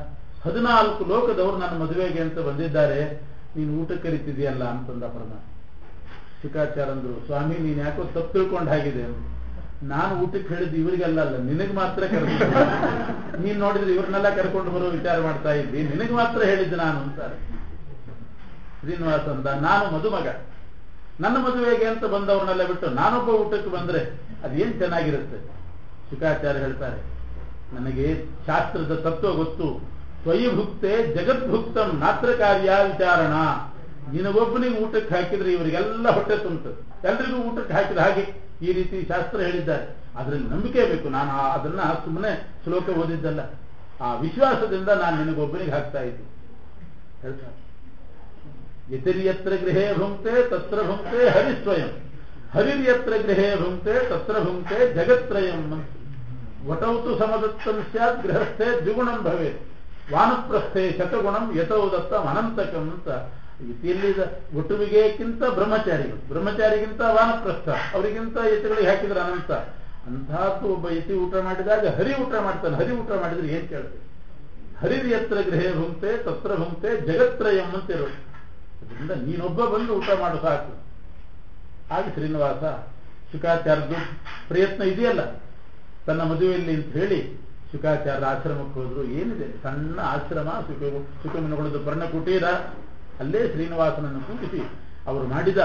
Speaker 1: ಹದಿನಾಲ್ಕು ಲೋಕದವರು ನನ್ನ ಮದುವೆಗೆ ಅಂತ ಬಂದಿದ್ದಾರೆ ನೀನು ಊಟಕ್ಕೆ ಕರಿತಿದೆಯಲ್ಲ ಅಂತಂದ ಪರಮಾತ್ಮ ಶುಕಾಚಾರಂದ್ರು ಸ್ವಾಮಿ ನೀನ್ ಯಾಕೋ ತಪ್ಪು ತಿಳ್ಕೊಂಡ್ ಹಾಗಿದೆ ಅಂತ ನಾನು ಊಟಕ್ಕೆ ಹೇಳಿದ್ದು ಇವರಿಗೆಲ್ಲ ಅಲ್ಲ ನಿನಗೆ ಮಾತ್ರ ಕರೆದಿದ್ದೆ ನೀನ್ ನೋಡಿದ್ರೆ ಇವ್ರನ್ನೆಲ್ಲ ಕರ್ಕೊಂಡು ಬರೋ ವಿಚಾರ ಮಾಡ್ತಾ ಇದ್ದಿ ನಿನಗೆ ಮಾತ್ರ ಹೇಳಿದ್ದು ನಾನು ಅಂತಾರೆ ಶ್ರೀನಿವಾಸ ಅಂದ ನಾನು ಮದುಮಗ ನನ್ನ ಮದುವೆಗೆ ಅಂತ ಬಂದವ್ರನ್ನೆಲ್ಲ ಬಿಟ್ಟು ನಾನೊಬ್ಬ ಊಟಕ್ಕೆ ಬಂದ್ರೆ ಅದೇನ್ ಚೆನ್ನಾಗಿರುತ್ತೆ ಶುಕಾಚಾರ್ಯ ಹೇಳ್ತಾರೆ ನನಗೆ ಶಾಸ್ತ್ರದ ತತ್ವ ಗೊತ್ತು ಸ್ವಯಭುಕ್ತೆ ಜಗದ್ಭುಕ್ತಂ ನಾತ್ರ ಕಾರ್ಯ ವಿಚಾರಣ ನಿನಗೊಬ್ಬನಿಗೆ ಊಟಕ್ಕೆ ಹಾಕಿದ್ರೆ ಇವರಿಗೆಲ್ಲ ಹೊಟ್ಟೆ ತುಂಬುತ್ತದೆ ಎಲ್ರಿಗೂ ಊಟಕ್ಕೆ ಹಾಕಿದ ಹಾಗೆ ಈ ರೀತಿ ಶಾಸ್ತ್ರ ಹೇಳಿದ್ದಾರೆ ಅದರಲ್ಲಿ ನಂಬಿಕೆ ಬೇಕು ನಾನು ಆ- ಅದನ್ನ ಸುಮ್ಮನೆ ಶ್ಲೋಕ ಓದಿದ್ದಲ್ಲ ಆ ವಿಶ್ವಾಸದಿಂದ ನಾನು ನಿನಗೊಬ್ಬನಿಗೆ ಹಾಕ್ತಾ ಇದ್ದೆ ಹೇಳ್ತಾರೆ ಯತಿರ್ಯತ್ರ ಗೃಹೇ ಭುಂಕ್ತೆ ತತ್ರ ಭುಂಕ್ತೆ ಹರಿಸ್ವಯಂ ಹರಿರ್ಯತ್ರ ಗೃಹೇ ಭುಂಕ್ತೆ ತತ್ರ ಭುಂಕ್ತೆ ಜಗತ್ರಯಂ ಅಂತ. ವಟೌತು ಸಮದತ್ತಂ ಸ್ಯಾತ್ ಗೃಹಸ್ಥೆ ದ್ವಿಗುಣಂ ಭವೇತ್ ವಾನಪ್ರಸ್ಥೆ ಶತಗುಣಂ ಯಥೋ ದತ್ತಂ ಅನಂತಕಂ ಅಂತ ಯತಿಯಲ್ಲಿ ಒಟುವಿಗೆಕ್ಕಿಂತ ಬ್ರಹ್ಮಚಾರಿಗಳು ಬ್ರಹ್ಮಚಾರಿಗಿಂತ ವಾನಪ್ರಸ್ಥ ಅವರಿಗಿಂತ ಯತಿಗಳಿಗೆ ಹಾಕಿದ್ರೆ ಅನಂತ ಅಂತಹದ್ದು ಒಬ್ಬ ಯತಿ ಊಟ ಮಾಡಿದಾಗ ಹರಿ ಊಟ ಮಾಡ್ತಾನೆ ಹರಿ ಊಟ ಮಾಡಿದ್ರೆ ಏನ್ ಕೇಳ್ತೇವೆ ಹರಿರ್ ಯತ್ರ ಗೃಹೇ ಭುಂಕ್ತೆ ತತ್ರ ಭುಂಕ್ತೆ ಜಗತ್ರಯಂ ಅಂತ ಇರೋದು ಅದರಿಂದ ನೀನೊಬ್ಬ ಬಂದು ಊಟ ಮಾಡು ಸಾಕು ಹಾಗೆ ಶ್ರೀನಿವಾಸ ಶುಕಾಚಾರ್ಯದು ಪ್ರಯತ್ನ ಇದೆಯಲ್ಲ ತನ್ನ ಮದುವೆಯಲ್ಲಿ ಅಂತ ಹೇಳಿ ಶುಕಾಚಾರ್ಯ ಆಶ್ರಮಕ್ಕೆ ಹೋದ್ರು ಏನಿದೆ ಸಣ್ಣ ಆಶ್ರಮ ಸುಖ ಸುಖಮನಗಳದ್ದು ಪರ್ಣ ಕುಟೀರ ಅಲ್ಲೇ ಶ್ರೀನಿವಾಸನನ್ನು ಕೂಡಿಸಿ ಅವರು ಮಾಡಿದ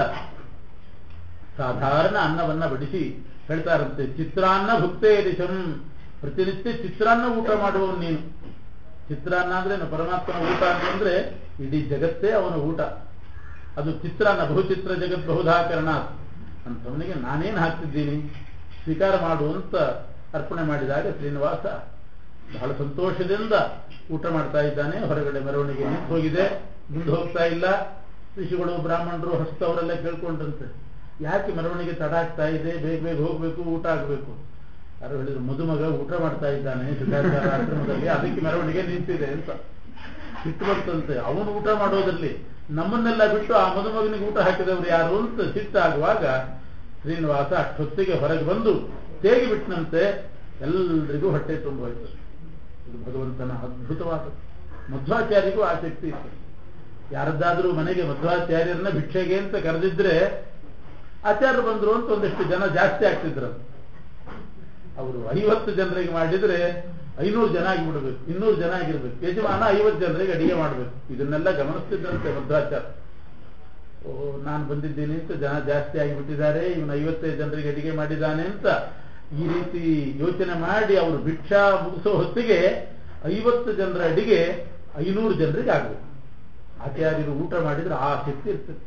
Speaker 1: ಸಾಧಾರಣ ಅನ್ನವನ್ನ ಬಡಿಸಿ ಹೇಳ್ತಾರಂತೆ ಚಿತ್ರಾನ್ನ ಭುಕ್ತೇ ದಿಶಂ ಪ್ರತಿನಿತ್ಯ ಚಿತ್ರಾನ್ನ ಊಟ ಮಾಡುವವನು ನೀನು ಚಿತ್ರಾನ್ನ ಅಂದ್ರೆ ಏನು? ಪರಮಾತ್ಮನ ಊಟ ಅಂತಂದ್ರೆ ಇಡೀ ಜಗತ್ತೇ ಅವನ ಊಟ ಅದು ಚಿತ್ರಾನ್ನ ಬಹುಚಿತ್ರ ಜಗತ್ ಬಹುಧಾಕರಣ ಅಂತವನಿಗೆ ನಾನೇನು ಹಾಕ್ತಿದ್ದೀನಿ ಸ್ವೀಕಾರ ಮಾಡು ಅಂತ ಅರ್ಪಣೆ ಮಾಡಿದಾಗ ಶ್ರೀನಿವಾಸ ಬಹಳ ಸಂತೋಷದಿಂದ ಊಟ ಮಾಡ್ತಾ ಇದ್ದಾನೆ ಹೊರಗಡೆ ಮೆರವಣಿಗೆ ನಿಂತು ಹೋಗಿದೆ ಮುಂದೆ ಹೋಗ್ತಾ ಇಲ್ಲ ಋಷಿಗಳು ಬ್ರಾಹ್ಮಣರು ಹಸ್ತವರೆಲ್ಲ ಕೇಳ್ಕೊಂಡ್ರಂತೆ ಯಾಕೆ ಮೆರವಣಿಗೆ ತಡ ಆಗ್ತಾ ಇದೆ ಬೇಗ ಬೇಗ ಹೋಗ್ಬೇಕು ಊಟ ಆಗ್ಬೇಕು ಯಾರು ಹೇಳಿದ್ರು ಮದುಮಗ ಊಟ ಮಾಡ್ತಾ ಇದ್ದಾನೆ ಶುಕಾಚಾರ ಆಶ್ರಮದಲ್ಲಿ ಅದಕ್ಕೆ ಮೆರವಣಿಗೆ ನಿಂತಿದೆ ಅಂತ ಸಿಟ್ಟು ಬಂತಂತೆ ಅವನು ಊಟ ಮಾಡೋದ್ರಲ್ಲಿ ನಮ್ಮನ್ನೆಲ್ಲ ಬಿಟ್ಟು ಆ ಮದುಮಗನಿಗೆ ಊಟ ಹಾಕಿದವರು ಯಾರು ಅಂತ ಸಿಟ್ಟಾಗುವಾಗ ಶ್ರೀನಿವಾಸ ಅಷ್ಟೊತ್ತಿಗೆ ಹೊರಗೆ ಬಂದು ತೇಗಿ ಬಿಟ್ಟನಂತೆ ಎಲ್ರಿಗೂ ಹೊಟ್ಟೆ ತುಂಬೋಯ್ತು ಇದು ಭಗವಂತನ ಅದ್ಭುತವಾದ ಮಧ್ವಾಚಾರ್ಯರಿಗೂ ಆ ಶಕ್ತಿ ಇತ್ತು ಯಾರದ್ದಾದ್ರೂ ಮನೆಗೆ ಮಧ್ವಾಚಾರ್ಯರನ್ನ ಭಿಕ್ಷೆಗೆ ಅಂತ ಕರೆದಿದ್ರೆ ಆಚಾರ್ಯರು ಬಂದ್ರು ಅಂತ ಒಂದಿಷ್ಟು ಜನ ಜಾಸ್ತಿ ಆಗ್ತಿದ್ರು ಅವರು ಐವತ್ತು ಜನರಿಗೆ ಮಾಡಿದ್ರೆ ಐನೂರು ಜನ ಆಗಿಬಿಡ್ಬೇಕು ಇನ್ನೂರು ಜನ ಆಗಿರ್ಬೇಕು ಯಜಮಾನ ಐವತ್ತು ಜನರಿಗೆ ಅಡಿಗೆ ಮಾಡಬೇಕು ಇದನ್ನೆಲ್ಲ ಗಮನಿಸ್ತಿದ್ರಂತೆ ಮಧ್ವಾಚಾರ್ಯ ಓ ನಾನು ಬಂದಿದ್ದೀನಿ ಅಂತ ಜನ ಜಾಸ್ತಿ ಆಗಿಬಿಟ್ಟಿದ್ದಾರೆ ಇವನು ಐವತ್ತೈದು ಜನರಿಗೆ ಅಡಿಗೆ ಮಾಡಿದ್ದಾನೆ ಅಂತ ಈ ರೀತಿ ಯೋಚನೆ ಮಾಡಿ ಅವರು ಭಿಕ್ಷಾ ಮುಗಿಸೋ ಹೊತ್ತಿಗೆ ಐವತ್ತು ಜನರ ಅಡಿಗೆ ಐನೂರು ಜನರಿಗೆ ಆಗಬೇಕು ಆಚಾರ್ಯರು ಊಟ ಮಾಡಿದ್ರೆ ಆ ಶಕ್ತಿ ಇರ್ತಿತ್ತು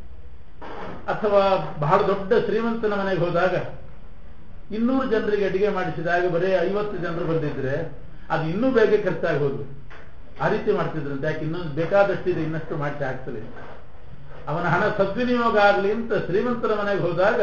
Speaker 1: ಅಥವಾ ಬಹಳ ದೊಡ್ಡ ಶ್ರೀಮಂತನ ಮನೆಗೆ ಹೋದಾಗ ಇನ್ನೂರು ಜನರಿಗೆ ಅಡಿಗೆ ಮಾಡಿಸಿದಾಗ ಬರೀ ಐವತ್ತು ಜನರು ಬಂದಿದ್ರೆ ಅದು ಇನ್ನೂ ಬೇಗ ಖರ್ಚಾಗಿ ಹೋದ್ರು ಆ ರೀತಿ ಮಾಡ್ತಿದ್ರಂತೆ ಯಾಕೆ ಇನ್ನೊಂದು ಬೇಕಾದಷ್ಟಿದೆ ಇನ್ನಷ್ಟು ಮಾಡಿಸಿ ಆಗ್ತದೆ ಅವನ ಹಣ ಸದ್ವಿನಿಯೋಗ ಆಗಲಿ ಅಂತ ಶ್ರೀಮಂತರ ಮನೆಗೆ ಹೋದಾಗ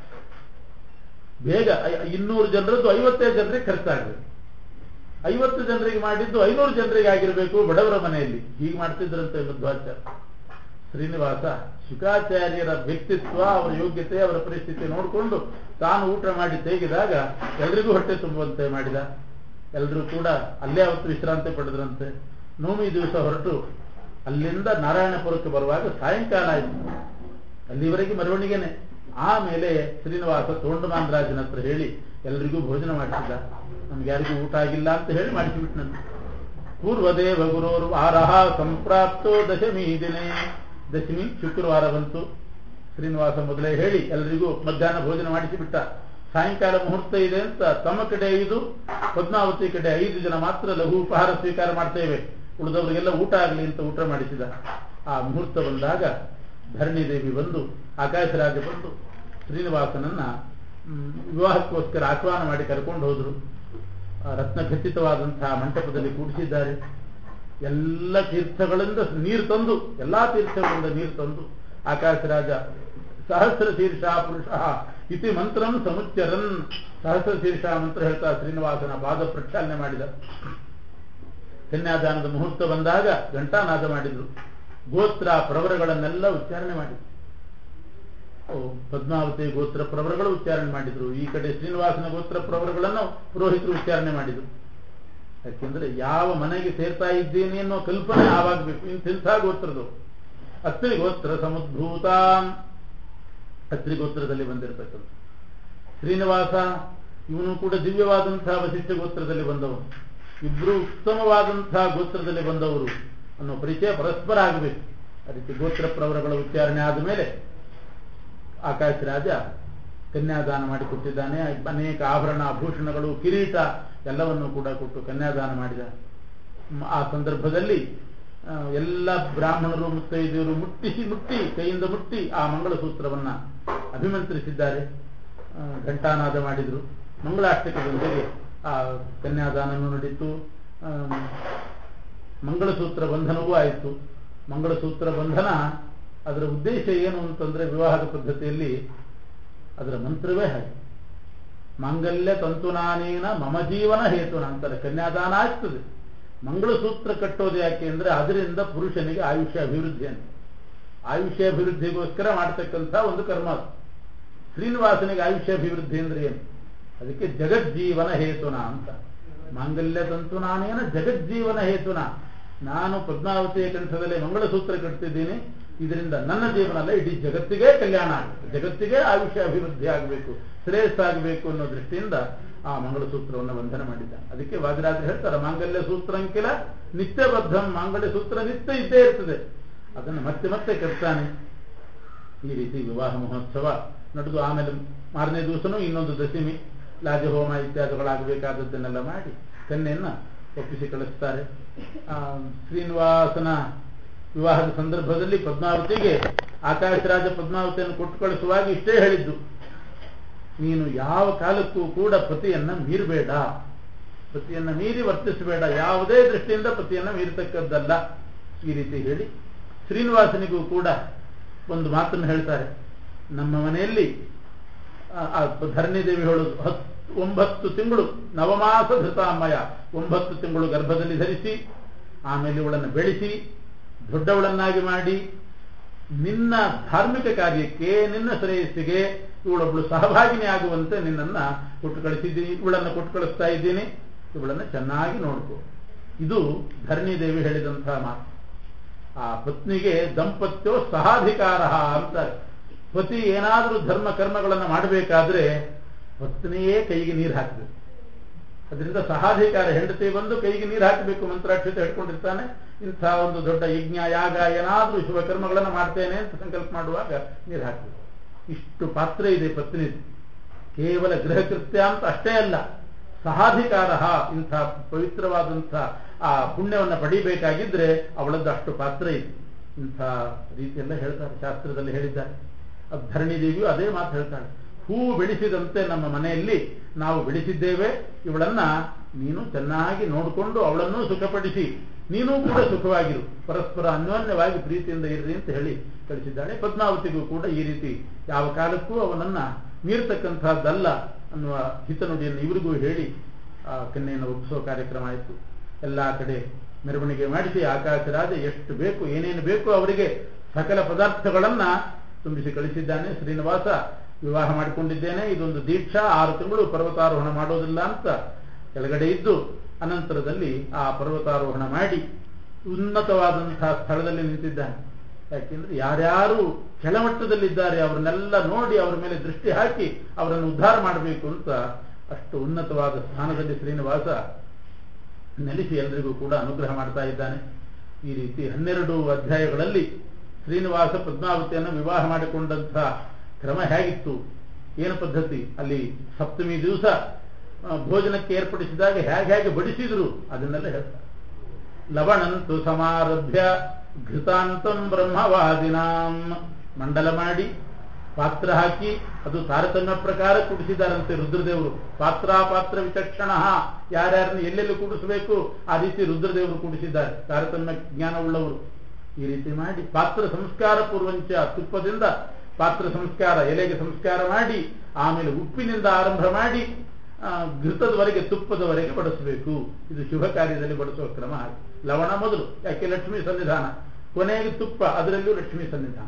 Speaker 1: ಬೇಗ ಐ- ಇನ್ನೂರು ಜನರದ್ದು ಐವತ್ತೈದು ಜನರಿಗೆ ಖರ್ಚಾಗಬೇಕು ಐವತ್ತು ಜನರಿಗೆ ಮಾಡಿದ್ದು ಐನೂರು ಜನರಿಗೆ ಆಗಿರಬೇಕು ಬಡವರ ಮನೆಯಲ್ಲಿ ಹೀಗೆ ಮಾಡ್ತಿದ್ರಂತೆ ಮಧ್ವಾಚಾರ್ಯ ಶ್ರೀನಿವಾಸ ಶುಕಾಚಾರ್ಯರ ವ್ಯಕ್ತಿತ್ವ ಅವರ ಯೋಗ್ಯತೆ ಅವರ ಪರಿಸ್ಥಿತಿ ನೋಡಿಕೊಂಡು ತಾನು ಊಟ ಮಾಡಿ ತೆಗೆದಾಗ ಎಲ್ರಿಗೂ ಹೊಟ್ಟೆ ತುಂಬುವಂತೆ ಮಾಡಿದ ಎಲ್ಲರೂ ಕೂಡ ಅಲ್ಲೇ ಅವತ್ತು ವಿಶ್ರಾಂತಿ ಪಡೆದ್ರಂತೆ ನೋಮಿ ದಿವಸ ಹೊರಟು ಅಲ್ಲಿಂದ ನಾರಾಯಣಪುರಕ್ಕೆ ಬರುವಾಗ ಸಾಯಂಕಾಲ ಆಯಿತು ಅಲ್ಲಿವರೆಗೆ ಮೆರವಣಿಗೆನೆ ಆಮೇಲೆ ಶ್ರೀನಿವಾಸ ತೋಂಡಮಾನರಾಜನ ಹತ್ರ ಹೇಳಿ ಎಲ್ರಿಗೂ ಭೋಜನ ಮಾಡಿಸಿದ ನಮ್ಗೆ ಯಾರಿಗೂ ಊಟ ಆಗಿಲ್ಲ ಅಂತ ಹೇಳಿ ಮಾಡಿಸಿಬಿಟ್ನಂತೆ ಪೂರ್ವದೇವ ಗುರೋರು ಆರಹ ಸಂಪ್ರಾಪ್ತೋ ದಶಮಿ ದಿನೇ ದಶಮಿ ಶುಕ್ರವಾರ ಬಂತು ಶ್ರೀನಿವಾಸ ಮೊದಲೇ ಹೇಳಿ ಎಲ್ರಿಗೂ ಮಧ್ಯಾಹ್ನ ಭೋಜನ ಮಾಡಿಸಿಬಿಟ್ಟ ಸಾಯಂಕಾಲ ಮುಹೂರ್ತ ಇದೆ ಅಂತ ತಮ್ಮ ಕಡೆ ಐದು ಪದ್ಮಾವತಿ ಕಡೆ ಐದು ಜನ ಮಾತ್ರ ಲಘು ಉಪಹಾರ ಸ್ವೀಕಾರ ಮಾಡ್ತೇವೆ ಉಳಿದವರಿಗೆಲ್ಲ ಊಟ ಆಗಲಿ ಅಂತ ಊಟ ಮಾಡಿಸಿದ ಆ ಮುಹೂರ್ತ ಬಂದಾಗ ಧರಣಿ ದೇವಿ ಬಂದು ಆಕಾಶರಾಜ ಬಂದು ಶ್ರೀನಿವಾಸನನ್ನ ಮ್, ವಿವಾಹಕ್ಕೋಸ್ಕರ ಆಹ್ವಾನ ಮಾಡಿ ಕರ್ಕೊಂಡು ಹೋದ್ರು ಆ ರತ್ನ ಖಚಿತವಾದಂತಹ ಮಂಟಪದಲ್ಲಿ ಕೂಡಿಸಿದ್ದಾರೆ ಎಲ್ಲ ತೀರ್ಥಗಳಿಂದ ನೀರು ತಂದು ಎಲ್ಲಾ ತೀರ್ಥಗಳಿಂದ ನೀರು ತಂದು ಆಕಾಶರಾಜ ಸಹಸ್ರ ಶೀರ್ಷ ಪುರುಷ ಇತಿ ಮಂತ್ರಂ ಸಮುಚ್ಚರನ್ ಸಹಸ್ರ ಶೀರ್ಷ ಮಂತ್ರ ಹೇಳ್ತಾ ಶ್ರೀನಿವಾಸನ ಪಾದ ಪ್ರಕ್ಷಾಲನೆ ಮಾಡಿದ ಕನ್ಯಾದಾನದ ಮುಹೂರ್ತ ಬಂದಾಗ ಘಂಟಾನಾದ ಮಾಡಿದ್ರು ಗೋತ್ರ ಪ್ರವರಗಳನ್ನೆಲ್ಲ ಉಚ್ಚಾರಣೆ ಮಾಡಿದ್ರು ಓ, ಪದ್ಮಾವತಿ ಗೋತ್ರ ಪ್ರವರಗಳು ಉಚ್ಚಾರಣೆ ಮಾಡಿದ್ರು ಈ ಕಡೆ ಶ್ರೀನಿವಾಸನ ಗೋತ್ರ ಪ್ರವರಗಳನ್ನು ಪುರೋಹಿತರು ಉಚ್ಚಾರಣೆ ಮಾಡಿದ್ರು ಯಾಕೆಂದ್ರೆ ಯಾವ ಮನೆಗೆ ಸೇರ್ತಾ ಇದ್ದೇನೆ ಅನ್ನೋ ಕಲ್ಪನೆ ಆವಾಗಬೇಕು ಇಂತಿಂಥ ಗೋತ್ರದು ಅತ್ರಿ ಗೋತ್ರ ಸಮುದ್ಭೂತ ಅತ್ರಿ ಗೋತ್ರದಲ್ಲಿ ಬಂದಿರತಕ್ಕಂಥ ಶ್ರೀನಿವಾಸ ಇವನು ಕೂಡ ದಿವ್ಯವಾದಂತಹ ವಶಿಷ್ಠ ಗೋತ್ರದಲ್ಲಿ ಬಂದವನು ಇಬ್ರು ಉತ್ತಮವಾದಂತಹ ಗೋತ್ರದಲ್ಲಿ ಬಂದವರು ಅನ್ನೋ ಪರಿಚಯ ಪರಸ್ಪರ ಆಗಬೇಕು ಆ ರೀತಿ ಗೋತ್ರ ಪ್ರವರಗಳ ಉಚ್ಚಾರಣೆ ಆದ ಮೇಲೆ ಆಕಾಶ ರಾಜ ಕನ್ಯಾದಾನ ಮಾಡಿಕೊಟ್ಟಿದ್ದಾನೆ ಅನೇಕ ಆಭರಣ ಆಭೂಷಣಗಳು ಕಿರೀಟ ಎಲ್ಲವನ್ನು ಕೂಡ ಕೊಟ್ಟು ಕನ್ಯಾದಾನ ಮಾಡಿದ ಮ್, ಆ ಸಂದರ್ಭದಲ್ಲಿ ಆ, ಎಲ್ಲ ಬ್ರಾಹ್ಮಣರು ಮುತ್ತೈದೆಯರು ಮುಟ್ಟಿಸಿ ಮುಟ್ಟಿ ಕೈಯಿಂದ ಮುಟ್ಟಿ ಆ ಮಂಗಳಸೂತ್ರವನ್ನ ಅಭಿಮಂತ್ರಿಸಿದ್ದಾರೆ ಆ, ಘಂಟಾನಾದ ಮಾಡಿದರು ಮಂಗಳಾಷ್ಟಕದೊಂದಿಗೆ ಆ ಕನ್ಯಾದಾನನೂ ನಡೀತು ಆ, ಮಂಗಳಸೂತ್ರ ಬಂಧನವೂ ಆಯಿತು ಮಂಗಳಸೂತ್ರ ಬಂಧನ ಅದರ ಉದ್ದೇಶ ಏನು ಅಂತಂದ್ರೆ ವಿವಾಹದ ಪದ್ಧತಿಯಲ್ಲಿ ಅದರ ಮಂತ್ರವೇ ಹಾಗೆ ಮಾಂಗಲ್ಯ ತಂತುನಾನೇನ ಮಮ ಜೀವನ ಹೇತುನ ಅಂತಾರೆ ಕನ್ಯಾದಾನ ಆಗ್ತದೆ ಮಂಗಳಸೂತ್ರ ಕಟ್ಟೋದು ಯಾಕೆ ಅಂದ್ರೆ ಅದರಿಂದ ಪುರುಷನಿಗೆ ಆಯುಷ್ಯ ಅಭಿವೃದ್ಧಿ ಅಂತ ಆಯುಷ್ಯ ಅಭಿವೃದ್ಧಿಗೋಸ್ಕರ ಮಾಡ್ತಕ್ಕಂಥ ಒಂದು ಕರ್ಮ ಅದು ಶ್ರೀನಿವಾಸನಿಗೆ ಆಯುಷ್ಯ ಅಭಿವೃದ್ಧಿ ಅಂದ್ರೆ ಏನು ಅದಕ್ಕೆ ಜಗಜ್ಜೀವನ ಹೇತುನ ಅಂತ ಮಾಂಗಲ್ಯ ತಂತು ನಾನೇನ ಜಗಜ್ಜೀವನ ಹೇತುನ ನಾನು ಪದ್ಮಾವತಿಯ ಕಂಠದಲ್ಲಿ ಮಂಗಳಸೂತ್ರ ಕಟ್ತಿದ್ದೀನಿ ಇದರಿಂದ ನನ್ನ ಜೀವನ ಅಲ್ಲ ಇಡೀ ಜಗತ್ತಿಗೆ ಕಲ್ಯಾಣ ಆಗುತ್ತೆ ಜಗತ್ತಿಗೆ ಆಯುಷ್ಯ ಅಭಿವೃದ್ಧಿ ಆಗಬೇಕು ಶ್ರೇಯಸ್ಸಾಗಬೇಕು ಅನ್ನೋ ದೃಷ್ಟಿಯಿಂದ ಆ ಮಂಗಳಸೂತ್ರವನ್ನು ಬಂಧನ ಮಾಡಿದ್ದ ಅದಕ್ಕೆ ವಾದಿರಾಜ ಹೇಳ್ತಾರೆ ಮಾಂಗಲ್ಯ ಸೂತ್ರಂಕಿಲ ನಿತ್ಯಬದ್ಧಂ ಮಾಂಗಲ್ಯ ಸೂತ್ರ ನಿತ್ಯ ಇದ್ದೇ ಇರ್ತದೆ ಅದನ್ನು ಮತ್ತೆ ಮತ್ತೆ ಕಟ್ತಾನೆ ಈ ರೀತಿ ವಿವಾಹ ಮಹೋತ್ಸವ ನಡೆದು ಆಮೇಲೆ ಮಾರನೇ ದಿವಸನೂ ಇನ್ನೊಂದು ದಶಮಿ ಲಾಜಹೋಮ ಇತ್ಯಾದಿಗಳಾಗಬೇಕಾದದ್ದನ್ನೆಲ್ಲ ಮಾಡಿ ಕನ್ಯೆಯನ್ನ ಒಪ್ಪಿಸಿ ಕಳಿಸ್ತಾರೆ ಆ, ಶ್ರೀನಿವಾಸನ ವಿವಾಹದ ಸಂದರ್ಭದಲ್ಲಿ ಪದ್ಮಾವತಿಗೆ ಆಕಾಶರಾಜ ಪದ್ಮಾವತಿಯನ್ನು ಕೊಟ್ಟು ಕಳಿಸುವಾಗ ಇಷ್ಟೇ ಹೇಳಿದ್ದು ನೀನು ಯಾವ ಕಾಲಕ್ಕೂ ಕೂಡ ಪತಿಯನ್ನ ಮೀರಬೇಡ ಪತಿಯನ್ನ ಮೀರಿ ವರ್ತಿಸಬೇಡ ಯಾವುದೇ ದೃಷ್ಟಿಯಿಂದ ಪತಿಯನ್ನ ಮೀರತಕ್ಕದ್ದಲ್ಲ ಈ ರೀತಿ ಹೇಳಿ ಶ್ರೀನಿವಾಸನಿಗೂ ಕೂಡ ಒಂದು ಮಾತನ್ನು ಹೇಳ್ತಾರೆ ನಮ್ಮ ಮನೆಯಲ್ಲಿ ಆ- ಆ ಧರಣಿದೇವಿ ಹೇಳುದು ಹತ್ತು ಒಂಬತ್ತು ತಿಂಗಳು ನವಮಾಸ ಧೃತಾಮಯ ಒಂಬತ್ತು ತಿಂಗಳು ಗರ್ಭದಲ್ಲಿ ಧರಿಸಿ ಆಮೇಲೆ ಇವಳನ್ನು ಬೆಳೆಸಿ ದೊಡ್ಡವಳನ್ನಾಗಿ ಮಾಡಿ ನಿನ್ನ ಧಾರ್ಮಿಕ ಕಾರ್ಯಕ್ಕೆ ನಿನ್ನ ಶ್ರೇಯಸ್ಸಿಗೆ ಇವಳೊಬ್ಳು ಸಹಭಾಗಿನಿ ಆಗುವಂತೆ ನಿನ್ನನ್ನ ಕೊಟ್ಟು ಕಳಿಸಿದ್ದೀನಿ ಇವಳನ್ನು ಕೊಟ್ಟು ಕಳಿಸ್ತಾ ಇದ್ದೀನಿ ಇವಳನ್ನು ಚೆನ್ನಾಗಿ ನೋಡ್ಕೋ ಇದು ಧರಣಿ ದೇವಿ ಹೇಳಿದಂತಹ ಮಾತು ಆ ಪತ್ನಿಗೆ ದಂಪತ್ಯೋ ಸಹಾಧಿಕಾರ ಅಂತಾರೆ ಪತಿ ಏನಾದರೂ ಧರ್ಮ ಕರ್ಮಗಳನ್ನು ಮಾಡಬೇಕಾದ್ರೆ ಪತ್ನಿಯೇ ಕೈಗೆ ನೀರು ಹಾಕಬೇಕು ಅದರಿಂದ ಸಹಾಧಿಕಾರ ಹೆಂಡತಿ ಬಂದು ಕೈಗೆ ನೀರು ಹಾಕಬೇಕು ಮಂತ್ರಾಕ್ಷತೆ ಹಿಡ್ಕೊಂಡಿರ್ತಾನೆ ಇಂಥ ಒಂದು ದೊಡ್ಡ ಯಜ್ಞ ಯಾಗ ಏನಾದರೂ ಶುಭ ಕರ್ಮಗಳನ್ನು ಮಾಡ್ತೇನೆ ಅಂತ ಸಂಕಲ್ಪ ಮಾಡುವಾಗ ನೀರು ಹಾಕಬೇಕು ಇಷ್ಟು ಪಾತ್ರ ಇದೆ ಪತ್ನಿ ಕೇವಲ ಗೃಹ ಕೃತ್ಯ ಅಂತ ಅಷ್ಟೇ ಅಲ್ಲ ಸಹಾಧಿಕಾರ ಇಂಥ ಪವಿತ್ರವಾದಂಥ ಆ ಪುಣ್ಯವನ್ನು ಪಡಿಬೇಕಾಗಿದ್ರೆ ಅವಳದ್ದು ಅಷ್ಟು ಪಾತ್ರ ಇದೆ ಇಂಥ ರೀತಿಯೆಲ್ಲ ಹೇಳ್ತಾರೆ ಶಾಸ್ತ್ರದಲ್ಲಿ ಹೇಳಿದ್ದಾರೆ ಅದು ಧರಣಿ ದೇವಿಯು ಅದೇ ಮಾತು ಹೇಳ್ತಾಳೆ ಹೂ ಬೆಳೆಸಿದಂತೆ ನಮ್ಮ ಮನೆಯಲ್ಲಿ ನಾವು ಬೆಳೆಸಿದ್ದೇವೆ ಇವಳನ್ನ ನೀನು ಚೆನ್ನಾಗಿ ನೋಡಿಕೊಂಡು ಅವಳನ್ನೂ ಸುಖಪಡಿಸಿ ನೀನೂ ಕೂಡ ಸುಖವಾಗಿರು ಪರಸ್ಪರ ಅನ್ಯೋನ್ಯವಾಗಿ ಪ್ರೀತಿಯಿಂದ ಇರ್ರಿ ಅಂತ ಹೇಳಿ ಕಳಿಸಿದ್ದಾಳೆ ಪದ್ಮಾವತಿಗೂ ಕೂಡ ಈ ರೀತಿ ಯಾವ ಕಾಲಕ್ಕೂ ಅವನನ್ನ ಮೀರ್ತಕ್ಕಂಥದ್ದಲ್ಲ ಅನ್ನುವ ಹಿತನುಡಿಯನ್ನು ಇವರಿಗೂ ಹೇಳಿ ಆ ಕನ್ಯೆಯನ್ನು ಒಪ್ಪಿಸೋ ಕಾರ್ಯಕ್ರಮ ಆಯಿತು ಎಲ್ಲ ಕಡೆ ಮೆರವಣಿಗೆ ಮಾಡಿಸಿ ಆಕಾಶರಾಜ ಎಷ್ಟು ಬೇಕು ಏನೇನು ಬೇಕು ಅವರಿಗೆ ಸಕಲ ಪದಾರ್ಥಗಳನ್ನ ತುಂಬಿಸಿ ಕಳಿಸಿದ್ದಾನೆ ಶ್ರೀನಿವಾಸ ವಿವಾಹ ಮಾಡಿಕೊಂಡಿದ್ದೇನೆ ಇದೊಂದು ದೀಕ್ಷಾ ಆರು ತಿಂಗಳು ಪರ್ವತಾರೋಹಣ ಮಾಡೋದಿಲ್ಲ ಅಂತ ಕೆಳಗಡೆ ಇದ್ದು ಅನಂತರದಲ್ಲಿ ಆ ಪರ್ವತಾರೋಹಣ ಮಾಡಿ ಉನ್ನತವಾದಂತಹ ಸ್ಥಳದಲ್ಲಿ ನಿಂತಿದ್ದಾನೆ ಯಾಕೆಂದ್ರೆ ಯಾರ್ಯಾರು ಕೆಳಮಟ್ಟದಲ್ಲಿದ್ದಾರೆ ಅವರನ್ನೆಲ್ಲ ನೋಡಿ ಅವರ ಮೇಲೆ ದೃಷ್ಟಿ ಹಾಕಿ ಅವರನ್ನು ಉದ್ಧಾರ ಮಾಡಬೇಕು ಅಂತ ಅಷ್ಟು ಉನ್ನತವಾದ ಸ್ಥಾನದಲ್ಲಿ ಶ್ರೀನಿವಾಸ ನೆಲೆಸಿ ಎಲ್ರಿಗೂ ಕೂಡ ಅನುಗ್ರಹ ಮಾಡ್ತಾ ಇದ್ದಾನೆ ಈ ರೀತಿ ಹನ್ನೆರಡು ಅಧ್ಯಾಯಗಳಲ್ಲಿ ಶ್ರೀನಿವಾಸ ಪದ್ಮಾವತಿಯನ್ನು ವಿವಾಹ ಮಾಡಿಕೊಂಡಂತಹ ಕ್ರಮ ಹೇಗಿತ್ತು ಏನು ಪದ್ಧತಿ ಅಲ್ಲಿ ಸಪ್ತಮಿ ದಿವಸ ಆ, ಭೋಜನಕ್ಕೆ ಏರ್ಪಡಿಸಿದಾಗ ಹೇಗೆ ಹೇಗೆ ಬಡಿಸಿದ್ರು ಅದನ್ನೆಲ್ಲ ಹೇಳ್ತಾರೆ ಲವಣಂತು ಸಮಾರಭ್ಯ ಘೃತಾಂತಂ ಬ್ರಹ್ಮವಾದಿನಾಂ ಮಂಡಲ ಮಾಡಿ ಪಾತ್ರ ಹಾಕಿ ಅದು ತಾರತಮ್ಯ ಪ್ರಕಾರ ಕುಡಿಸಿದಾರಂತೆ ರುದ್ರದೇವರು ಪಾತ್ರ ಪಾತ್ರ ವಿಚಕ್ಷಣ ಯಾರ್ಯಾರನ್ನು ಎಲ್ಲೆಲ್ಲಿ ಕೂಡಿಸಬೇಕು ಆ ರೀತಿ ರುದ್ರದೇವರು ಕೂಡಿಸಿದ್ದಾರೆ ತಾರತಮ್ಯ ಜ್ಞಾನವುಳ್ಳವರು ಈ ರೀತಿ ಮಾಡಿ ಪಾತ್ರ ಸಂಸ್ಕಾರ ಪೂರ್ವಂಚ ತುಪ್ಪದಿಂದ ಪಾತ್ರ ಸಂಸ್ಕಾರ ಎಲೆಗೆ ಸಂಸ್ಕಾರ ಮಾಡಿ ಆಮೇಲೆ ಉಪ್ಪಿನಿಂದ ಆರಂಭ ಮಾಡಿ ಆ, ಘೃತದವರೆಗೆ ತುಪ್ಪದವರೆಗೆ ಬಡಿಸಬೇಕು ಇದು ಶುಭ ಕಾರ್ಯದಲ್ಲಿ ಬಡಿಸುವ ಕ್ರಮ ಹಾಗೆ ಲವಣ ಮೊದಲು ಯಾಕೆ ಲಕ್ಷ್ಮೀ ಸನ್ನಿಧಾನ ಕೊನೆಗೆ ತುಪ್ಪ ಅದರಲ್ಲೂ ಲಕ್ಷ್ಮೀ ಸನ್ನಿಧಾನ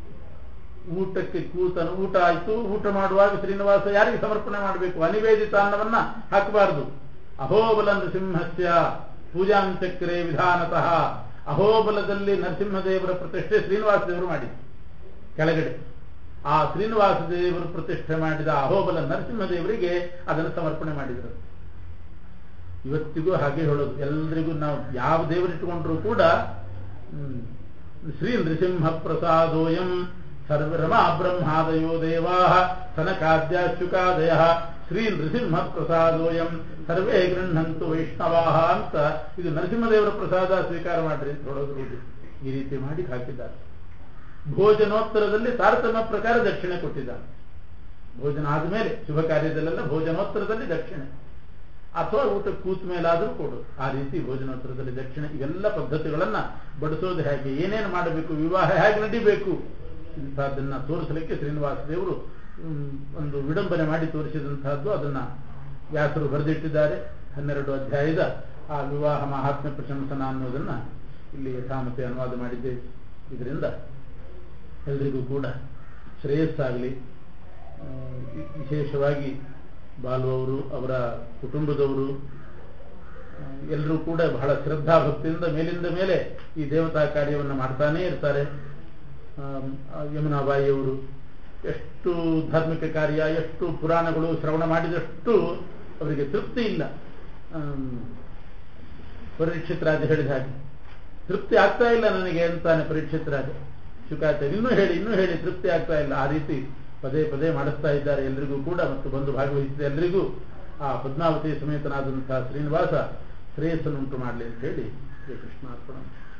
Speaker 1: ಊಟಕ್ಕೆ ಕೂತನು ಊಟ ಆಯ್ತು ಊಟ ಮಾಡುವಾಗ ಶ್ರೀನಿವಾಸ ಯಾರಿಗೆ ಸಮರ್ಪಣೆ ಮಾಡಬೇಕು ಅನಿವೇದಿತ ಅನ್ನವನ್ನ ಹಾಕಬಾರದು ಅಹೋಬಲ ನೃಸಿಂಹಸ್ಯ ಪೂಜಾಂಚಕ್ರೆ ವಿಧಾನತಃ ಅಹೋಬಲದಲ್ಲಿ ನರಸಿಂಹದೇವರ ಪ್ರತಿಷ್ಠೆ ಶ್ರೀನಿವಾಸ ದೇವರು ಮಾಡಿದ್ರು ಕೆಳಗಡೆ ಆ ಶ್ರೀನಿವಾಸ ದೇವರು ಪ್ರತಿಷ್ಠೆ ಮಾಡಿದ ಅಹೋಬಲ ನರಸಿಂಹದೇವರಿಗೆ ಅದನ್ನು ಸಮರ್ಪಣೆ ಮಾಡಿದರು ಇವತ್ತಿಗೂ ಹಾಗೆ ಹೇಳೋದು ಎಲ್ರಿಗೂ ನಾವು ಯಾವ ದೇವರಿಟ್ಟುಕೊಂಡ್ರೂ ಕೂಡ ಹ್ಮ್, ಶ್ರೀ ನೃಸಿಂಹ ಪ್ರಸಾದೋಯಂ ಸರ್ವರಮ ಬ್ರಹ್ಮಾದಯೋ ದೇವಾ ಸನಕಾದ್ಯಾಶುಕಾದಯ ಶ್ರೀ ನೃಸಿಂಹ ಪ್ರಸಾದೋಯಂ ಸರ್ವೇ ಗೃಹಂತು ವೈಷ್ಣವಾಹ ಅಂತ ಇದು ನರಸಿಂಹದೇವರ ಪ್ರಸಾದ ಸ್ವೀಕಾರ ಮಾಡ್ರಿ ಅಂತ ಹೇಳೋದು ರೂಢಿ ಈ ರೀತಿ ಮಾಡಿ ಹಾಕಿದ್ದಾರೆ ಭೋಜನೋತ್ತರದಲ್ಲಿ ತಾರತಮ್ಯ ಪ್ರಕಾರ ದಕ್ಷಿಣೆ ಕೊಟ್ಟಿದ್ದಾನೆ ಭೋಜನ ಆದಮೇಲೆ ಶುಭ ಕಾರ್ಯದಲ್ಲೆಲ್ಲ ಭೋಜನೋತ್ತರದಲ್ಲಿ ದಕ್ಷಿಣೆ ಅಥವಾ ಊಟ ಕೂತ ಮೇಲಾದರೂ ಕೊಡು ಆ ರೀತಿ ಭೋಜನೋತ್ತರದಲ್ಲಿ ದಕ್ಷಿಣೆ ಇವೆಲ್ಲ ಪದ್ಧತಿಗಳನ್ನ ಬಡಿಸೋದು ಹೇಗೆ ಏನೇನು ಮಾಡಬೇಕು ವಿವಾಹ ಹೇಗೆ ನಡಿಬೇಕು ಇಂಥದ್ದನ್ನ ತೋರಿಸಲಿಕ್ಕೆ ಶ್ರೀನಿವಾಸ ದೇವರು ಹ್ಮ್, ಒಂದು ವಿಡಂಬನೆ ಮಾಡಿ ತೋರಿಸಿದಂತಹದ್ದು ಅದನ್ನ ವ್ಯಾಸರು ಬರೆದಿಟ್ಟಿದ್ದಾರೆ ಹನ್ನೆರಡು ಅಧ್ಯಾಯದ ಆ ವಿವಾಹ ಮಹಾತ್ಮ್ಯ ಪ್ರಶಂಸನ ಅನ್ನೋದನ್ನ ಇಲ್ಲಿ ಯಥಾಮತೆ ಅನುವಾದ ಮಾಡಿದ್ದೇವೆ ಇದರಿಂದ ಎಲ್ರಿಗೂ ಕೂಡ ಶ್ರೇಯಸ್ಸಾಗಲಿ ಆ, ವಿ- ವಿಶೇಷವಾಗಿ ಬಾಲು ಅವರು ಅವರ ಕುಟುಂಬದವರು ಎಲ್ಲರೂ ಕೂಡ ಬಹಳ ಶ್ರದ್ಧಾ ಭಕ್ತಿಯಿಂದ ಮೇಲಿಂದ ಮೇಲೆ ಈ ದೇವತಾ ಕಾರ್ಯವನ್ನು ಮಾಡ್ತಾನೇ ಇರ್ತಾರೆ ಆಮ್, ಆ ಯಮುನಾಬಾಯಿಯವರು ಎಷ್ಟು ಧಾರ್ಮಿಕ ಕಾರ್ಯ ಎಷ್ಟು ಪುರಾಣಗಳು ಶ್ರವಣ ಮಾಡಿದಷ್ಟು ಅವರಿಗೆ ತೃಪ್ತಿ ಇಲ್ಲ ಆಮ್, ಪರೀಕ್ಷಿತ್ ರಾಜ ಹೇಳಿದ ಹಾಗೆ ತೃಪ್ತಿ ಆಗ್ತಾ ಇಲ್ಲ ನನಗೆ ಅಂತಾನೆ ಪರೀಕ್ಷಿತ್ ರಾಜ ಶುಕಾಚಾರ್ಯ ಇನ್ನೂ ಹೇಳಿ ಇನ್ನೂ ಹೇಳಿ ತೃಪ್ತಿ ಆಗ್ತಾ ಇಲ್ಲ ಆ ರೀತಿ ಪದೇ ಪದೇ ಮಾಡಿಸ್ತಾ ಇದ್ದಾರೆ ಎಲ್ರಿಗೂ ಕೂಡ ಮತ್ತು ಬಂದು ಭಾಗವಹಿಸಿದ ಎಲ್ರಿಗೂ ಆ ಪದ್ಮಾವತಿ ಸಮೇತನಾದಂತಹ ಶ್ರೀನಿವಾಸ ಶ್ರೇಯಸ್ಸನ್ನುಂಟು ಮಾಡಲಿ ಅಂತ ಹೇಳಿ ಶ್ರೀಕೃಷ್ಣ ಅರ್ಪಣ